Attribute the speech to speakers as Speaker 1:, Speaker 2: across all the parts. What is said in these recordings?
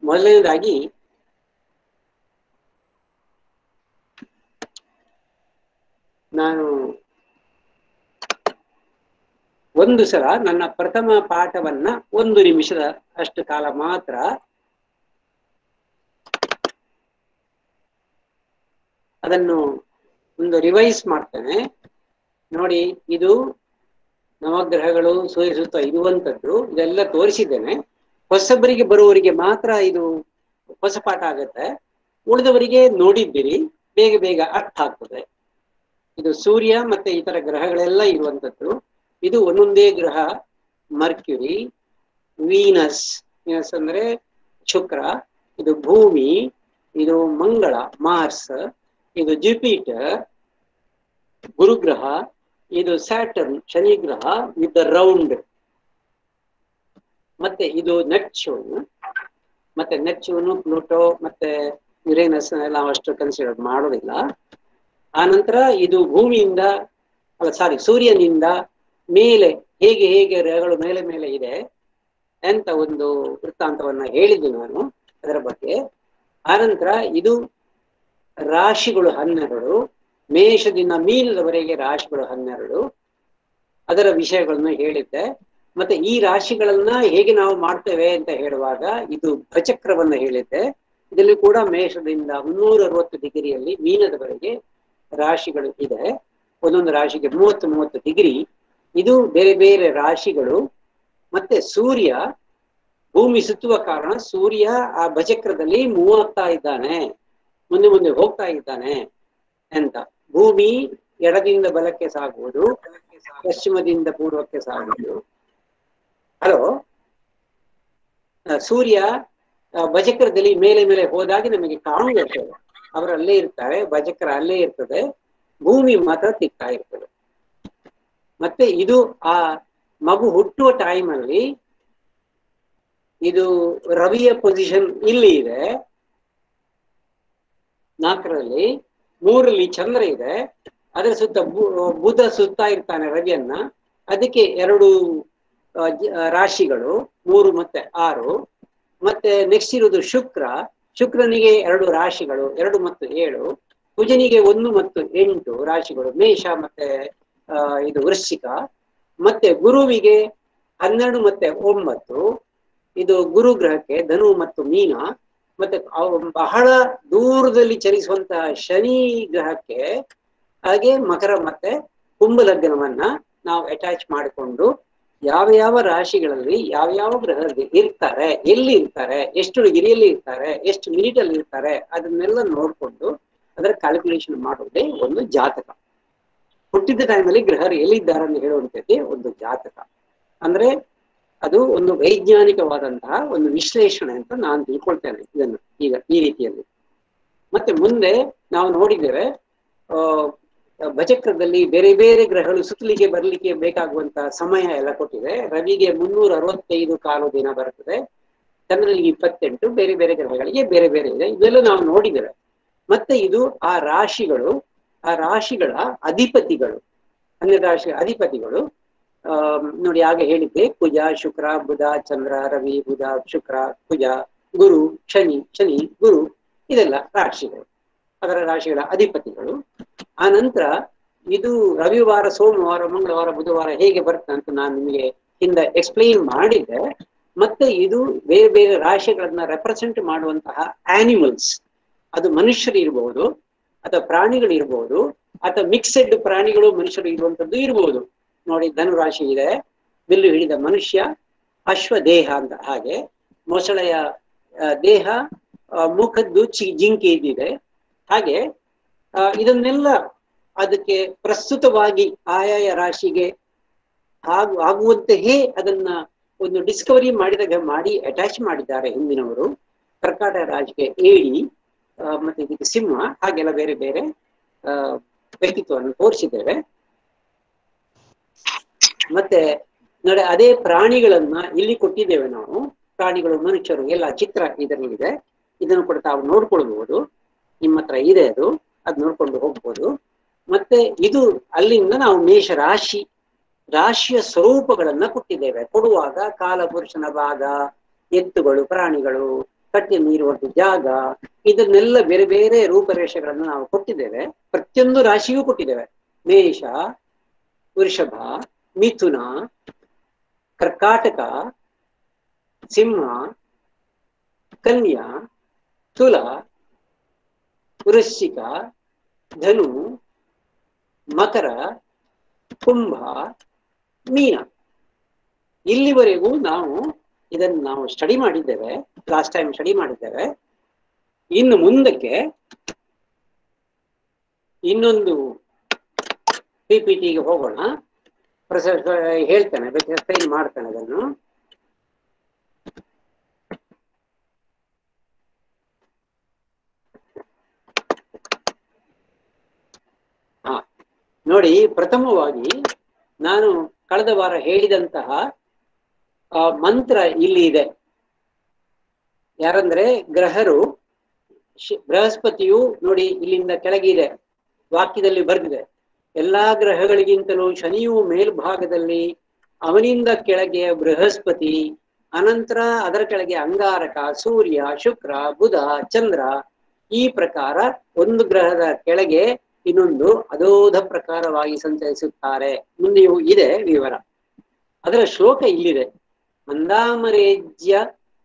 Speaker 1: ಮೊದಲನೇದಾಗಿ ನಾನು ಒಂದು ಸಲ ನನ್ನ ಪ್ರಥಮ ಪಾಠವನ್ನ ಒಂದು ನಿಮಿಷದ ಅಷ್ಟು ಕಾಲ ಮಾತ್ರ ಅದನ್ನು ಒಂದು ರಿವೈಸ್ ಮಾಡ್ತೇನೆ ನೋಡಿ ಇದು ನವಗ್ರಹಗಳು ಸೂರ್ಯ ಸುತ್ತ ಇರುವಂತದ್ದು ಇದೆಲ್ಲ ತೋರಿಸಿದ್ದೇನೆ ಹೊಸಬರಿಗೆ ಬರುವವರಿಗೆ ಮಾತ್ರ ಇದು ಹೊಸ ಪಾಠ ಆಗತ್ತೆ ಉಳಿದವರಿಗೆ ನೋಡಿದ್ದೀರಿ ಬೇಗ ಬೇಗ ಅರ್ಥ ಆಗ್ತದೆ ಇದು ಸೂರ್ಯ ಮತ್ತೆ ಇತರ ಗ್ರಹಗಳೆಲ್ಲ ಇರುವಂತದ್ದು ಇದು ಒಂದೊಂದೇ ಗ್ರಹ ಮರ್ಕ್ಯುರಿ ವೀನಸ್ ವೀನಸ್ ಅಂದ್ರೆ ಶುಕ್ರ ಇದು ಭೂಮಿ ಇದು ಮಂಗಳ ಮಾರ್ಸ್ ಇದು ಜುಪಿಟರ್ ಗುರುಗ್ರಹ ಇದು ಸ್ಯಾಟರ್ನ್ ಶನಿ ಗ್ರಹ ವಿತ್ ರೌಂಡ್ ಮತ್ತೆ ಇದು ನೆಪ್ಚೂನ್ ಮತ್ತೆ ನೆಪ್ಚೂನು ಪ್ಲೂಟೋ ಮತ್ತೆ ಯುರೇನಸ್ ಎಲ್ಲ ಅಷ್ಟು ಕನ್ಸಿಡರ್ ಮಾಡೋದಿಲ್ಲ ಆನಂತರ ಇದು ಭೂಮಿಯಿಂದ ಅಲ್ಲ ಸಾರಿ ಸೂರ್ಯನಿಂದ ಮೇಲೆ ಹೇಗೆ ಹೇಗೆ ಗ್ರಹಗಳು ಮೇಲೆ ಮೇಲೆ ಇದೆ ಅಂತ ಒಂದು ವೃತ್ತಾಂತವನ್ನ ಹೇಳಿದ್ದೆ ನಾನು ಅದರ ಬಗ್ಗೆ ಆನಂತರ ಇದು ರಾಶಿಗಳು ಹನ್ನೆರಡು ಮೇಷದಿಂದ ಮೀನದವರೆಗೆ ರಾಶಿಗಳು ಹನ್ನೆರಡು ಅದರ ವಿಷಯಗಳನ್ನು ಹೇಳಿದ್ದೆ ಮತ್ತೆ ಈ ರಾಶಿಗಳನ್ನ ಹೇಗೆ ನಾವು ಮಾಡ್ತೇವೆ ಅಂತ ಹೇಳುವಾಗ ಇದು ಭಚಕ್ರವನ್ನ ಹೇಳಿದ್ದೆ ಇದರಲ್ಲಿ ಕೂಡ ಮೇಷದಿಂದ ಮುನ್ನೂರ ಅರವತ್ತು ಡಿಗ್ರಿಯಲ್ಲಿ ಮೀನದವರೆಗೆ ರಾಶಿಗಳು ಇದೆ ಒಂದೊಂದು ರಾಶಿಗೆ ಮೂವತ್ತು ಮೂವತ್ತು ಡಿಗ್ರಿ ಇದು ಬೇರೆ ಬೇರೆ ರಾಶಿಗಳು ಮತ್ತೆ ಸೂರ್ಯ ಭೂಮಿ ಸುತ್ತುವ ಕಾರಣ ಸೂರ್ಯ ಆ ಭಚಕ್ರದಲ್ಲಿ ಮೂವ್ ಆಗ್ತಾ ಇದ್ದಾನೆ ಮುಂದೆ ಮುಂದೆ ಹೋಗ್ತಾ ಇದ್ದಾನೆ ಅಂತ ಭೂಮಿ ಎಡದಿಂದ ಬಲಕ್ಕೆ ಸಾಗುವುದು ಪಶ್ಚಿಮದಿಂದ ಪೂರ್ವಕ್ಕೆ ಸಾಗುವುದು ಹಲೋ ಸೂರ್ಯ ಆ, ಭಜಕ್ರದಲ್ಲಿ ಮೇಲೆ ಮೇಲೆ ಹೋದಾಗ ನಮಗೆ ಕಾಣುತ್ತೆ ಅವರು ಅಲ್ಲೇ ಇರ್ತಾರೆ ಭಜಕ್ರ ಅಲ್ಲೇ ಇರ್ತದೆ ಭೂಮಿ ಮಾತ್ರ ತಿಕ್ತಾ ಇರ್ತದೆ ಮತ್ತೆ ಇದು ಆ ಮಗು ಹುಟ್ಟುವ time ಅಲ್ಲಿ ಇದು ರವಿಯ ಪೊಸಿಷನ್ ಇಲ್ಲಿ ಇದೆ ನಾಲ್ಕರಲ್ಲಿ ಮೂರಲ್ಲಿ ಚಂದ್ರ ಇದೆ ಅದರ ಸುತ್ತ ಬು- ಬುಧ ಸುತ್ತಾ ಇರ್ತಾನೆ ರವಿಯನ್ನ ಅದಕ್ಕೆ ಎರಡು ಆ, ಜ- ಆ, ರಾಶಿಗಳು ಮೂರು ಮತ್ತೆ ಆರು ಮತ್ತೆ ನೆಕ್ಸ್ಟ್ ಇರುವುದು ಶುಕ್ರ ಶುಕ್ರನಿಗೆ ಎರಡು ರಾಶಿಗಳು ಎರಡು ಮತ್ತು ಏಳು ಕುಜನಿಗೆ ಒಂದು ಮತ್ತು ಎಂಟು ರಾಶಿಗಳು ಮೇಷ ಮತ್ತೆ ಆ, ಇದು ವೃಶ್ಚಿಕ ಮತ್ತೆ ಗುರುವಿಗೆ ಹನ್ನೆರಡು ಮತ್ತೆ ಒಂಬತ್ತು ಇದು ಗುರು ಗ್ರಹಕ್ಕೆ ಧನು ಮತ್ತು ಮೀನ ಮತ್ತೆ ಅವ್ ಬಹಳ ದೂರದಲ್ಲಿ ಚಲಿಸುವಂತಹ ಶನಿ ಗ್ರಹಕ್ಕೆ ಹಾಗೆ ಮಕರ ಮತ್ತೆ ಕುಂಭ ಲಗ್ನವನ್ನ ನಾವು ಅಟ್ಯಾಚ್ ಮಾಡಿಕೊಂಡು ಯಾವ ಯಾವ ರಾಶಿಗಳಲ್ಲಿ ಯಾವ ಯಾವ ಗ್ರಹದಲ್ಲಿ ಇರ್ತಾರೆ ಎಲ್ಲಿ ಇರ್ತಾರೆ ಎಷ್ಟು ಡಿಗ್ರಿಯಲ್ಲಿ ಇರ್ತಾರೆ ಎಷ್ಟು ಮಿನಿಟ್ ಅಲ್ಲಿ ಇರ್ತಾರೆ ಅದನ್ನೆಲ್ಲ ನೋಡ್ಕೊಂಡು ಅದರ ಕ್ಯಾಲ್ಕುಲೇಷನ್ ಮಾಡುವುದೇ ಒಂದು ಜಾತಕ ಹುಟ್ಟಿದ ಟೈಮಲ್ಲಿ ಗ್ರಹರು ಎಲ್ಲಿದ್ದಾರೆ ಅಂತ ಹೇಳುವಂಥದ್ದೇ ಒಂದು ಜಾತಕ ಅಂದ್ರೆ ಅದು ಒಂದು ವೈಜ್ಞಾನಿಕವಾದಂತಹ ಒಂದು ವಿಶ್ಲೇಷಣೆ ಅಂತ ನಾನು ತಿಳ್ಕೊಳ್ತೇನೆ ಇದನ್ನು ಈಗ ಈ ರೀತಿಯಲ್ಲಿ ಮತ್ತೆ ಮುಂದೆ ನಾವು ನೋಡಿದ್ದೇವೆ ಆ ಭಜಕ್ರದಲ್ಲಿ ಬೇರೆ ಬೇರೆ ಗ್ರಹಗಳು ಸುತ್ತಲಿಗೆ ಬರಲಿಕ್ಕೆ ಬೇಕಾಗುವಂತಹ ಸಮಯ ಎಲ್ಲ ಕೊಟ್ಟಿದೆ ರವಿಗೆ ಮುನ್ನೂರ ಅರವತ್ತೈದು ಕಾಲು ದಿನ ಬರ್ತದೆ ಚಂದ್ರನಿಗೆ ಇಪ್ಪತ್ತೆಂಟು ಬೇರೆ ಬೇರೆ ಗ್ರಹಗಳಿಗೆ ಬೇರೆ ಬೇರೆ ಇದೆ ಇದೆಲ್ಲ ನಾವು ನೋಡಿದ್ದೇವೆ ಮತ್ತೆ ಇದು ಆ ರಾಶಿಗಳು ಆ ರಾಶಿಗಳ ಅಧಿಪತಿಗಳು ಹನ್ನೆರಡು ರಾಶಿ ಅಧಿಪತಿಗಳು ಆ ನೋಡಿ ಆಗ ಹೇಳಿದ್ದೆ ಕುಜ ಶುಕ್ರ ಬುಧ ಚಂದ್ರ ರವಿ ಬುಧ ಶುಕ್ರ ಕುಜ ಗುರು ಶನಿ ಶನಿ ಗುರು ಇದೆಲ್ಲ ರಾಶಿಗಳು ಅದರ ರಾಶಿಗಳ ಅಧಿಪತಿಗಳು ಆ ನಂತರ ಇದು ರವಿವಾರ ಸೋಮವಾರ ಮಂಗಳವಾರ ಬುಧವಾರ ಹೇಗೆ ಬರುತ್ತೆ ಅಂತ ನಾನು ನಿಮಗೆ ಹಿಂದೆ ಎಕ್ಸ್ಪ್ಲೈನ್ ಮಾಡಿದ್ದೆ ಮತ್ತೆ ಇದು ಬೇರೆ ಬೇರೆ ರಾಶಿಗಳನ್ನ ರೆಪ್ರೆಸೆಂಟ್ ಮಾಡುವಂತಹ ಆನಿಮಲ್ಸ್ ಅದು ಮನುಷ್ಯರು ಇರಬಹುದು ಅಥವಾ ಪ್ರಾಣಿಗಳು ಇರಬಹುದು ಅಥವಾ ಮಿಕ್ಸೆಡ್ ಪ್ರಾಣಿಗಳು ಮನುಷ್ಯರು ಇರುವಂತದ್ದು ಇರಬಹುದು ನೋಡಿ ಧನು ರಾಶಿ ಇದೆ ಬಿಲ್ಲು ಹಿಡಿದ ಮನುಷ್ಯ ಅಶ್ವ ದೇಹ ಅಂತ ಹಾಗೆ ಮೊಸಳೆಯ ಆ, ದೇಹ ಆ, ಮುಖದ್ದು ಚಿ ಜಿಂಕೆ ಇದ್ದಿದೆ ಹಾಗೆ ಆ, ಇದನ್ನೆಲ್ಲ ಅದಕ್ಕೆ ಪ್ರಸ್ತುತವಾಗಿ ಆಯಾಯ ರಾಶಿಗೆ ಆಗು ಆಗುವಂತೆಯೇ ಅದನ್ನ ಒಂದು ಡಿಸ್ಕವರಿ ಮಾಡಿದಾಗ ಮಾಡಿ ಅಟ್ಯಾಚ್ ಮಾಡಿದ್ದಾರೆ ಹಿಂದಿನವರು ಕರ್ಕಾಟ ರಾಶಿಗೆ ಏಡಿ ಆ, ಮತ್ತೆ ಇದಕ್ಕೆ ಸಿಂಹ ಹಾಗೆಲ್ಲ ಬೇರೆ ಬೇರೆ ಆ, ವ್ಯಕ್ತಿತ್ವವನ್ನು ತೋರಿಸಿದ್ದೇವೆ ಮತ್ತೆ ನೋಡಿ ಅದೇ ಪ್ರಾಣಿಗಳನ್ನ ಇಲ್ಲಿ ಕೊಟ್ಟಿದ್ದೇವೆ ನಾವು ಪ್ರಾಣಿಗಳು ಮನುಷ್ಯರು ಎಲ್ಲ ಚಿತ್ರ ಇದರಲ್ಲಿದೆ ಇದನ್ನು ಕೂಡ ತಾವು ನೋಡ್ಕೊಳ್ಬಹುದು ನಿಮ್ಮ ಹತ್ರ ಇದೆ ಅದು ಅದ್ ನೋಡ್ಕೊಂಡು ಹೋಗ್ಬೋದು ಮತ್ತೆ ಇದು ಅಲ್ಲಿಂದ ನಾವು ಮೇಷ ರಾಶಿ ರಾಶಿಯ ಸ್ವರೂಪಗಳನ್ನ ಕೊಟ್ಟಿದ್ದೇವೆ ಕೊಡುವಾಗ ಕಾಲಪುರುಷನ ಭಾಗ ಎತ್ತುಗಳು ಪ್ರಾಣಿಗಳು ಕಟ್ಟಿಯನ್ನು ಇರುವಂತ ಜಾಗ ಇದನ್ನೆಲ್ಲ ಬೇರೆ ಬೇರೆ ರೂಪರೇಷೆಗಳನ್ನು ನಾವು ಕೊಟ್ಟಿದ್ದೇವೆ ಪ್ರತಿಯೊಂದು ರಾಶಿಯೂ ಕೊಟ್ಟಿದ್ದೇವೆ ಮೇಷ ವೃಷಭ ಮಿಥುನ ಕರ್ಕಾಟಕ ಸಿಂಹ ಕನ್ಯಾ ತುಲ ವೃಶ್ಚಿಕ ಧನು ಮಕರ ಕುಂಭ ಮೀನ ಇಲ್ಲಿವರೆಗೂ ನಾವು ಇದನ್ನು ನಾವು ಸ್ಟಡಿ ಮಾಡಿದ್ದೇವೆ ಲಾಸ್ಟ್ ಟೈಮ್ ಸ್ಟಡಿ ಮಾಡಿದ್ದೇವೆ ಇನ್ನು ಮುಂದಕ್ಕೆ ಇನ್ನೊಂದು ಪಿ ಪಿ ಟಿಗೆ ಹೋಗೋಣ ಪ್ರೊಸೆಸರ್ ಹೇಳ್ತಾನೆ ಬೇಕಾದ್ರೆ ಟ್ರೈನ್ ಮಾಡ್ತಾನೆ ಅದನ್ನು ಹಾ ನೋಡಿ ಪ್ರಥಮವಾಗಿ ನಾನು ಕಳೆದ ವಾರ ಹೇಳಿದಂತಹ ಆ ಮಂತ್ರ ಇಲ್ಲಿ ಇದೆ ಯಾರಂದ್ರೆ ಗ್ರಹರು ಶ್- ಬೃಹಸ್ಪತಿಯು ನೋಡಿ ಇಲ್ಲಿಂದ ಕೆಳಗಿದೆ ವಾಕ್ಯದಲ್ಲಿ ಬರೆದಿದೆ ಎಲ್ಲಾ ಗ್ರಹಗಳಿಗಿಂತಲೂ ಶನಿಯು ಮೇಲ್ಭಾಗದಲ್ಲಿ ಅವನಿಂದ ಕೆಳಗೆ ಬೃಹಸ್ಪತಿ ಅನಂತರ ಅದರ ಕೆಳಗೆ ಅಂಗಾರಕ ಸೂರ್ಯ ಶುಕ್ರ ಬುಧ ಚಂದ್ರ ಈ ಪ್ರಕಾರ ಒಂದು ಗ್ರಹದ ಕೆಳಗೆ ಇನ್ನೊಂದು ಅಧೋಧ ಪ್ರಕಾರವಾಗಿ ಸಂಚರಿಸುತ್ತಾರೆ ಮುಂದೆಯೂ ಇದೆ ವಿವರ ಅದರ ಶ್ಲೋಕ ಇಲ್ಲಿದೆ ಮಂದಾಮರೇಜ್ಯ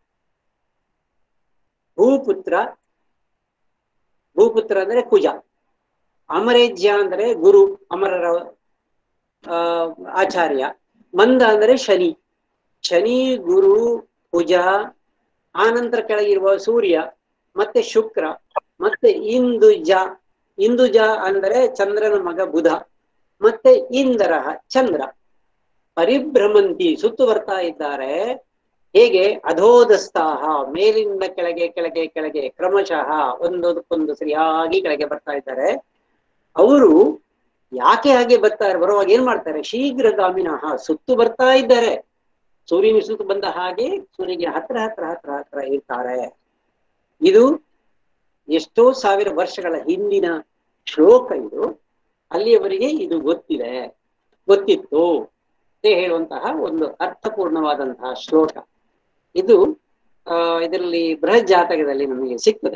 Speaker 1: ಭೂಪುತ್ರ ಭೂಪುತ್ರ ಅಂದ್ರೆ ಕುಜ ಅಮರೇಜ್ಯ ಅಂದ್ರೆ ಗುರು ಅಮರರ ಆ, ಆಚಾರ್ಯ ಮಂದ ಅಂದ್ರೆ ಶನಿ ಶನಿ ಗುರು ಕುಜ ಆನಂತರ ಕೆಳಗಿರುವ ಸೂರ್ಯ ಮತ್ತೆ ಶುಕ್ರ ಮತ್ತೆ ಇಂದುಜ ಇಂದುಜ ಅಂದರೆ ಚಂದ್ರನ ಮಗ ಬುಧ ಮತ್ತೆ ಇಂದರ ಚಂದ್ರ ಪರಿಭ್ರಮಂತಿ ಸುತ್ತು ಬರ್ತಾ ಇದ್ದಾರೆ ಹೇಗೆ ಅಧೋದಸ್ತಾಹ ಮೇಲಿಂದ ಕೆಳಗೆ ಕೆಳಗೆ ಕೆಳಗೆ ಕ್ರಮಶಃ ಒಂದೊಂದಕ್ಕೊಂದು ಸರಿಯಾಗಿ ಕೆಳಗೆ ಬರ್ತಾ ಇದ್ದಾರೆ ಅವರು ಯಾಕೆ ಹಾಗೆ ಬರ್ತಾರೆ ಬರುವಾಗ ಏನ್ ಮಾಡ್ತಾರೆ ಶೀಘ್ರಗಾಮಿನಃ ಸುತ್ತು ಬರ್ತಾ ಇದ್ದಾರೆ ಸೂರ್ಯನ ಸುತ್ತು ಬಂದ ಹಾಗೆ ಸೂರ್ಯಗೆ ಹತ್ರ ಹತ್ರ ಹತ್ರ ಹತ್ರ ಇರ್ತಾರೆ ಇದು ಎಷ್ಟೋ ಸಾವಿರ ವರ್ಷಗಳ ಹಿಂದಿನ ಶ್ಲೋಕ ಇದು ಅಲ್ಲಿಯವರೆಗೆ ಇದು ಗೊತ್ತಿದೆ ಗೊತ್ತಿತ್ತು ಅಂತ ಹೇಳುವಂತಹ ಒಂದು ಅರ್ಥಪೂರ್ಣವಾದಂತಹ ಶ್ಲೋಕ ಇದು ಆ ಇದರಲ್ಲಿ ಬೃಹತ್ ಜಾತಕದಲ್ಲಿ ನಮಗೆ ಸಿಗ್ತದೆ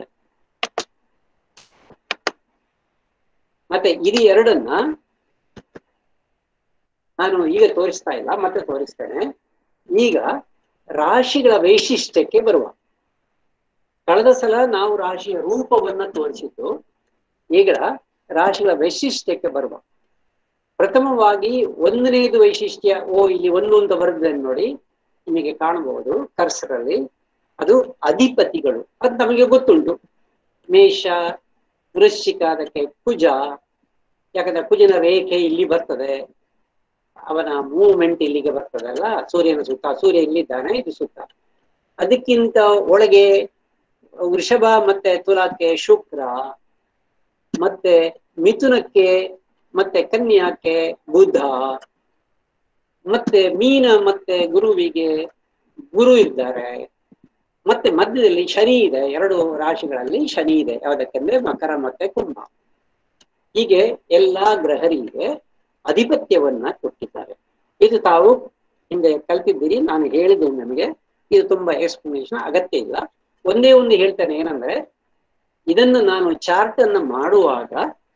Speaker 1: ಮತ್ತೆ ಇದು ಎರಡನ್ನ ನಾನು ಈಗ ತೋರಿಸ್ತಾ ಇಲ್ಲ ಮತ್ತೆ ತೋರಿಸ್ತೇನೆ ಈಗ ರಾಶಿಗಳ ವೈಶಿಷ್ಟ್ಯಕ್ಕೆ ಬರುವ ಕಳೆದ ಸಲ ನಾವು ರಾಶಿಯ ರೂಪವನ್ನ ತೋರಿಸಿದ್ದು ಈಗ ರಾಶಿಗಳ ವೈಶಿಷ್ಟ್ಯಕ್ಕೆ ಬರುವ ಪ್ರಥಮವಾಗಿ ಒಂದನೇದು ವೈಶಿಷ್ಟ್ಯ ಓ ಇಲ್ಲಿ ಒಂದು ಅಂತ ಬರೆದಿದ್ದೇನೆ ನೋಡಿ ನಿಮಗೆ ಕಾಣಬಹುದು ಕರ್ಸರಲ್ಲಿ ಅದು ಅಧಿಪತಿಗಳು ಅದು ನಮಗೆ ಗೊತ್ತುಂಟು ಮೇಷ ವೃಶ್ಚಿಕ ಅದಕ್ಕೆ ಕುಜ ಯಾಕಂದ್ರೆ ಕುಜನ ರೇಖೆ ಇಲ್ಲಿ ಬರ್ತದೆ ಅವನ ಮೂವ್ಮೆಂಟ್ ಇಲ್ಲಿಗೆ ಬರ್ತದೆ ಅಲ್ಲ ಸೂರ್ಯನ ಸುತ್ತ ಸೂರ್ಯ ಇಲ್ಲಿದ್ದಾನೆ ಇದು ಸುತ್ತ ಅದಕ್ಕಿಂತ ಒಳಗೆ ವೃಷಭ ಮತ್ತೆ ತುಲಾಕ್ಕೆ ಶುಕ್ರ ಮತ್ತೆ ಮಿಥುನಕ್ಕೆ ಮತ್ತೆ ಕನ್ಯಾಕ್ಕೆ ಬುಧ ಮತ್ತೆ ಮೀನ ಮತ್ತೆ ಗುರುವಿಗೆ ಗುರು ಇದ್ದಾರೆ ಮತ್ತೆ ಮಧ್ಯದಲ್ಲಿ ಶನಿ ಇದೆ ಎರಡು ರಾಶಿಗಳಲ್ಲಿ ಶನಿ ಇದೆ ಯಾವುದಕ್ಕೆಂದ್ರೆ ಮಕರ ಮತ್ತೆ ಕುಂಭ ಹೀಗೆ ಎಲ್ಲಾ ಗ್ರಹರಿಗೆ ಅಧಿಪತ್ಯವನ್ನ ಕೊಟ್ಟಿದ್ದಾರೆ ಇದು ತಾವು ಹಿಂದೆ ಕಲ್ತಿದ್ದೀರಿ ನಾನು ಹೇಳಿದೆ ನಮಗೆ ಇದು ತುಂಬಾ ಎಕ್ಸ್ಪ್ಲನೇಷನ್ ಅಗತ್ಯ ಇಲ್ಲ ಒಂದೇ ಒಂದು ಹೇಳ್ತೇನೆ ಏನಂದ್ರೆ ಇದನ್ನು ನಾನು ಚಾರ್ಟ್ ಅನ್ನ ಮಾಡುವಾಗ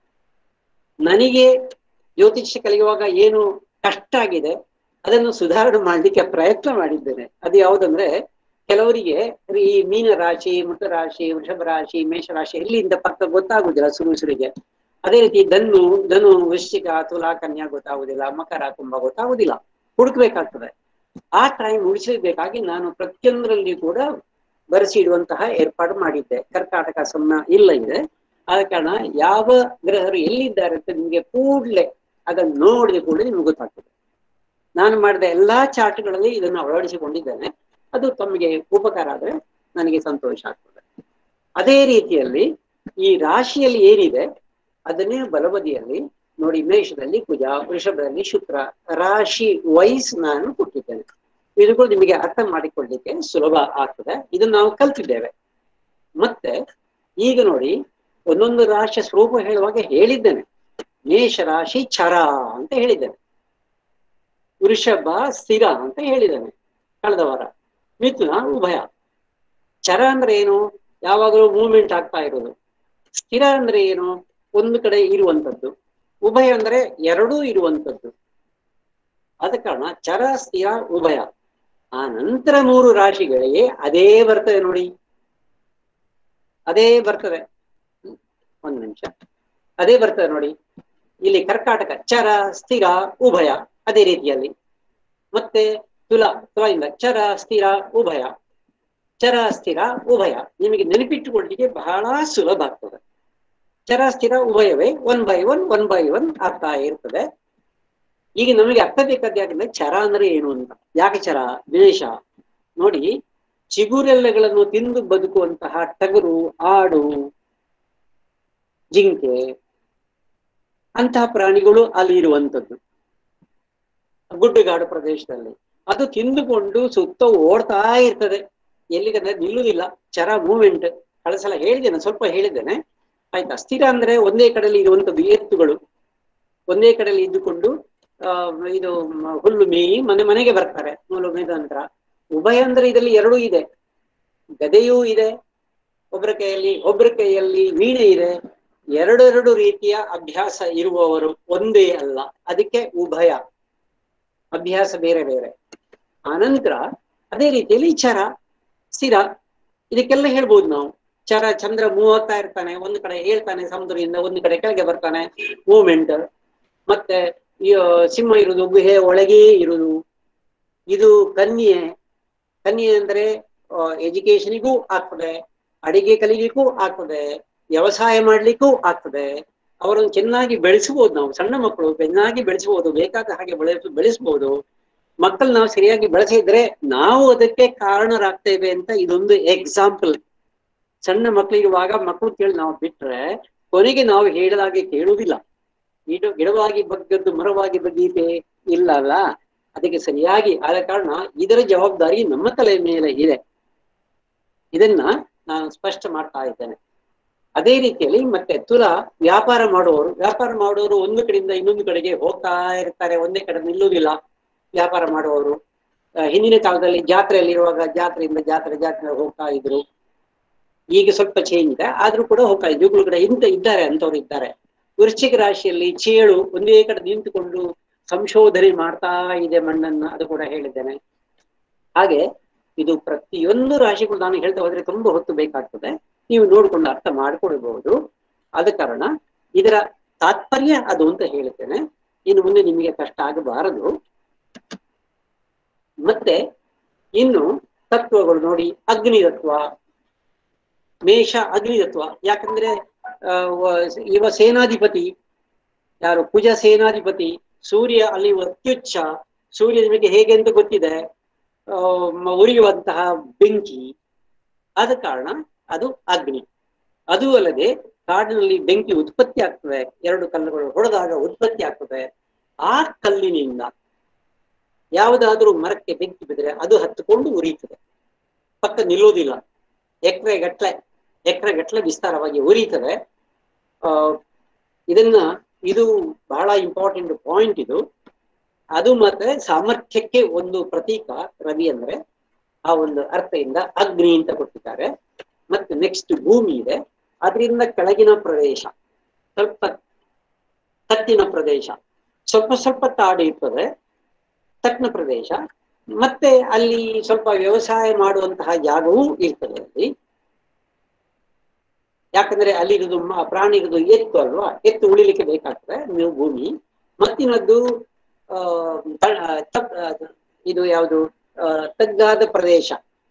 Speaker 1: ನನಗೆ ಜ್ಯೋತಿಷ್ಯ ಕಲಿಯುವಾಗ ಏನು ಕಷ್ಟ ಆಗಿದೆ ಅದನ್ನು ಸುಧಾರಣೆ ಮಾಡ್ಲಿಕ್ಕೆ ಪ್ರಯತ್ನ ಮಾಡಿದ್ದೇನೆ ಅದು ಯಾವುದಂದ್ರೆ ಕೆಲವರಿಗೆ ಈ ಮೀನ ರಾಶಿ ಮೃತ ರಾಶಿ ವೃಷಭ ರಾಶಿ ಮೇಷರಾಶಿ ಎಲ್ಲಿಂದ ಪಕ್ಕ ಗೊತ್ತಾಗುದಿಲ್ಲ ಸುರು ಸುರಿಗೆ ಅದೇ ರೀತಿ ಧನು ಧನು ವೃಶ್ಚಿಕ ತುಲಾ ಕನ್ಯಾ ಗೊತ್ತಾಗುದಿಲ್ಲ ಮಕರ ಕುಂಭ ಗೊತ್ತಾಗುದಿಲ್ಲ ಹುಡುಕ್ಬೇಕಾಗ್ತದೆ ಆ ಟೈಮ್ ಉಳಿಸಬೇಕಾಗಿ ನಾನು ಪ್ರತಿಯೊಂದರಲ್ಲಿ ಕೂಡ ಬರೆಸಿ ಇಡುವಂತಹ ಏರ್ಪಾಡು ಮಾಡಿದ್ದೆ ಕರ್ನಾಟಕ ಸಮ ಇಲ್ಲ ಇದೆ ಆದ ಕಾರಣ ಯಾವ ಗ್ರಹರು ಎಲ್ಲಿದ್ದಾರೆ ಅಂತ ನಿಮಗೆ ಕೂಡ್ಲೆ ಅದನ್ನು ನೋಡಿದ ಕೂಡಲೇ ನಿಮ್ಗೆ ಗೊತ್ತಾಗ್ತದೆ ನಾನು ಮಾಡಿದ ಎಲ್ಲಾ ಚಾರ್ಟ್ಗಳಲ್ಲಿ ಇದನ್ನು ಅಳವಡಿಸಿಕೊಂಡಿದ್ದೇನೆ ಅದು ತಮಗೆ ಉಪಕಾರ ಆದ್ರೆ ನನಗೆ ಸಂತೋಷ ಆಗ್ತದೆ ಅದೇ ರೀತಿಯಲ್ಲಿ ಈ ರಾಶಿಯಲ್ಲಿ ಏನಿದೆ ಅದನ್ನೇ ಬಲಬದಿಯಲ್ಲಿ ನೋಡಿ ಮೇಷದಲ್ಲಿ ಕುಜ ವೃಷಭದಲ್ಲಿ ಶುಕ್ರ ರಾಶಿ ವೈಸ್ ನಾನು ಕೊಟ್ಟಿದ್ದೇನೆ ಇದು ಕೂಡ ನಿಮಗೆ ಅರ್ಥ ಮಾಡಿಕೊಳ್ಳಿಕ್ಕೆ ಸುಲಭ ಆಗ್ತದೆ ಇದನ್ನು ನಾವು ಕಲ್ತಿದ್ದೇವೆ ಮತ್ತೆ ಈಗ ನೋಡಿ ಒಂದೊಂದು ರಾಶಿಯ ಸ್ವರೂಪ ಹೇಳುವಾಗ ಹೇಳಿದ್ದೇನೆ ಮೇಷ ರಾಶಿ ಚರ ಅಂತ ಹೇಳಿದ್ದೇನೆ ವೃಷಭ ಸ್ಥಿರ ಅಂತ ಹೇಳಿದ್ದೇನೆ ಕಳೆದ ವಾರ ಮಿಥುನ ಉಭಯ ಚರ ಅಂದ್ರೆ ಏನು ಯಾವಾಗಲೂ ಮೂವ್ಮೆಂಟ್ ಆಗ್ತಾ ಇರೋದು ಸ್ಥಿರ ಅಂದ್ರೆ ಏನು ಒಂದು ಕಡೆ ಇರುವಂತದ್ದು ಉಭಯ ಅಂದ್ರೆ ಎರಡೂ ಇರುವಂತದ್ದು ಆದ ಕಾರಣ ಚರ ಸ್ಥಿರ ಉಭಯ ಆ ನಂತರ ಮೂರು ರಾಶಿಗಳಿಗೆ ಅದೇ ಬರ್ತದೆ ನೋಡಿ ಅದೇ ಬರ್ತದೆ ಹ್ಮ್. ಒಂದು ನಿಮಿಷ ಅದೇ ಬರ್ತದೆ ನೋಡಿ ಇಲ್ಲಿ ಕರ್ಕಾಟಕ ಚರ ಸ್ಥಿರ ಉಭಯ ಅದೇ ರೀತಿಯಲ್ಲಿ ಮತ್ತೆ ತುಲ ತುಲದಿಂದ ಚರ ಸ್ಥಿರ ಉಭಯ ಚರ ಸ್ಥಿರ ಉಭಯ ನಿಮಗೆ ನೆನಪಿಟ್ಟುಕೊಳ್ಳಿಕ್ಕೆ ಬಹಳ ಸುಲಭ ಆಗ್ತದೆ ಚರ ಸ್ಥಿರ ಉಭಯವೇ one by one one by one ಆಗ್ತಾ ಇರ್ತದೆ ಈಗ ನಮಗೆ ಅರ್ಥ ಬೇಕಾದ ಯಾಕಂದ್ರೆ ಚರ ಅಂದ್ರೆ ಏನು ಅಂತ ಯಾಕೆ ಚರ ದ್ವೇಷ ನೋಡಿ ಚಿಗುರೆಲೆಗಳನ್ನು ತಿಂದು ಬದುಕುವಂತಹ ಟಗರು ಆಡು ಜಿಂಕೆ ಅಂತಹ ಪ್ರಾಣಿಗಳು ಅಲ್ಲಿ ಇರುವಂತದ್ದು ಗುಡ್ಡಗಾಡು ಪ್ರದೇಶದಲ್ಲಿ ಅದು ತಿಂದುಕೊಂಡು ಸುತ್ತ ಓಡ್ತಾ ಇರ್ತದೆ ಎಲ್ಲಿಗಂದ್ರೆ ನಿಲ್ಲುವುದಿಲ್ಲ ಚರ ಮೂವ್ಮೆಂಟ್ ಕಳೆಸಲ ಹೇಳಿದ್ದೇನೆ ಸ್ವಲ್ಪ ಹೇಳಿದ್ದೇನೆ ಆಯ್ತಾ ಸ್ಥಿರ ಅಂದ್ರೆ ಒಂದೇ ಕಡೆಯಲ್ಲಿ ಇರುವಂತದ್ದು ಎತ್ತುಗಳು ಒಂದೇ ಕಡೆಯಲ್ಲಿ ಇದ್ದುಕೊಂಡು ಆ ಇದು ಮ- ಹುಲ್ಲು ಮೇಯಿ ಮನೆ ಮನೆಗೆ ಬರ್ತಾರೆ ಹುಲ್ಲು ಮೇಯ್ದ ನಂತರ ಉಭಯ ಅಂದ್ರೆ ಇದರಲ್ಲಿ ಎರಡೂ ಇದೆ ಗದೆಯೂ ಇದೆ ಒಬ್ಬರ ಕೈಯಲ್ಲಿ ಒಬ್ಬರ ಕೈಯಲ್ಲಿ ವೀಣೆ ಇದೆ ಎರಡೆರಡು ರೀತಿಯ ಅಭ್ಯಾಸ ಇರುವವರು ಒಂದೇ ಅಲ್ಲ ಅದಕ್ಕೆ ಉಭಯ ಅಭ್ಯಾಸ ಬೇರೆ ಬೇರೆ ಆನಂತರ ಅದೇ ರೀತಿಯಲ್ಲಿ ಚರ ಸ್ಥಿರ ಇದಕ್ಕೆಲ್ಲ ಹೇಳ್ಬೋದು ನಾವು ಚರ ಚಂದ್ರ ಮೂವತ್ತಾ ಇರ್ತಾನೆ ಒಂದು ಕಡೆ ಹೇಳ್ತಾನೆ ಸಮುದ್ರದಿಂದ ಒಂದು ಕಡೆ ಕೆಳಗೆ ಬರ್ತಾನೆ ಮೂವ್ಮೆಂಟ್ ಮತ್ತೆ ಈ ಆ, ಸಿಂಹ ಇರುವುದು ಗುಹೆ ಒಳಗೇ ಇರುವುದು ಇದು ಕನ್ಯೆ ಕನ್ಯೆ ಅಂದ್ರೆ ಎಜುಕೇಶನಿಗೂ ಆಗ್ತದೆ ಅಡಿಗೆ ಕಲಿಲಿಕ್ಕೂ ಆಗ್ತದೆ ವ್ಯವಸಾಯ ಮಾಡ್ಲಿಕ್ಕೂ ಆಗ್ತದೆ ಅವರನ್ನು ಚೆನ್ನಾಗಿ ಬೆಳೆಸಬಹುದು ನಾವು ಸಣ್ಣ ಮಕ್ಕಳು ಚೆನ್ನಾಗಿ ಬೆಳೆಸಬಹುದು ಬೇಕಾದ ಹಾಗೆ ಬೆಳೆಸ ಬೆಳೆಸಬಹುದು ಮಕ್ಕಳು ನಾವು ಸರಿಯಾಗಿ ಬೆಳೆಸಿದ್ರೆ ನಾವು ಅದಕ್ಕೆ ಕಾರಣರಾಗ್ತೇವೆ ಅಂತ ಇದೊಂದು ಎಕ್ಸಾಂಪಲ್ ಸಣ್ಣ ಮಕ್ಕಳಿರುವಾಗ ಮಕ್ಕಳು ಕೇಳಿ ನಾವು ಬಿಟ್ರೆ ಕೊನೆಗೆ ನಾವು ಹೇಳಿದಾಗೆ ಕೇಳುವುದಿಲ್ಲ ಗಿಡ ಗಿಡವಾಗಿ ಬಗ್ಗದ್ದು ಮರವಾಗಿ ಬಗ್ಗೀತೆ ಇಲ್ಲ ಅಲ್ಲ ಅದಕ್ಕೆ ಸರಿಯಾಗಿ ಆದ ಕಾರಣ ಇದರ ಜವಾಬ್ದಾರಿ ನಮ್ಮ ತಲೆ ಮೇಲೆ ಇದೆ ಇದನ್ನ ನಾನು ಸ್ಪಷ್ಟ ಮಾಡ್ತಾ ಇದ್ದೇನೆ ಅದೇ ರೀತಿಯಲ್ಲಿ ಮತ್ತೆ ತುಲ ವ್ಯಾಪಾರ ಮಾಡುವವರು ವ್ಯಾಪಾರ ಮಾಡುವವರು ಒಂದು ಕಡೆಯಿಂದ ಇನ್ನೊಂದು ಕಡೆಗೆ ಹೋಗ್ತಾ ಇರ್ತಾರೆ ಒಂದೇ ಕಡೆ ನಿಲ್ಲುವುದಿಲ್ಲ ವ್ಯಾಪಾರ ಮಾಡುವವರು ಆ, ಹಿಂದಿನ ಕಾಲದಲ್ಲಿ ಜಾತ್ರೆಯಲ್ಲಿ ಇರುವಾಗ ಜಾತ್ರೆಯಿಂದ ಜಾತ್ರೆ ಜಾತ್ರೆ ಹೋಗ್ತಾ ಇದ್ರು ಈಗ ಸ್ವಲ್ಪ ಚೇಂಜ್ ಇದೆ ಆದ್ರೂ ಕೂಡ ಹೋಗ್ತಾ ಇದ್ರು ಇವುಗಳು ಕೂಡ ಇಂತ ಇದ್ದಾರೆ ಅಂತವ್ರು ಇದ್ದಾರೆ ವೃಶ್ಚಿಕ ರಾಶಿಯಲ್ಲಿ ಚೇಳು ಒಂದೇ ಕಡೆ ನಿಂತುಕೊಂಡು ಸಂಶೋಧನೆ ಮಾಡ್ತಾ ಇದೆ ಮಣ್ಣನ್ನ ಅದು ಕೂಡ ಹೇಳಿದ್ದೇನೆ ಹಾಗೆ ಇದು ಪ್ರತಿಯೊಂದು ರಾಶಿಗಳು ನಾನು ಹೇಳ್ತಾ ಹೋದ್ರೆ ತುಂಬಾ ಹೊತ್ತು ಬೇಕಾಗ್ತದೆ ನೀವು ನೋಡ್ಕೊಂಡು ಅರ್ಥ ಮಾಡ್ಕೊಳ್ಬಹುದು ಆದ ಕಾರಣ ಇದರ ತಾತ್ಪರ್ಯ ಅದು ಅಂತ ಹೇಳ್ತೇನೆ ಇನ್ನು ಮುಂದೆ ನಿಮಗೆ ಕಷ್ಟ ಆಗಬಾರದು ಮತ್ತೆ ಇನ್ನು ತತ್ವಗಳು ನೋಡಿ ಅಗ್ನಿ ತತ್ವ ಮೇಷ ಅಗ್ನಿ ತತ್ವ ಯಾಕಂದ್ರೆ ಆ, ವ- ಇವ ಸೇನಾಧಿಪತಿ ಯಾರು ಕುಜ ಸೇನಾಧಿಪತಿ ಸೂರ್ಯ ಅಲ್ಲಿ ಅತ್ಯುಚ್ಚ ಸೂರ್ಯ ನಿಮಗೆ ಹೇಗೆ ಅಂತ ಗೊತ್ತಿದೆ ಆ, ಮ- ಉರಿಯುವಂತಹ ಬೆಂಕಿ ಆದ ಕಾರಣ ಅದು ಅಗ್ನಿ ಅದು ಅಲ್ಲದೆ ಕಾಡಿನಲ್ಲಿ ಬೆಂಕಿ ಉತ್ಪತ್ತಿ ಆಗ್ತದೆ ಎರಡು ಕಲ್ಲುಗಳು ಹೊಡೆದಾಗ ಉತ್ಪತ್ತಿ ಆಗ್ತದೆ ಆ ಕಲ್ಲಿನಿಂದ ಯಾವುದಾದ್ರೂ ಮರಕ್ಕೆ ಬೆಂಕಿ ಬಿದ್ದರೆ ಅದು ಹತ್ತುಕೊಂಡು ಉರಿಯುತ್ತದೆ ಪಕ್ಕ ನಿಲ್ಲುವುದಿಲ್ಲ ಎಕರೆ ಗಟ್ಲೆ ಎಕರೆ ಗಟ್ಲೆ ವಿಸ್ತಾರವಾಗಿ ಉರಿಯುತ್ತದೆ ಆ ಇದನ್ನ ಇದು ಬಹಳ ಇಂಪಾರ್ಟೆಂಟ್ ಪಾಯಿಂಟ್ ಇದು ಅದು ಮತ್ತೆ ಸಾಮರ್ಥ್ಯಕ್ಕೆ ಒಂದು ಪ್ರತೀಕ ರವಿ ಅಂದ್ರೆ ಆ ಒಂದು ಅರ್ಥದಿಂದ ಅಗ್ನಿ ಅಂತ ಕೊಟ್ಟಿದ್ದಾರೆ ಮತ್ತೆ ನೆಕ್ಸ್ಟ್ ಭೂಮಿ ಇದೆ ಅದರಿಂದ ಕೆಳಗಿನ ಪ್ರದೇಶ ಸ್ವಲ್ಪ ತಟ್ಟಿನ ಪ್ರದೇಶ ಸ್ವಲ್ಪ ಸ್ವಲ್ಪ ತಾಡು ಇರ್ತದೆ ತಟ್ಟಿನ ಪ್ರದೇಶ ಮತ್ತೆ ಅಲ್ಲಿ ಸ್ವಲ್ಪ ವ್ಯವಸಾಯ ಮಾಡುವಂತಹ ಜಾಗವೂ ಇರ್ತದೆ ಅಲ್ಲಿ ಯಾಕಂದ್ರೆ ಅಲ್ಲಿ ಇರೋದು ಮ- ಪ್ರಾಣಿ ಇರೋದು ಎತ್ತು ಅಲ್ವಾ ಎತ್ತು ಉಳಿಲಿಕ್ಕೆ ಬೇಕಾಗ್ತದೆ ನೀವು ಭೂಮಿ ಮತ್ತಿನದ್ದು ಆ ತ- ತಪ್- ಆ, ಇದು ಯಾವುದು ಆ, ತಗ್ಗಾದ ಪ್ರದೇಶ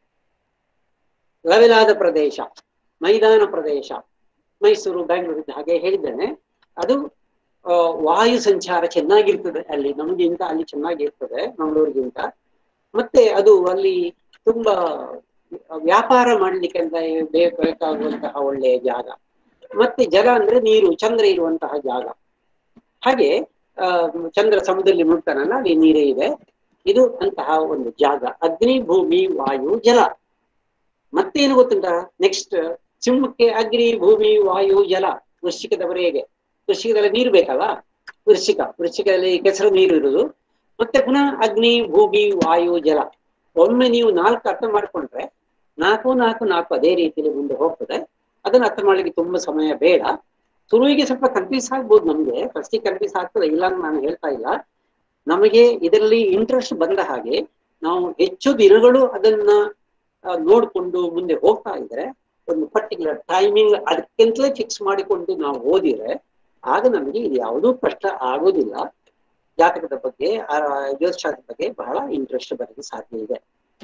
Speaker 1: ಲೆವೆಲಾದ ಪ್ರದೇಶ ಮೈದಾನ ಪ್ರದೇಶ ಮೈಸೂರು ಬ್ಯಾಂಗ್ಳೂರು ಇದ್ದ ಹಾಗೆ ಹೇಳಿದ್ದೇನೆ ಅದು ಆ, ವಾಯು ಸಂಚಾರ ಚೆನ್ನಾಗಿರ್ತದೆ ಅಲ್ಲಿ ನಮಗಿಂತ ಅಲ್ಲಿ ಚೆನ್ನಾಗಿರ್ತದೆ ಮಂಗಳೂರಿಗಿಂತ ಮತ್ತೆ ಅದು ಅಲ್ಲಿ ತುಂಬಾ ವ್ಯಾಪಾರ ಮಾಡ್ಲಿಕ್ಕೆ ಅಂತ ಬೇ- ಬೇಕಾಗುವಂತಹ ಒಳ್ಳೆಯ ಜಾಗ ಮತ್ತೆ ಜಲ ಅಂದ್ರೆ ನೀರು ಚಂದ್ರ ಇರುವಂತಹ ಜಾಗ ಹಾಗೆ ಆ ಚಂದ್ರ ಸಮುದ್ರದಲ್ಲಿ ಮುಟ್ತಾನಲ್ಲ ಅಲ್ಲಿ ನೀರೇ ಇದೆ ಇದು ಅಂತಹ ಒಂದು ಜಾಗ ಅಗ್ನಿ ಭೂಮಿ ವಾಯು ಜಲ ಮತ್ತೇನು ಗೊತ್ತುಂಟ ನೆಕ್ಸ್ಟ್ ಸಿಂಹಕ್ಕೆ ಅಗ್ನಿ ಭೂಮಿ ವಾಯು ಜಲ ವೃಶ್ಚಿಕದವರೆಗೆ ವೃಶ್ಚಿಕದಲ್ಲಿ ನೀರು ಬೇಕಲ್ಲ ವೃಶ್ಚಿಕ ವೃಶ್ಚಿಕದಲ್ಲಿ ಕೆಸರು ನೀರು ಇರುವುದು ಮತ್ತೆ ಪುನಃ ಅಗ್ನಿ ಭೂಮಿ ವಾಯು ಜಲ ಒಮ್ಮೆ ನೀವು ನಾಲ್ಕು ಅರ್ಥ ಮಾಡ್ಕೊಂಡ್ರೆ ನಾಲ್ಕು ನಾಲ್ಕು ನಾಲ್ಕು ಅದೇ ರೀತಿಯಲ್ಲಿ ಮುಂದೆ ಹೋಗ್ತದೆ ಅದನ್ನ ಅರ್ಥ ಮಾಡ್ಲಿಕ್ಕೆ ತುಂಬಾ ಸಮಯ ಬೇಡ ಶುರುವಿಗೆ ಸ್ವಲ್ಪ ಕನ್ಫ್ಯೂಸ್ ಆಗ್ಬೋದು ನಮ್ಗೆ ಫಸ್ಟಿಗೆ ಕನ್ಫ್ಯೂಸ್ ಆಗ್ತದೆ ಇಲ್ಲ ಅಂತ ನಾನು ಹೇಳ್ತಾ ಇಲ್ಲ ನಮಗೆ ಇದರಲ್ಲಿ ಇಂಟ್ರೆಸ್ಟ್ ಬಂದ ಹಾಗೆ ನಾವು ಹೆಚ್ಚು ದಿನಗಳು ಅದನ್ನ ಆ, ನೋಡ್ಕೊಂಡು ಮುಂದೆ ಹೋಗ್ತಾ ಇದ್ರೆ ಒಂದು ಪರ್ಟಿಕ್ಯುಲರ್ ಟೈಮಿಂಗ್ ಅದಕ್ಕಿಂತಲೇ ಫಿಕ್ಸ್ ಮಾಡಿಕೊಂಡು ನಾವು ಓದಿದ್ರೆ ಆಗ ನಮಗೆ ಇದು ಯಾವುದೂ ಕಷ್ಟ ಆಗೋದಿಲ್ಲ ಜಾತಕದ ಬಗ್ಗೆ ಆ ಜ್ಯೋತಿಷಾಸ್ತ್ರದ ಬಗ್ಗೆ ಬಹಳ ಇಂಟ್ರೆಸ್ಟ್ ಬರಲಿಕ್ಕೆ ಸಾಧ್ಯ ಇದೆ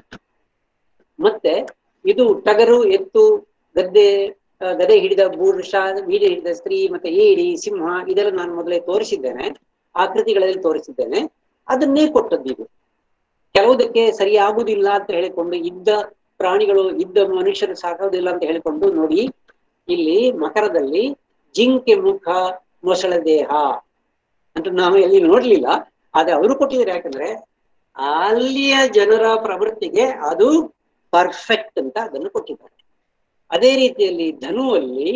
Speaker 1: ಮತ್ತೆ ಇದು ಟಗರು ಎತ್ತು ಗದ್ದೆ ಆ, ಗದೆ ಹಿಡಿದ ಪುರುಷ ಬೀಜ ಹಿಡಿದ ಸ್ತ್ರೀ ಮತ್ತೆ ಏಡಿ ಸಿಂಹ ಇದೆಲ್ಲ ನಾನು ಮೊದಲೇ ತೋರಿಸಿದ್ದೇನೆ ಆಕೃತಿಗಳಲ್ಲಿ ತೋರಿಸಿದ್ದೇನೆ ಅದನ್ನೇ ಕೊಟ್ಟದ್ದು ಇದು ಕೆಲವುದಕ್ಕೆ ಸರಿಯಾಗುವುದಿಲ್ಲ ಅಂತ ಹೇಳಿಕೊಂಡು ಇದ್ದ ಪ್ರಾಣಿಗಳು ಇದ್ದ ಮನುಷ್ಯರು ಸಾಕೋದಿಲ್ಲ ಅಂತ ಹೇಳಿಕೊಂಡು ನೋಡಿ ಇಲ್ಲಿ ಮಕರದಲ್ಲಿ ಜಿಂಕೆ ಮುಖ ಮೊಸಳೆ ದೇಹ ಅಂತ ನಾವು ಎಲ್ಲಿ ನೋಡ್ಲಿಲ್ಲ ಆದ್ರೆ ಅವರು ಕೊಟ್ಟಿದ್ದಾರೆ ಯಾಕಂದ್ರೆ ಅಲ್ಲಿಯ ಜನರ ಪ್ರವೃತ್ತಿಗೆ ಅದು ಪರ್ಫೆಕ್ಟ್ ಅಂತ ಅದನ್ನು ಕೊಟ್ಟಿದ್ದಾರೆ ಅದೇ ರೀತಿಯಲ್ಲಿ ಧನುವಲ್ಲಿ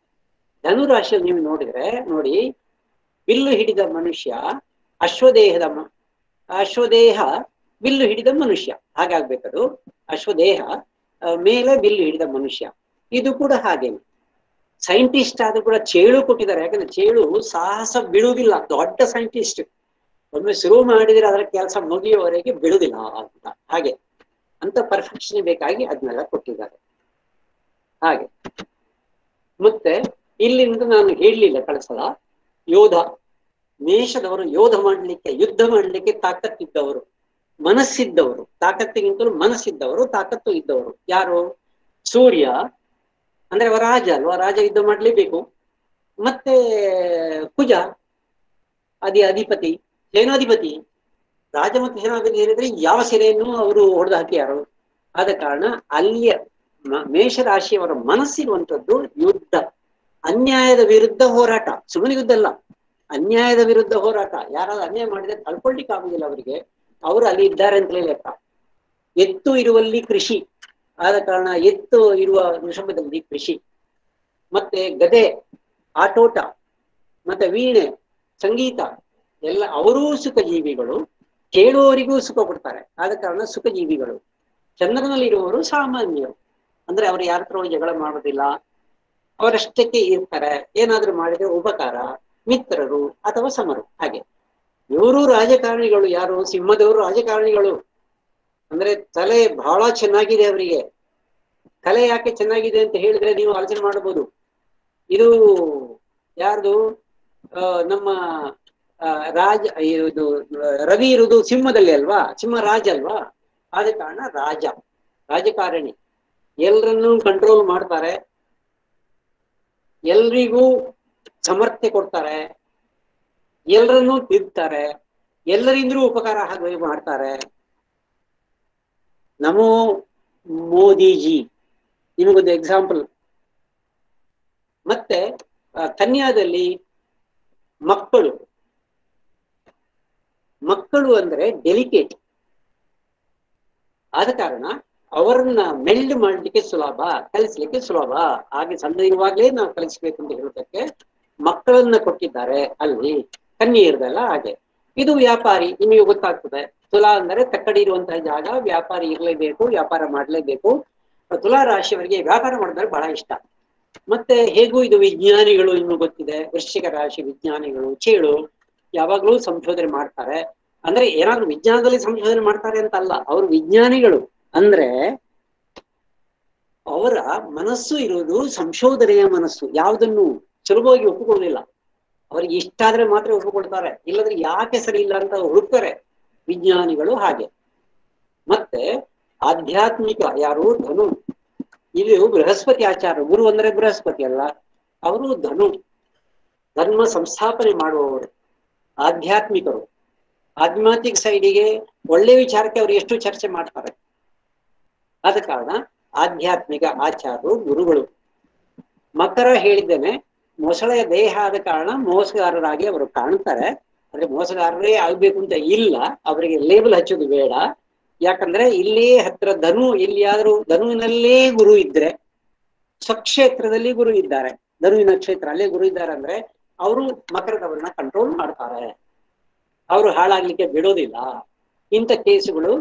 Speaker 1: ಧನು ರಾಶಿಯಲ್ಲಿ ನೀವು ನೋಡಿದ್ರೆ ನೋಡಿ ಬಿಲ್ಲು ಹಿಡಿದ ಮನುಷ್ಯ ಅಶ್ವದೇಹದ ಮ- ಅಶ್ವದೇಹ ಬಿಲ್ಲು ಹಿಡಿದ ಮನುಷ್ಯ ಹಾಗಾಗ್ಬೇಕದು ಅಶ್ವದೇಹ ಆ, ಮೇಲೆ ಬಿಲ್ಲು ಹಿಡಿದ ಮನುಷ್ಯ ಇದು ಕೂಡ ಹಾಗೇನೆ ಸೈಂಟಿಸ್ಟ್ ಆದ್ರೂ ಕೂಡ ಚೇಳು ಕೊಟ್ಟಿದ್ದಾರೆ ಯಾಕಂದ್ರೆ ಚೇಳು ಸಾಹಸ ಬಿಡುವುದಿಲ್ಲ ದೊಡ್ಡ ಸೈಂಟಿಸ್ಟ್ ಒಮ್ಮೆ ಶುರು ಮಾಡಿದ್ರೆ ಅದರ ಕೆಲಸ ಮುಗಿಯುವವರೆಗೆ ಬಿಡುವುದಿಲ್ಲ ಅಂತ ಹಾಗೆ ಅಂತ ಪರ್ಫೆಕ್ಷನ್ ಬೇಕಾಗಿ ಅದನ್ನೆಲ್ಲ ಕೊಟ್ಟಿದ್ದಾರೆ ಹಾಗೆ ಮತ್ತೆ ಇಲ್ಲಿಂದ ನಾನು ಹೇಳಲಿಲ್ಲ ಕಳಿಸಲ ಯೋಧ ಮೇಷದವರು ಯೋಧ ಮಾಡಲಿಕ್ಕೆ ಯುದ್ಧ ಮಾಡಲಿಕ್ಕೆ ತಾಕತ್ತಿದ್ದವರು ಮನಸ್ಸಿದ್ದವರು ತಾಕತ್ತಿಗಿಂತಲೂ ಮನಸ್ಸಿದ್ದವರು ತಾಕತ್ತು ಇದ್ದವರು ಯಾರು ಸೂರ್ಯ ಅಂದ್ರೆ ಅವ ರಾಜ ಅಲ್ವಾ ರಾಜ ಯುದ್ಧ ಮಾಡ್ಲೇಬೇಕು ಮತ್ತೆ ಕುಜ ಅದಿ ಅಧಿಪತಿ ಸೇನಾಧಿಪತಿ ರಾಜ ಮತ್ತು ಸೇನಾಧಿಪತಿ ಹೇಳಿದ್ರೆ ಯಾವ ಸೆರೆಯನ್ನು ಅವರು ಹೊಡೆದು ಹಾಕಿಯಾರು ಆದ ಕಾರಣ ಅಲ್ಲಿಯ ಮ- ಮೇಷರಾಶಿಯವರ ಮನಸ್ಸಿರುವಂತದ್ದು ಯುದ್ಧ ಅನ್ಯಾಯದ ವಿರುದ್ಧ ಹೋರಾಟ ಸುಮ್ಮನೆ ಯುದ್ಧ ಅಲ್ಲ ಅನ್ಯಾಯದ ವಿರುದ್ಧ ಹೋರಾಟ ಯಾರಾದ್ರೂ ಅನ್ಯಾಯ ಮಾಡಿದ್ರೆ ಕಳ್ಕೊಳ್ಲಿಕ್ಕೆ ಆಗುದಿಲ್ಲ ಅವರಿಗೆ ಅವರು ಅಲ್ಲಿ ಇದ್ದಾರೆ ಅಂತಲೇ ಲೆಕ್ಕ ಎತ್ತು ಇರುವಲ್ಲಿ ಕೃಷಿ ಆದ ಕಾರಣ ಎತ್ತು ಇರುವ ವೃಷಭದಲ್ಲಿ ಕೃಷಿ ಮತ್ತೆ ಗದೆ ಆಟೋಟ ಮತ್ತೆ ವೀಣೆ ಸಂಗೀತ ಎಲ್ಲ ಅವರೂ ಸುಖ ಜೀವಿಗಳು ಕೇಳುವವರಿಗೂ ಸುಖ ಕೊಡ್ತಾರೆ ಆದ ಕಾರಣ ಸುಖ ಜೀವಿಗಳು ಚಂದ್ರನಲ್ಲಿ ಇರುವವರು ಸಾಮಾನ್ಯರು ಅಂದ್ರೆ ಅವರು ಯಾರ ಹತ್ರ ಜಗಳ ಮಾಡೋದಿಲ್ಲ ಅವರಷ್ಟಕ್ಕೆ ಇರ್ತಾರೆ ಏನಾದ್ರೂ ಮಾಡಿದ್ರೆ ಉಪಕಾರ ಮಿತ್ರರು ಅಥವಾ ಸಮರು ಹಾಗೆ ಇವರು ರಾಜಕಾರಣಿಗಳು ಯಾರು ಸಿಂಹದವರು ರಾಜಕಾರಣಿಗಳು ಅಂದ್ರೆ ತಲೆ ಬಹಳ ಚೆನ್ನಾಗಿದೆ ಅವರಿಗೆ ಕಲೆ ಯಾಕೆ ಚೆನ್ನಾಗಿದೆ ಅಂತ ಹೇಳಿದ್ರೆ ನೀವು ಆಲೋಚನೆ ಮಾಡಬಹುದು ಇದು ಯಾರ್ದು ಆ, ನಮ್ಮ ಆ, ರಾಜ ಇದು ರವಿ ಇರುವುದು ಸಿಂಹದಲ್ಲಿ ಅಲ್ವಾ ಸಿಂಹ ರಾಜ ಅಲ್ವಾ ಆದ ಕಾರಣ ರಾಜ ರಾಜಕಾರಣಿ ಎಲ್ರನ್ನೂ ಕಂಟ್ರೋಲ್ ಮಾಡ್ತಾರೆ ಎಲ್ರಿಗೂ ಸಮರ್ಥ್ಯ ಕೊಡ್ತಾರೆ ಎಲ್ಲರನ್ನೂ ತಿದ್ತಾರೆ ಎಲ್ಲರಿಂದಲೂ ಉಪಕಾರ ಹಾಗೆ ಮಾಡ್ತಾರೆ ನಮೋ ಮೋದಿಜಿ ನಿಮಗೊಂದು ಎಕ್ಸಾಂಪಲ್ ಮತ್ತೆ ಆ, ಕನ್ಯಾದಲ್ಲಿ ಮಕ್ಕಳು ಮಕ್ಕಳು ಅಂದ್ರೆ ಡೆಲಿಕೇಟ್ ಆದ ಕಾರಣ ಅವರನ್ನ ಮೆಲ್ಡ್ ಮಾಡ್ಲಿಕ್ಕೆ ಸುಲಭ ಕಲಿಸ್ಲಿಕ್ಕೆ ಸುಲಭ ಹಾಗೆ ಸಣ್ಣ ಇರುವಾಗಲೇ ನಾವು ಕಲಿಸ್ಬೇಕು ಅಂತ ಹೇಳೋದಕ್ಕೆ ಮಕ್ಕಳನ್ನ ಕೊಟ್ಟಿದ್ದಾರೆ ಅಲ್ಲಿ ಕನ್ಯೆ ಇರದಲ್ಲ ಹಾಗೆ ಇದು ವ್ಯಾಪಾರಿ ನಿಮಗೆ ಗೊತ್ತಾಗ್ತದೆ ತುಲಾ ಅಂದರೆ ತಕ್ಕಡಿ ಇರುವಂತಹ ಜಾಗ ವ್ಯಾಪಾರಿ ಇರಲೇಬೇಕು ವ್ಯಾಪಾರ ಮಾಡಲೇಬೇಕು ತುಲಾ ರಾಶಿಯವರಿಗೆ ವ್ಯಾಪಾರ ಮಾಡಿದ್ರೆ ಬಹಳ ಇಷ್ಟ ಮತ್ತೆ ಹೇಗೂ ಇದು ವಿಜ್ಞಾನಿಗಳು ಇನ್ನು ಗೊತ್ತಿದೆ ವೃಶ್ಚಿಕ ರಾಶಿ ವಿಜ್ಞಾನಿಗಳು ಚೇಳು ಯಾವಾಗ್ಲೂ ಸಂಶೋಧನೆ ಮಾಡ್ತಾರೆ ಅಂದ್ರೆ ಏನಾದ್ರು ವಿಜ್ಞಾನದಲ್ಲಿ ಸಂಶೋಧನೆ ಮಾಡ್ತಾರೆ ಅಂತ ಅಲ್ಲ ಅವರು ವಿಜ್ಞಾನಿಗಳು ಅಂದ್ರೆ ಅವರ ಮನಸ್ಸು ಇರುವುದು ಸಂಶೋಧನೆಯ ಮನಸ್ಸು ಯಾವುದನ್ನು ಸುಲಭವಾಗಿ ಒಪ್ಪಿಕೊಳ್ಳುವುದಿಲ್ಲ ಅವರಿಗೆ ಇಷ್ಟ ಆದ್ರೆ ಮಾತ್ರ ಒಪ್ಪಿಕೊಳ್ತಾರೆ ಇಲ್ಲದ್ರೆ ಯಾಕೆ ಸರಿ ಇಲ್ಲ ಅಂತ ಹುಡುಕ್ತಾರೆ ವಿಜ್ಞಾನಿಗಳು ಹಾಗೆ ಮತ್ತೆ ಆಧ್ಯಾತ್ಮಿಕ ಯಾರು ಧನು ಇದು ಬೃಹಸ್ಪತಿ ಆಚಾರ ಗುರು ಅಂದ್ರೆ ಬೃಹಸ್ಪತಿ ಅಲ್ಲ ಅವರು ಧನು ಧರ್ಮ ಸಂಸ್ಥಾಪನೆ ಮಾಡುವವರು ಆಧ್ಯಾತ್ಮಿಕರು ಆಧ್ಯಾತ್ಮಿಕ ಸೈಡಿಗೆ ಒಳ್ಳೆ ವಿಚಾರಕ್ಕೆ ಅವರು ಎಷ್ಟು ಚರ್ಚೆ ಮಾಡ್ತಾರೆ ಆದ ಕಾರಣ ಆಧ್ಯಾತ್ಮಿಕ ಆಚಾರರು ಗುರುಗಳು ಮಕರ ಹೇಳಿದ್ದೇನೆ ಮೊಸಳೆಯ ದೇಹ ಆದ ಕಾರಣ ಮೋಸಗಾರರಾಗಿ ಅವರು ಕಾಣ್ತಾರೆ ಅಂದ್ರೆ ಮೋಸಗಾರರೇ ಆಗ್ಬೇಕು ಅಂತ ಇಲ್ಲ ಅವರಿಗೆ ಲೇಬಲ್ ಹಚ್ಚೋದು ಬೇಡ ಯಾಕಂದ್ರೆ ಇಲ್ಲೇ ಹತ್ರ ಧನು ಎಲ್ಲಿಯಾದ್ರೂ ಧನುವಿನಲ್ಲೇ ಗುರು ಇದ್ರೆ ಸ್ವಕ್ಷೇತ್ರದಲ್ಲಿ ಗುರು ಇದ್ದಾರೆ ಧನುವಿನ ಕ್ಷೇತ್ರ ಅಲ್ಲೇ ಗುರು ಇದ್ದಾರೆ ಅಂದ್ರೆ ಅವರು ಮಕರದವರನ್ನ ಕಂಟ್ರೋಲ್ ಮಾಡ್ತಾರೆ ಅವರು ಹಾಳಾಗ್ಲಿಕ್ಕೆ ಬಿಡೋದಿಲ್ಲ ಇಂಥ ಕೇಸುಗಳು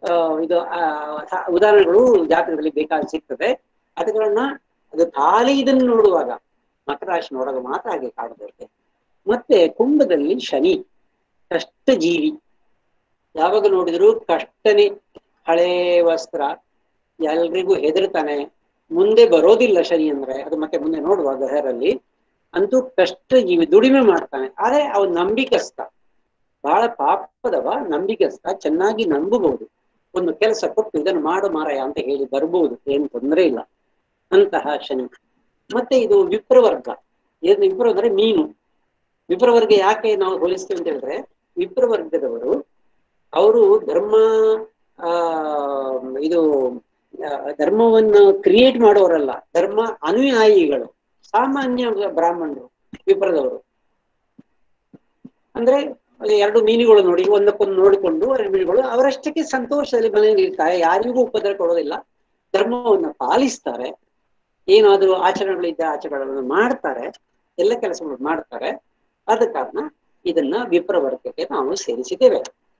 Speaker 1: ಆ, ಇದು ಆ, ಸ- ಉದಾಹರಣೆಗಳು ಜಾತಕದಲ್ಲಿ ಬೇಕಾಗಿ ಸಿಗ್ತದೆ ಅದಗಳನ್ನ ಅದು ಖಾಲಿ ಇದನ್ನು ನೋಡುವಾಗ ಮಕರ ರಾಶಿ ನೋಡುವಾಗ ಮಾತ್ರ ಹಾಗೆ ಕಾಣಬರುತ್ತೆ ಮತ್ತೆ ಕುಂಭದಲ್ಲಿ ಶನಿ ಕಷ್ಟ ಜೀವಿ ಯಾವಾಗ ನೋಡಿದ್ರು ಕಷ್ಟನೇ ಹಳೇ ವಸ್ತ್ರ ಎಲ್ರಿಗೂ ಹೆದರ್ತಾನೆ ಮುಂದೆ ಬರೋದಿಲ್ಲ ಶನಿ ಅಂದ್ರೆ ಅದು ಮತ್ತೆ ಮುಂದೆ ನೋಡುವ ಗ್ರಹರಲ್ಲಿ ಅಂತೂ ಕಷ್ಟ ಜೀವಿ ದುಡಿಮೆ ಮಾಡ್ತಾನೆ ಆದ್ರೆ ಅವನು ನಂಬಿಕಸ್ತ ಬಹಳ ಪಾಪದವ ನಂಬಿಕಸ್ತ ಚೆನ್ನಾಗಿ ನಂಬಬಹುದು ಒಂದು ಕೆಲಸ ಕೊಟ್ಟು ಇದನ್ನು ಮಾಡು ಮಾರಾಯ ಅಂತ ಹೇಳಿ ಬರ್ಬೋದು ಏನು ತೊಂದರೆ ಇಲ್ಲ ಅಂತಹ ಶನಿ ಮತ್ತೆ ಇದು ವಿಪ್ರವರ್ಗ ಏನು ವಿಪ್ರ ಅಂದ್ರೆ ಮೀನು ವಿಪ್ರವರ್ಗ ಯಾಕೆ ನಾವು ಹೋಲಿಸ್ತೀವಿ ಅಂತ ಹೇಳಿದ್ರೆ ವಿಪ್ರವರ್ಗದವರು ಅವರು ಧರ್ಮ ಆ ಇದು ಆ, ಧರ್ಮವನ್ನು ಕ್ರಿಯೇಟ್ ಮಾಡೋರಲ್ಲ ಧರ್ಮ ಅನುಯಾಯಿಗಳು ಸಾಮಾನ್ಯ ಬ್ರಾಹ್ಮಣರು ವಿಪ್ರದವರು ಅಂದ್ರೆ ಅಲ್ಲಿ ಎರಡು ಮೀನುಗಳು ನೋಡಿ ಒಂದಕ್ಕೊಂದು ನೋಡಿಕೊಂಡು ಎರಡು ಮೀನುಗಳು ಅವರಷ್ಟಕ್ಕೆ ಸಂತೋಷದಲ್ಲಿ ಮನೆಯಲ್ಲಿ ಇರ್ತಾರೆ ಯಾರಿಗೂ ಉಪದ್ರ ಕೊಡೋದಿಲ್ಲ ಧರ್ಮವನ್ನು ಪಾಲಿಸ್ತಾರೆ ಏನಾದರೂ ಆಚರಣೆಗಳಿದ್ದ ಆಚರಣೆಗಳನ್ನು ಮಾಡ್ತಾರೆ ಎಲ್ಲ ಕೆಲಸಗಳು ಮಾಡ್ತಾರೆ ಆದ ಕಾರಣ ಇದನ್ನ ವಿಪ್ರವರ್ಗಕ್ಕೆ ನಾವು ಸೇರಿಸಿದ್ದೇವೆ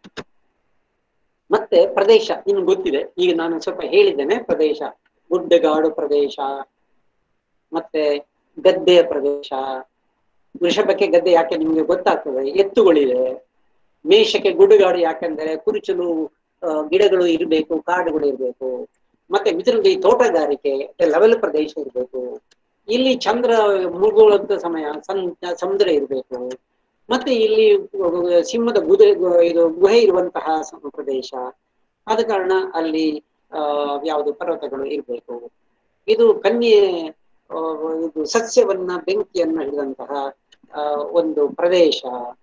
Speaker 1: ಮತ್ತೆ ಪ್ರದೇಶ ನಿಮ್ಗೆ ಗೊತ್ತಿದೆ ಈಗ ನಾನು ಸ್ವಲ್ಪ ಹೇಳಿದ್ದೇನೆ ಪ್ರದೇಶ ಗುಡ್ಡಗಾಡು ಪ್ರದೇಶ ಮತ್ತೆ ಗದ್ದೆಯ ಪ್ರದೇಶ ವೃಷಭಕ್ಕೆ ಗದ್ದೆ ಯಾಕೆ ನಿಮ್ಗೆ ಗೊತ್ತಾಗ್ತದೆ ಎತ್ತುಗಳಿವೆ ಮೇಷಕ್ಕೆ ಗುಡ್ಡಗಾಡು ಯಾಕೆಂದರೆ ಕುರುಚಲು ಆ, ಗಿಡಗಳು ಇರಬೇಕು ಕಾಡುಗಳು ಇರಬೇಕು ಮತ್ತೆ ಮಿತ್ರದಲ್ಲಿ ತೋಟಗಾರಿಕೆ ಲೆವೆಲ್ ಪ್ರದೇಶ ಇರಬೇಕು ಇಲ್ಲಿ ಚಂದ್ರ ಮುಳುಗುವಂತ ಸಮಯ ಸಂ- ಸಮುದ್ರ ಇರಬೇಕು ಮತ್ತೆ ಇಲ್ಲಿ ಸಿಂಹದ ಗುದೆ ಇದು ಗುಹೆ ಇರುವಂತಹ ಸ- ಪ್ರದೇಶ ಆದ ಕಾರಣ ಅಲ್ಲಿ ಆ ಯಾವುದು ಪರ್ವತಗಳು ಇರಬೇಕು ಇದು ಕನ್ಯೆ ಆ, ಇದು ಸಸ್ಯವನ್ನ ಬೆಂಕಿಯನ್ನ ಹಿಡಿದಂತಹ ಆ, ಒಂದು ಪ್ರದೇಶ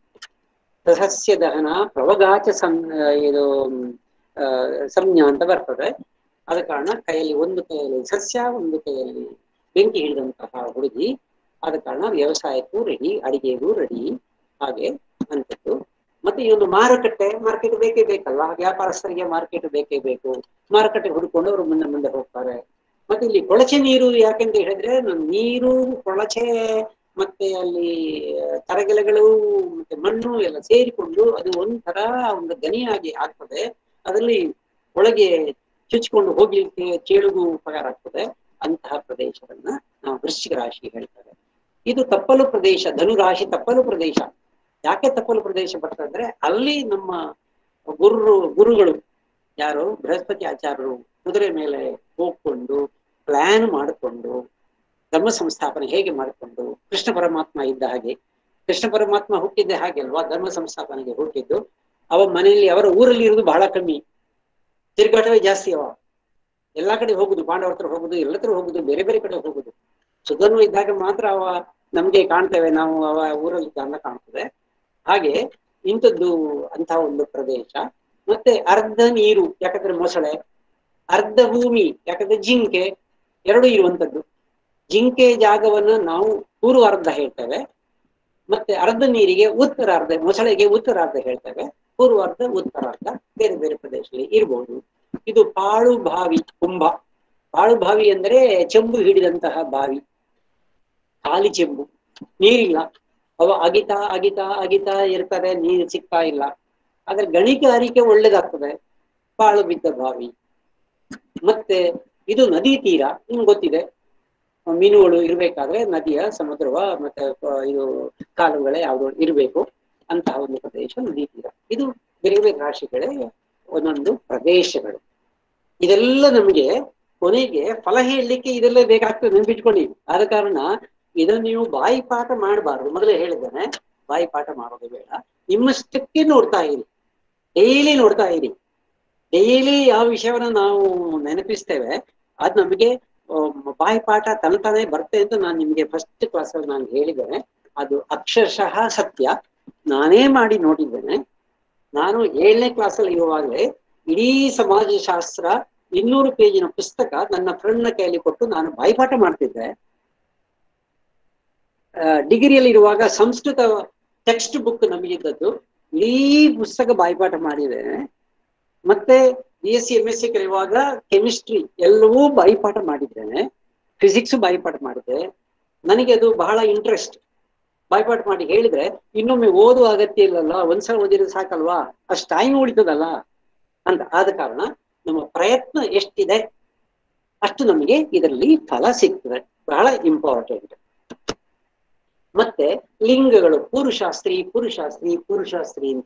Speaker 1: ಸಸ್ಯ ದಹನ ಪ್ರವಗಾಚ ಸಂ ಇದು ಆ, ಸಂಜ್ಞಾ ಅಂತ ಬರ್ತದೆ ಆದ ಕಾರಣ ಕೈಯಲ್ಲಿ ಒಂದು ಕೈಯಲ್ಲಿ ಸಸ್ಯ ಒಂದು ಕೈಯಲ್ಲಿ ಬೆಂಕಿ ಹಿಡಿದಂತಹ ಹುಡುಗಿ ಆದ ಕಾರಣ ವ್ಯವಸಾಯಕ್ಕೂ ರೆಡಿ ಅಡಿಗೆಗೂ ರೆಡಿ ಹಾಗೆ ಅಂತದ್ದು ಮತ್ತೆ ಈ ಒಂದು ಮಾರುಕಟ್ಟೆ ಮಾರ್ಕೆಟ್ ಬೇಕೇ ಬೇಕಲ್ಲ ವ್ಯಾಪಾರಸ್ಥರಿಗೆ ಮಾರ್ಕೆಟ್ ಬೇಕೇ ಬೇಕು ಮಾರುಕಟ್ಟೆ ಹುಡುಕೊಂಡು ಅವರು ಮುಂದೆ ಮುಂದೆ ಹೋಗ್ತಾರೆ ಮತ್ತೆ ಇಲ್ಲಿ ಕೊಳಚೆ ನೀರು ಯಾಕೆಂತ ಹೇಳಿದ್ರೆ ನ- ನೀರು ಕೊಳಚೆ ಮತ್ತೆ ಅಲ್ಲಿ ತರಗೆಲೆಗಳು ಮತ್ತೆ ಮಣ್ಣು ಎಲ್ಲ ಸೇರಿಕೊಂಡು ಅದು ಒಂಥರ ಒಂದು ಗನಿಯಾಗಿ ಆಗ್ತದೆ ಅದರಲ್ಲಿ ಒಳಗೆ ಚುಚ್ಕೊಂಡು ಹೋಗ್ಲಿಕ್ಕೆ ಚೇಳುಗೂ ಉಪಕಾರ ಆಗ್ತದೆ ಅಂತಹ ಪ್ರದೇಶವನ್ನ ನಾವು ವೃಶ್ಚಿಕ ರಾಶಿ ಹೇಳ್ತಾರೆ ಇದು ತಪ್ಪಲು ಪ್ರದೇಶ ಧನು ರಾಶಿ ತಪ್ಪಲು ಪ್ರದೇಶ ಯಾಕೆ ತಪ್ಪಲು ಪ್ರದೇಶ ಬರ್ತದೆ ಅಂದ್ರೆ ಅಲ್ಲಿ ನಮ್ಮ ಗುರು ಗುರುಗಳು ಯಾರು ಬೃಹಸ್ಪತಿ ಆಚಾರ್ಯರು ಕುದುರೆ ಮೇಲೆ ಹೋಗ್ಕೊಂಡು ಪ್ಲಾನ್ ಮಾಡಿಕೊಂಡು ಧರ್ಮ ಸಂಸ್ಥಾಪನೆ ಹೇಗೆ ಮಾಡಿಕೊಂಡು ಕೃಷ್ಣ ಪರಮಾತ್ಮ ಇದ್ದ ಹಾಗೆ ಕೃಷ್ಣ ಪರಮಾತ್ಮ ಹುಟ್ಟಿದ್ದೆ ಹಾಗೆ ಅಲ್ವಾ ಧರ್ಮ ಸಂಸ್ಥಾಪನೆಗೆ ಹುಟ್ಟಿದ್ದು ಅವ ಮನೆಯಲ್ಲಿ ಅವರ ಊರಲ್ಲಿ ಇರುವುದು ಬಹಳ ಕಮ್ಮಿ ತಿರುಗಾಟವೇ ಜಾಸ್ತಿ ಅವ ಎಲ್ಲಾ ಕಡೆ ಹೋಗುದು ಪಾಂಡವರ ಹತ್ರ ಹೋಗುದು ಎಲ್ಲ ಹತ್ರ ಹೋಗುದು ಬೇರೆ ಬೇರೆ ಕಡೆ ಹೋಗುದು ಸುಧರ್ಮ ಇದ್ದಾಗ ಮಾತ್ರ ಅವ ನಮ್ಗೆ ಕಾಣ್ತೇವೆ ನಾವು ಅವ ಊರಲ್ಲಿ ಚಂದ ಕಾಣ್ತದೆ ಹಾಗೆ ಇಂಥದ್ದು ಅಂತಹ ಒಂದು ಪ್ರದೇಶ ಮತ್ತೆ ಅರ್ಧ ನೀರು ಯಾಕಂದ್ರೆ ಮೊಸಳೆ ಅರ್ಧ ಭೂಮಿ ಯಾಕಂದ್ರೆ ಜಿಂಕೆ ಎರಡು ಇರುವಂತದ್ದು ಜಿಂಕೆ ಜಾಗವನ್ನ ನಾವು ಪೂರ್ವಾರ್ಧ ಹೇಳ್ತೇವೆ ಮತ್ತೆ ಅರ್ಧ ನೀರಿಗೆ ಉತ್ತರಾರ್ಧ ಮೊಸಳೆಗೆ ಉತ್ತರಾರ್ಧ ಹೇಳ್ತೇವೆ ಪೂರ್ವಾರ್ಧ ಉತ್ತರಾರ್ಧ ಬೇರೆ ಬೇರೆ ಪ್ರದೇಶದಲ್ಲಿ ಇರಬಹುದು ಇದು ಪಾಳು ಬಾವಿ ಕುಂಭ ಪಾಳು ಬಾವಿ ಅಂದರೆ ಚೆಂಬು ಹಿಡಿದಂತಹ ಬಾವಿ ಖಾಲಿ ಚೆಂಬು ನೀರಿಲ್ಲ ಅವ ಅಗಿತಾ ಅಗಿತಾ ಅಗಿತಾ ಇರ್ತಾರೆ ನೀರು ಸಿಗ್ತಾ ಇಲ್ಲ ಆದ್ರೆ ಗಣಿಗಾರಿಕೆ ಒಳ್ಳೇದಾಗ್ತದೆ ಪಾಳು ಬಿದ್ದ ಬಾವಿ ಮತ್ತೆ ಇದು ನದಿ ತೀರ ನಿಮ್ಗೆ ಗೊತ್ತಿದೆ ಮೀನುಗಳು ಇರ್ಬೇಕಾದ್ರೆ ನದಿಯ ಸಮುದ್ರವ ಮತ್ತೆ ಆ, ಇದು ಕಾಲುಗಳೇ ಯಾವುದು ಇರಬೇಕು ಅಂತಹ ಒಂದು ಪ್ರದೇಶ ನದಿ ತೀರ ಇದು ಬೇರೆ ಬೇರೆ ರಾಶಿಗಳೇ ಒಂದೊಂದು ಪ್ರದೇಶಗಳು ಇದೆಲ್ಲ ನಮಗೆ ಕೊನೆಗೆ ಫಲ ಹೇಳಲಿಕ್ಕೆ ಇದೆಲ್ಲ ಬೇಕಾಗ್ತದೆ ನೆನ್ಪಿಟ್ಕೊಳ್ಳಿ ಆದ ಕಾರಣ ಇದನ್ನು ನೀವು ಬಾಯಿ ಪಾಠ ಮಾಡಬಾರ್ದು ಮೊದಲೇ ಹೇಳಿದ್ದೇನೆ ಬಾಯಿ ಪಾಠ ಮಾಡೋದು ಬೇಡ ನಿಮ್ಮಷ್ಟಕ್ಕೆ ನೋಡ್ತಾ ಇರಿ ಡೈಲಿ ನೋಡ್ತಾ ಇರಿ ಡೈಲಿ ಯಾವ ವಿಷಯವನ್ನ ನಾವು ನೆನಪಿಸ್ತೇವೆ ಅದು ನಮಗೆ ಬಾಯಿ ಪಾಠ ತನತಾನೇ ಬರುತ್ತೆ ಅಂತ ನಾನು ನಿಮ್ಗೆ ಫಸ್ಟ್ ಕ್ಲಾಸಲ್ಲಿ ನಾನು ಹೇಳಿದ್ದೇನೆ ಅದು ಅಕ್ಷರಶಃ ಸತ್ಯ ನಾನೇ ಮಾಡಿ ನೋಡಿದ್ದೇನೆ ನಾನು ಏಳನೇ ಕ್ಲಾಸಲ್ಲಿ ಇರುವಾಗಲೇ ಇಡೀ ಸಮಾಜಶಾಸ್ತ್ರ ಇನ್ನೂರು ಪೇಜಿನ ಪುಸ್ತಕ ನನ್ನ ಫ್ರೆಂಡ್ನ ಕೈಯಲ್ಲಿ ಕೊಟ್ಟು ನಾನು ಬಾಯಿಪಾಠ ಮಾಡ್ತಿದ್ದೆ ಡಿಗ್ರಿಯಲ್ಲಿ ಇರುವಾಗ ಸಂಸ್ಕೃತ ಟೆಕ್ಸ್ಟ್ ಬುಕ್ ನಮಗಿದ್ದದ್ದು ಇಡೀ ಪುಸ್ತಕ ಬಾಯಿಪಾಠ ಮಾಡಿದ್ದೇನೆ ಮತ್ತೆ B S C M S C ಕಲಿಯುವಾಗ ಕೆಮಿಸ್ಟ್ರಿ ಎಲ್ಲವೂ ಬಾಯಿಪಾಠ ಮಾಡಿದ್ದೇನೆ ಫಿಸಿಕ್ಸ್ ಬಾಯಿಪಾಠ ಮಾಡಿದೆ ನನಗೆ ಅದು ಬಹಳ ಇಂಟ್ರೆಸ್ಟ್ ಬಾಯ್ಪಾಟ್ ಮಾಡಿ ಹೇಳಿದ್ರೆ ಇನ್ನೊಮ್ಮೆ ಓದುವ ಅಗತ್ಯ ಇಲ್ಲಲ್ಲ ಒಂದ್ಸಲ ಓದಿದ್ರೆ ಸಾಕಲ್ವಾ ಅಷ್ಟು ಟೈಮ್ ಉಳಿತದಲ್ಲ ಅಂತ ಆದ ಕಾರಣ ನಮ್ಮ ಪ್ರಯತ್ನ ಎಷ್ಟಿದೆ ಅಷ್ಟು ನಮಗೆ ಇದರಲ್ಲಿ ಫಲ ಸಿಗ್ತದೆ ಬಹಳ ಇಂಪಾರ್ಟೆಂಟ್ ಮತ್ತೆ ಲಿಂಗಗಳು ಪುರುಷ ಸ್ತ್ರೀ ಪುರುಷ ಸ್ತ್ರೀ ಪುರುಷ ಸ್ತ್ರೀ ಅಂತ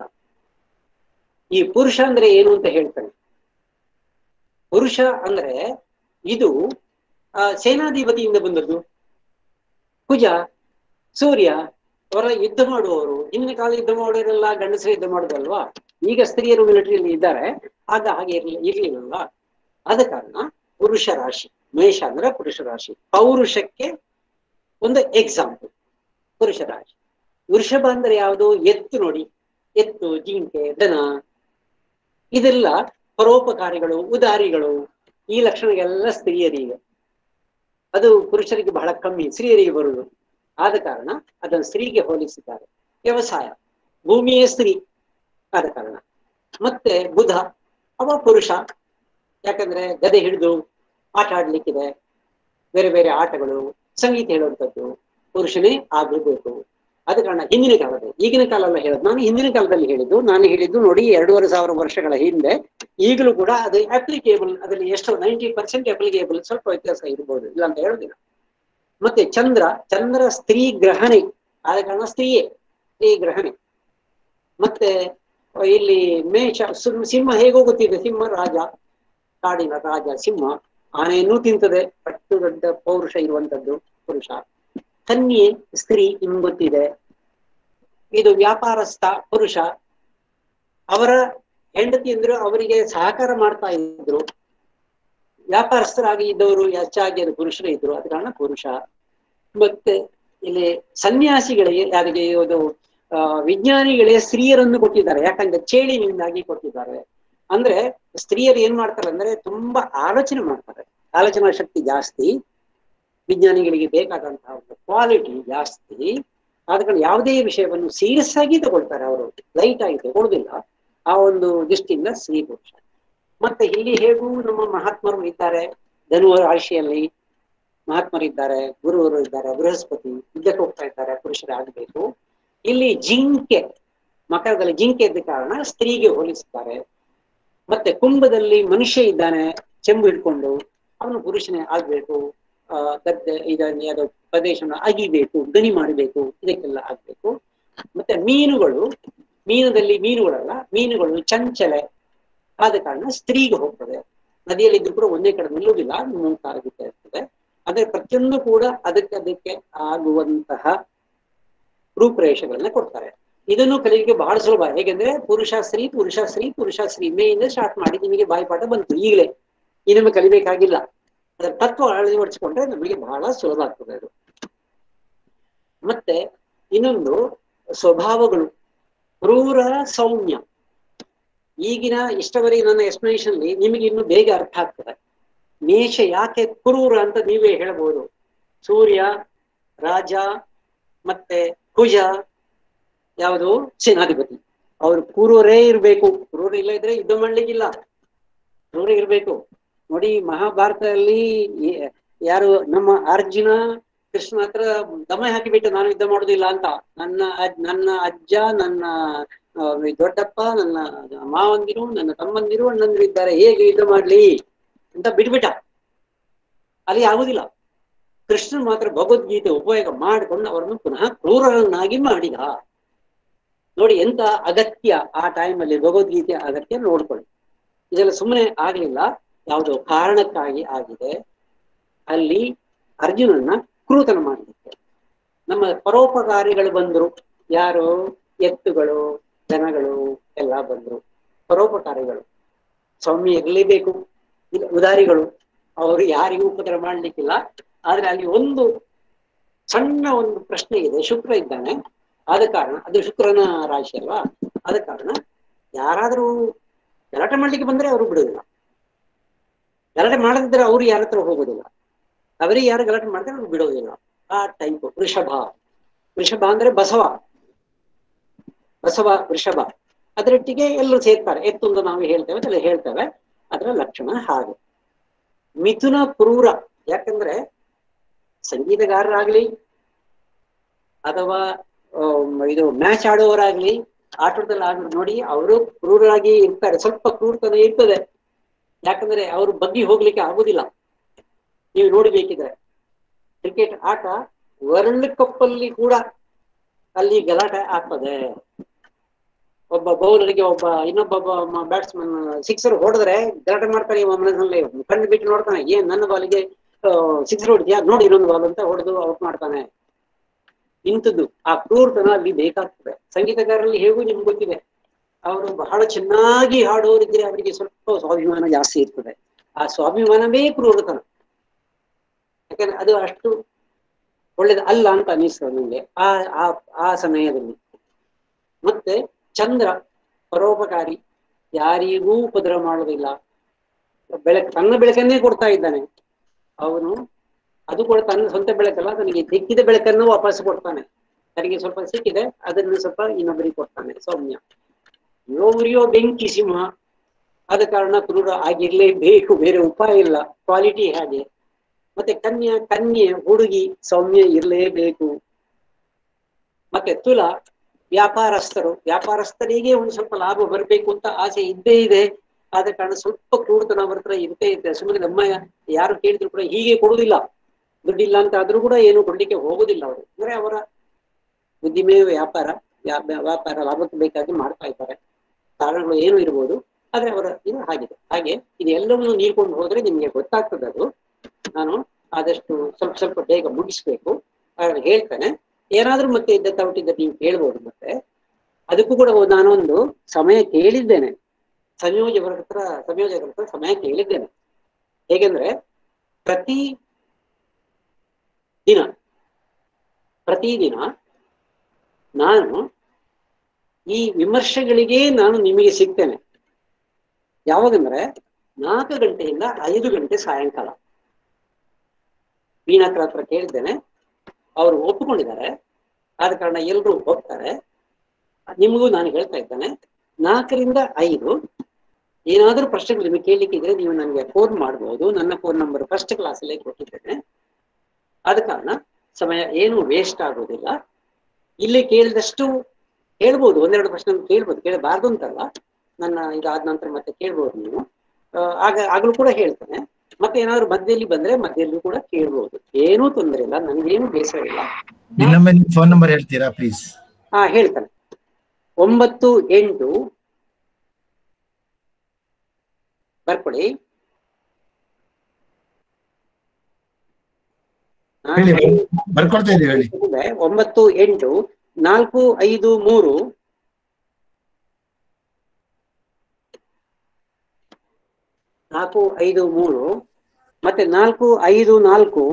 Speaker 1: ಈ ಪುರುಷ ಅಂದ್ರೆ ಏನು ಅಂತ ಹೇಳ್ತಾನೆ ಪುರುಷ ಅಂದ್ರೆ ಇದು ಆ ಸೇನಾಧಿಪತಿಯಿಂದ ಬಂದದ್ದು ಕುಜ ಸೂರ್ಯ ಅವರ ಯುದ್ಧ ಮಾಡುವವರು ಹಿಂದಿನ ಕಾಲ ಯುದ್ಧ ಮಾಡೋರೆಲ್ಲ ಗಂಡಸರು ಯುದ್ಧ ಮಾಡೋದಲ್ವಾ ಈಗ ಸ್ತ್ರೀಯರು ಮಿಲಿಟರಿಯಲ್ಲಿ ಇದ್ದಾರೆ ಆಗ ಹಾಗೆ ಇರ್ಲಿ ಇರ್ಲಿಲ್ಲಲ್ವಾ ಆದ ಕಾರಣ ಪುರುಷ ರಾಶಿ ಮೇಷ ಅಂದ್ರೆ ಪುರುಷ ರಾಶಿ ಪೌರುಷಕ್ಕೆ ಒಂದು ಎಕ್ಸಾಂಪಲ್ ಪುರುಷ ರಾಶಿ ವೃಷಭ ಅಂದ್ರೆ ಯಾವುದು ಎತ್ತು ನೋಡಿ ಎತ್ತು ಜಿಂಕೆ ದನ ಇದೆಲ್ಲ ಪರೋಪಕಾರಿಗಳು ಉದಾರಿಗಳು ಈ ಲಕ್ಷಣಗಳೆಲ್ಲ ಸ್ತ್ರೀಯರಿಗೆ ಅದು ಪುರುಷರಿಗೆ ಬಹಳ ಕಮ್ಮಿ ಸ್ತ್ರೀಯರಿಗೆ ಬರುವುದು ಆದ ಕಾರಣ ಅದನ್ನು ಸ್ತ್ರೀಗೆ ಹೋಲಿಸಿದ್ದಾರೆ ವ್ಯವಸಾಯ ಭೂಮಿಯೇ ಸ್ತ್ರೀ ಆದ ಕಾರಣ ಮತ್ತೆ ಬುಧ ಅವ ಪುರುಷ ಯಾಕಂದ್ರೆ ಗದೆ ಹಿಡಿದು ಆಟ ಆಡ್ಲಿಕ್ಕಿದೆ ಬೇರೆ ಬೇರೆ ಆಟಗಳು ಸಂಗೀತ ಹೇಳುವಂಥದ್ದು ಪುರುಷನೇ ಆಗಬೇಕು ಆದ ಕಾರಣ ಹಿಂದಿನ ಕಾಲದಲ್ಲಿ ಈಗಿನ ಕಾಲ ಎಲ್ಲ ಹೇಳೋದು ನಾನು ಹಿಂದಿನ ಕಾಲದಲ್ಲಿ ಹೇಳಿದ್ದು ನಾನು ಹೇಳಿದ್ದು ನೋಡಿ ಎರಡೂವರೆ ಸಾವಿರ ವರ್ಷಗಳ ಹಿಂದೆ ಈಗಲೂ ಕೂಡ ಅದು ಅಪ್ಲಿಕೇಬಲ್ ಅದರಲ್ಲಿ ಎಷ್ಟು ನೈಂಟಿ ಪರ್ಸೆಂಟ್ ಅಪ್ಲಿಕೇಬಲ್ ಸ್ವಲ್ಪ ವ್ಯತ್ಯಾಸ ಇರ್ಬೋದು ಇಲ್ಲ ಅಂತ ಹೇಳೋದಿಲ್ಲ ಮತ್ತೆ ಚಂದ್ರ ಚಂದ್ರ ಸ್ತ್ರೀ ಗ್ರಹಣೆ ಆದ ಕಾರಣ ಸ್ತ್ರೀಯೇ ಸ್ತ್ರೀ ಗ್ರಹಣೆ ಮತ್ತೆ ಇಲ್ಲಿ ಮೇಷ ಸಿಂ- ಸಿಂಹ ಹೇಗೋ ಗೊತ್ತಿದೆ ಸಿಂಹ ರಾಜ ಕಾಡಿನ ರಾಜ ಸಿಂಹ ಆನೆಯನ್ನು ತಿಂತದೆ ಅಷ್ಟು ದೊಡ್ಡ ಪೌರುಷ ಇರುವಂತದ್ದು ಪುರುಷ ಕನ್ಯೆ ಸ್ತ್ರೀ ನಿಮ್ಗೆ ಗೊತ್ತಿದೆ ಇದು ವ್ಯಾಪಾರಸ್ಥ ಪುರುಷ ಅವರ ಹೆಂಡತಿ ಅಂದ್ರು ಅವರಿಗೆ ಸಹಕಾರ ಮಾಡ್ತಾ ಇದ್ರು ವ್ಯಾಪಾರಸ್ಥರಾಗಿ ಇದ್ದವರು ಹೆಚ್ಚಾಗಿ ಅದು ಪುರುಷರೇ ಇದ್ರು ಅದ ಕಾರಣ ಪುರುಷ ಮತ್ತೆ ಇಲ್ಲಿ ಸನ್ಯಾಸಿಗಳಿಗೆ ಯಾರಿಗೆ ಇದು ಆ, ವಿಜ್ಞಾನಿಗಳೇ ಸ್ತ್ರೀಯರನ್ನು ಕೊಟ್ಟಿದ್ದಾರೆ ಯಾಕಂದ್ರೆ ಚೇಳಿನಿಂದಾಗಿ ಕೊಟ್ಟಿದ್ದಾರೆ ಅಂದ್ರೆ ಸ್ತ್ರೀಯರು ಏನ್ ಮಾಡ್ತಾರೆ ಅಂದ್ರೆ ತುಂಬಾ ಆಲೋಚನೆ ಮಾಡ್ತಾರೆ ಆಲೋಚನಾ ಶಕ್ತಿ ಜಾಸ್ತಿ ವಿಜ್ಞಾನಿಗಳಿಗೆ ಬೇಕಾದಂತಹ ಒಂದು ಕ್ವಾಲಿಟಿ ಜಾಸ್ತಿ ಆದ ಕಾರಣ ಯಾವುದೇ ವಿಷಯವನ್ನು ಸೀರಿಯಸ್ ಆಗಿ ತಗೊಳ್ತಾರೆ ಅವರು ಲೈಟ್ ಆಗಿ ತಗೊಳ್ಳೋದಿಲ್ಲ ಆ ಒಂದು ದೃಷ್ಟಿಯಿಂದ ಸ್ತ್ರೀ ಪುರುಷ ಮತ್ತೆ ಇಲ್ಲಿ ಹೇಗೂ ನಮ್ಮ ಮಹಾತ್ಮರು ಇದ್ದಾರೆ ಧನುವ ರಾಶಿಯಲ್ಲಿ ಮಹಾತ್ಮರು ಇದ್ದಾರೆ ಗುರುವರು ಇದ್ದಾರೆ ಬೃಹಸ್ಪತಿ ಯುದ್ಧಕ್ಕೆ ಹೋಗ್ತಾ ಇದ್ದಾರೆ ಪುರುಷರಾಗಬೇಕು ಇಲ್ಲಿ ಜಿಂಕೆ ಮಕರದಲ್ಲಿ ಜಿಂಕೆ ಇದ್ದ ಕಾರಣ ಸ್ತ್ರೀಗೆ ಹೋಲಿಸುತ್ತಾರೆ ಮತ್ತೆ ಕುಂಭದಲ್ಲಿ ಮನುಷ್ಯ ಇದ್ದಾನೆ ಚೆಂಬು ಹಿಡ್ಕೊಂಡು ಅವನು ಪುರುಷನೇ ಆಗ್ಬೇಕು ಆ ಗದ್ದೆ ಇದನ್ನ ಯಾವ್ದೋ ಪ್ರದೇಶವನ್ನು ಅಗಿಬೇಕು ಗಣಿ ಮಾಡಬೇಕು ಇದಕ್ಕೆಲ್ಲ ಆಗ್ಬೇಕು ಮತ್ತೆ ಮೀನುಗಳು ಮೀನದಲ್ಲಿ ಮೀನುಗಳಲ್ಲ ಮೀನುಗಳು ಚಂಚಲೆ ಆದ ಕಾರಣ ಸ್ತ್ರೀಗೆ ಹೋಗ್ತದೆ ನದಿಯಲ್ಲಿ ಇದ್ರೂ ಕೂಡ ಒಂದೇ ಕಡೆ ನಿಲ್ಲುವುದಿಲ್ಲ ಮುಂತಾ ಆಗುತ್ತಾ ಇರ್ತದೆ ಅದೇ ಪ್ರತಿಯೊಂದು ಕೂಡ ಅದಕ್ಕೆ ಅದಕ್ಕೆ ಆಗುವಂತಹ ರೂಪರೇಷೆಗಳನ್ನ ಕೊಡ್ತಾರೆ ಇದನ್ನು ಕಲಿಯಲಿಕ್ಕೆ ಬಹಳ ಸುಲಭ ಹೇಗೆಂದ್ರೆ ಪುರುಷ ಸ್ತ್ರೀ ಪುರುಷ ಸ್ತ್ರೀ ಪುರುಷ ಸ್ತ್ರೀ ಮೇಯಿಂದ ಸ್ಟಾರ್ಟ್ ಮಾಡಿ ನಿಮಗೆ ಬಾಯಿಪಾಠ ಬಂತು ಈಗಲೇ ಇನ್ನೊಮ್ಮೆ ಕಲಿಬೇಕಾಗಿಲ್ಲ ಅದರ ತತ್ವ ಅಳವಡಿಸಿಕೊಂಡ್ರೆ ನಮಗೆ ಬಹಳ ಸುಲಭ ಆಗ್ತದೆ ಅದು ಮತ್ತೆ ಇನ್ನೊಂದು ಸ್ವಭಾವಗಳು ಕ್ರೂರ ಸೌಮ್ಯ ಈಗಿನ ಇಷ್ಟವರೆಗೆ ನನ್ನ ಎಕ್ಸ್ಪ್ಲನೇಷನ್ ನಿಮಗೆ ಇನ್ನು ಬೇಗ ಅರ್ಥ ಆಗ್ತದೆ ಮೇಷ ಯಾಕೆ ಕ್ರೂರ ಅಂತ ನೀವೇ ಹೇಳ್ಬೋದು ಸೂರ್ಯ ರಾಜ ಮತ್ತೆ ಕುಜ ಯಾವುದು ಸೇನಾಧಿಪತಿ ಅವ್ರು ಕ್ರೂರರೇ ಇರ್ಬೇಕು ಕ್ರೂರ ಇಲ್ಲ ಇದ್ರೆ ಯುದ್ಧ ಮಾಡ್ಲಿಕ್ಕಿಲ್ಲ ಕ್ರೂರ ಇರ್ಬೇಕು ನೋಡಿ ಮಹಾಭಾರತದಲ್ಲಿ ಈ- ಯಾರು ನಮ್ಮ ಅರ್ಜುನ ಕೃಷ್ಣ ಹತ್ರ ದಮ ಹಾಕಿಬಿಟ್ಟು ನಾನು ಯುದ್ಧ ಮಾಡುದಿಲ್ಲ ಅಂತ ನನ್ನ ಅಜ್- ನನ್ನ ಅಜ್ಜ ನನ್ನ ಆ, ದೊಡ್ಡಪ್ಪ ನನ್ನ ಮಾವಂದಿರು ನನ್ನ ತಮ್ಮಂದಿರು ಅಣ್ಣಂದಿರು ಇದ್ದಾರೆ ಹೇಗೆ ಯುದ್ಧ ಮಾಡ್ಲಿ ಅಂತ ಬಿಟ್ಬಿಟ್ಟ ಅಲ್ಲಿ ಆಗುದಿಲ್ಲ ಕೃಷ್ಣ ಮಾತ್ರ ಭಗವದ್ಗೀತೆ ಉಪಯೋಗ ಮಾಡಿಕೊಂಡು ಅವರನ್ನು ಪುನಃ ಕ್ರೂರರನ್ನಾಗಿ ಮಾಡಿದ ನೋಡಿ ಎಂತ ಅಗತ್ಯ ಆ ಟೈಮಲ್ಲಿ ಭಗವದ್ಗೀತೆ ಅಗತ್ಯ ನೋಡ್ಕೊಳ್ಳಿ ಇದೆಲ್ಲ ಸುಮ್ಮನೆ ಆಗ್ಲಿಲ್ಲ ಯಾವುದೋ ಕಾರಣಕ್ಕಾಗಿ ಆಗಿದೆ ಅಲ್ಲಿ ಅರ್ಜುನನ್ನ ಕ್ರೂತನ ಮಾಡಲಿಕ್ಕೆ ನಮ್ಮ ಪರೋಪಕಾರಿಗಳು ಬಂದ್ರು ಯಾರು ಎತ್ತುಗಳು ದನಗಳು ಎಲ್ಲ ಬಂದ್ರು ಪರೋಪಕಾರಿಗಳು ಸೌಮ್ಯ ಇರಲೇಬೇಕು ಇದು ಉದಾರಿಗಳು ಅವರು ಯಾರಿಗೂ ಉಪದ್ರ ಮಾಡ್ಲಿಕ್ಕಿಲ್ಲ ಆದ್ರೆ ಅಲ್ಲಿ ಒಂದು ಸಣ್ಣ ಒಂದು ಪ್ರಶ್ನೆ ಇದೆ ಶುಕ್ರ ಇದ್ದಾನೆ ಆದ ಕಾರಣ ಅದು ಶುಕ್ರನ ರಾಶಿ ಅಲ್ವಾ ಆದ ಕಾರಣ ಯಾರಾದ್ರೂ ಗಲಾಟೆ ಮಾಡ್ಲಿಕ್ಕೆ ಬಂದ್ರೆ ಅವರು ಬಿಡುದಿಲ್ಲ ಗಲಾಟೆ ಮಾಡದಿದ್ರೆ ಅವ್ರು ಯಾರ ಹತ್ರ ಹೋಗೋದಿಲ್ಲ ಅವರಿಗೆ ಯಾರು ಗಲಾಟೆ ಮಾಡ್ತಾರೆ ಅವ್ರು ಬಿಡೋದಿಲ್ಲ ಆ ಟೈಪ್ ವೃಷಭ ವೃಷಭ ಅಂದ್ರೆ ಬಸವ ಬಸವ ವೃಷಭ ಅದರೊಟ್ಟಿಗೆ ಎಲ್ಲರೂ ಸೇರ್ತಾರೆ ಎತ್ತೊಂದು ನಾವು ಹೇಳ್ತೇವೆ ಅದೆಲ್ಲ ಹೇಳ್ತೇವೆ ಅದರ ಲಕ್ಷಣ ಹಾಗೆ ಮಿಥುನ ಕ್ರೂರ ಯಾಕಂದ್ರೆ ಸಂಗೀತಗಾರರಾಗ್ಲಿ ಅಥವಾ ಆಮ್, ಇದು ಮ್ಯಾಚ್ ಆಡುವವರಾಗ್ಲಿ ಆಟದಲ್ಲಿ ಆಗ ನೋಡಿ ಅವರು ಕ್ರೂರರಾಗಿ ಇರ್ತಾರೆ ಸ್ವಲ್ಪ ಕ್ರೂರತನ ಇರ್ತದೆ ಯಾಕಂದ್ರೆ ಅವರು ಬಗ್ಗಿ ಹೋಗ್ಲಿಕ್ಕೆ ಆಗುದಿಲ್ಲ ನೀವು ನೋಡಬೇಕಿದ್ರೆ ಕ್ರಿಕೆಟ್ ಆಟ ವರ್ಲ್ಡ್ ಕಪ್ ಅಲ್ಲಿ ಕೂಡ ಅಲ್ಲಿ ಗಲಾಟೆ ಆಗ್ತದೆ ಒಬ್ಬ ಬೌಲರ್ಗೆ ಒಬ್ಬ ಇನ್ನೊಬ್ಬ ಬ್ಯಾಟ್ಸ್ಮನ್ ಸಿಕ್ಸರ್ ಹೊಡೆದ್ರೆ ಗಲಾಟೆ ಮಾಡ್ತಾನೆ ಇವ ಮನಸ್ಸಲ್ಲಿ ಕಣ್ಣು ಬಿಟ್ಟು ನೋಡ್ತಾನೆ ಏನ್ ನನ್ನ ಬಾಲಿಗೆ ಸಿಕ್ಸರ್ ಹೊಡಿದ್ಯಾ ನೋಡಿ ಇನ್ನೊಂದು ಬಾಲ್ ಅಂತ ಹೊಡೆದು ಔಟ್ ಮಾಡ್ತಾನೆ ಇಂಥದ್ದು ಆ ಕ್ರೂರತನ ಅಲ್ಲಿ ಬೇಕಾಗ್ತದೆ ಸಂಗೀತಗಾರರಲ್ಲಿ ಹೇಗೂ ನಿಮ್ಗೆ ಗೊತ್ತಿದೆ ಅವರು ಬಹಳ ಚೆನ್ನಾಗಿ ಹಾಡೋರಿದ್ರೆ ಅವರಿಗೆ ಸ್ವಲ್ಪ ಸ್ವಾಭಿಮಾನ ಜಾಸ್ತಿ ಇರ್ತದೆ ಆ ಸ್ವಾಭಿಮಾನವೇ ಕ್ರೂರತನ ಯಾಕಂದ್ರೆ ಅದು ಅಷ್ಟು ಒಳ್ಳೇದು ಅಲ್ಲ ಅಂತ ಅನ್ನಿಸ್ತದೆ ನನಗೆ ಆ ಆ ಆ ಸಮಯದಲ್ಲಿ ಮತ್ತೆ ಚಂದ್ರ ಪರೋಪಕಾರಿ ಯಾರಿಗೂ ಉಪದ್ರ ಮಾಡೋದಿಲ್ಲ ಬೆಳಕು ತನ್ನ ಬೆಳಕನ್ನೇ ಕೊಡ್ತಾ ಇದ್ದಾನೆ ಅವನು ಅದು ಕೂಡ ತನ್ನ ಸ್ವಂತ ಬೆಳಕಲ್ಲ ತನಗೆ ಸಿಕ್ಕಿದ ಬೆಳಕನ್ನು ವಾಪಸ್ ಕೊಡ್ತಾನೆ ತನಗೆ ಸ್ವಲ್ಪ ಸಿಕ್ಕಿದೆ ಅದನ್ನು ಸ್ವಲ್ಪ ಇನ್ನೊಬ್ಬರಿಗೆ ಕೊಡ್ತಾನೆ ಸೌಮ್ಯ ಇರೋ ಉರಿಯೋ ಬೆಂಕಿ ಸಿಂಹ ಆದ ಕಾರಣ ಕ್ರೂರ ಆಗಿರ್ಲೇಬೇಕು ಬೇರೆ ಉಪಾಯ ಇಲ್ಲ ಕ್ವಾಲಿಟಿ ಹಾಗೆ ಮತ್ತೆ ಕನ್ಯಾ ಕನ್ಯೆ ಹುಡುಗಿ ಸೌಮ್ಯ ಇರಲೇಬೇಕು ಮತ್ತೆ ತುಲ ವ್ಯಾಪಾರಸ್ಥರು ವ್ಯಾಪಾರಸ್ಥರಿಗೆ ಒಂದು ಸ್ವಲ್ಪ ಲಾಭ ಬರಬೇಕು ಅಂತ ಆಸೆ ಇದ್ದೇ ಇದೆ ಆದ ಕಾರಣ ಸ್ವಲ್ಪ ಕ್ರೂರತನ ಅವ್ರ ಹತ್ರ ಇರ್ತೇ ಇದೆ ಸುಮ್ಮನೆ ನಮ್ಮ ಯಾರು ಕೇಳಿದ್ರು ಕೂಡ ಹೀಗೆ ಕೊಡುವುದಿಲ್ಲ ದುಡ್ಡಿಲ್ಲ ಅಂತ ಆದ್ರೂ ಕೂಡ ಏನು ಕೊಡ್ಲಿಕ್ಕೆ ಹೋಗುದಿಲ್ಲ ಅವರು ಅಂದ್ರೆ ಅವರ ಬುದ್ಧಿಮೇ ವ್ಯಾಪಾರ ವ್ಯಾ- ವ್ಯಾಪಾರ ಲಾಭಕ್ಕೆ ಬೇಕಾಗಿ ಮಾಡ್ತಾ ಇದ್ದಾರೆ ಕಾರಣಗಳು ಏನು ಇರ್ಬೋದು ಆದ್ರೆ ಅವರ ಇದು ಹಾಗಿದೆ ಹಾಗೆ ಇದೆಲ್ಲವನ್ನು ನೀಡ್ಕೊಂಡು ಹೋದ್ರೆ ನಿಮ್ಗೆ ಗೊತ್ತಾಗ್ತದೆ ಅದು ನಾನು ಆದಷ್ಟು ಸ್ವಲ್ಪ ಸ್ವಲ್ಪ ಬೇಗ ಮುಗಿಸ್ಬೇಕು ಹಾಗಾಗಿ ಹೇಳ್ತೇನೆ ಏನಾದ್ರೂ ಮತ್ತೆ ಇದ್ದ ತೌಟಿದ್ದ ನೀವು ಕೇಳ್ಬೋದು ಮತ್ತೆ ಅದಕ್ಕೂ ಕೂಡ ನಾನೊಂದು ಸಮಯ ಕೇಳಿದ್ದೇನೆ ಸಂಯೋಜಕರ ಹತ್ರ ಸಂಯೋಜಕರ ಹತ್ರ ಸಮಯ ಕೇಳಿದ್ದೇನೆ ಹೇಗೆಂದ್ರೆ ಪ್ರತಿ ದಿನ ಪ್ರತಿದಿನ ನಾನು ಈ ವಿಮರ್ಶೆಗಳಿಗೆ ನಾನು ನಿಮಗೆ ಸಿಗ್ತೇನೆ ಯಾವಾಗಂದ್ರೆ ನಾಲ್ಕು ಗಂಟೆಯಿಂದ ಐದು ಗಂಟೆ ಸಾಯಂಕಾಲ ವೀಣಾಕ್ರ ಹತ್ರ ಕೇಳಿದ್ದೇನೆ ಅವರು ಒಪ್ಪಿಕೊಂಡಿದ್ದಾರೆ ಆದ ಕಾರಣ ಎಲ್ಲರೂ ಹೋಗ್ತಾರೆ ನಿಮಗೂ ನಾನು ಹೇಳ್ತಾ ಇದ್ದೇನೆ ನಾಲ್ಕರಿಂದ ಐದು ಏನಾದರೂ ಪ್ರಶ್ನೆಗಳು ನಿಮಗೆ ಕೇಳಲಿಕ್ಕೆ ಇದ್ರೆ ನೀವು ನನಗೆ ಫೋನ್ ಮಾಡಬಹುದು ನನ್ನ ಫೋನ್ ನಂಬರ್ ಫಸ್ಟ್ ಕ್ಲಾಸಲ್ಲೇ ಕೊಟ್ಟಿದ್ದೇನೆ ಆದ ಕಾರಣ ಸಮಯ ಏನು ವೇಸ್ಟ್ ಆಗೋದಿಲ್ಲ ಇಲ್ಲಿ ಕೇಳಿದಷ್ಟು ಹೇಳ್ಬೋದು ಒಂದೆರಡು ಪ್ರಶ್ನೆ ಕೇಳ್ಬೋದು ಕೇಳಬಾರ್ದು ಅಂತಲ್ಲ ನನ್ನ ಇದಾದ ನಂತರ ಮತ್ತೆ ಕೇಳ್ಬೋದು ನೀವು ಆ, ಆಗ ಆಗಲೂ ಕೂಡ ಹೇಳ್ತೇನೆ ಮತ್ತೆ ಏನಾದ್ರು ಮಧ್ಯದಲ್ಲಿ ಬಂದ್ರೆ ಮಧ್ಯದಲ್ಲಿ ಕೂಡ ಕೇಳ್ಬೋದು ಏನೂ ತೊಂದರೆ ಇಲ್ಲ ನನಗೇನು ಬೇಸರ ಇಲ್ಲ
Speaker 2: ಇನ್ನೊಮ್ಮೆ ನಿಮ್ ಫೋನ್ ನಂಬರ್ ಹೇಳ್ತೀರಾ ಪ್ಲೀಸ್
Speaker 1: ಹಾ ಹೇಳ್ತಾನೆ ಒಂಬತ್ತು ಎಂಟು ಬರ್ಕೊಳ್ಳಿ ಹಾ,
Speaker 2: ಹೇಳಿ ಬರ್ಕೊಳ್ತಾ ಇದೀವಿ ಹೇಳಿ
Speaker 1: ಇದೆ. ಒಂಬತ್ತು ಎಂಟು ನಾಲ್ಕು ಐದು ಮೂರು ನಾಲ್ಕು ಐದು ಮೂರು ಮತ್ತೆ ನಾಲ್ಕು ಐದು ನಾಲ್ಕು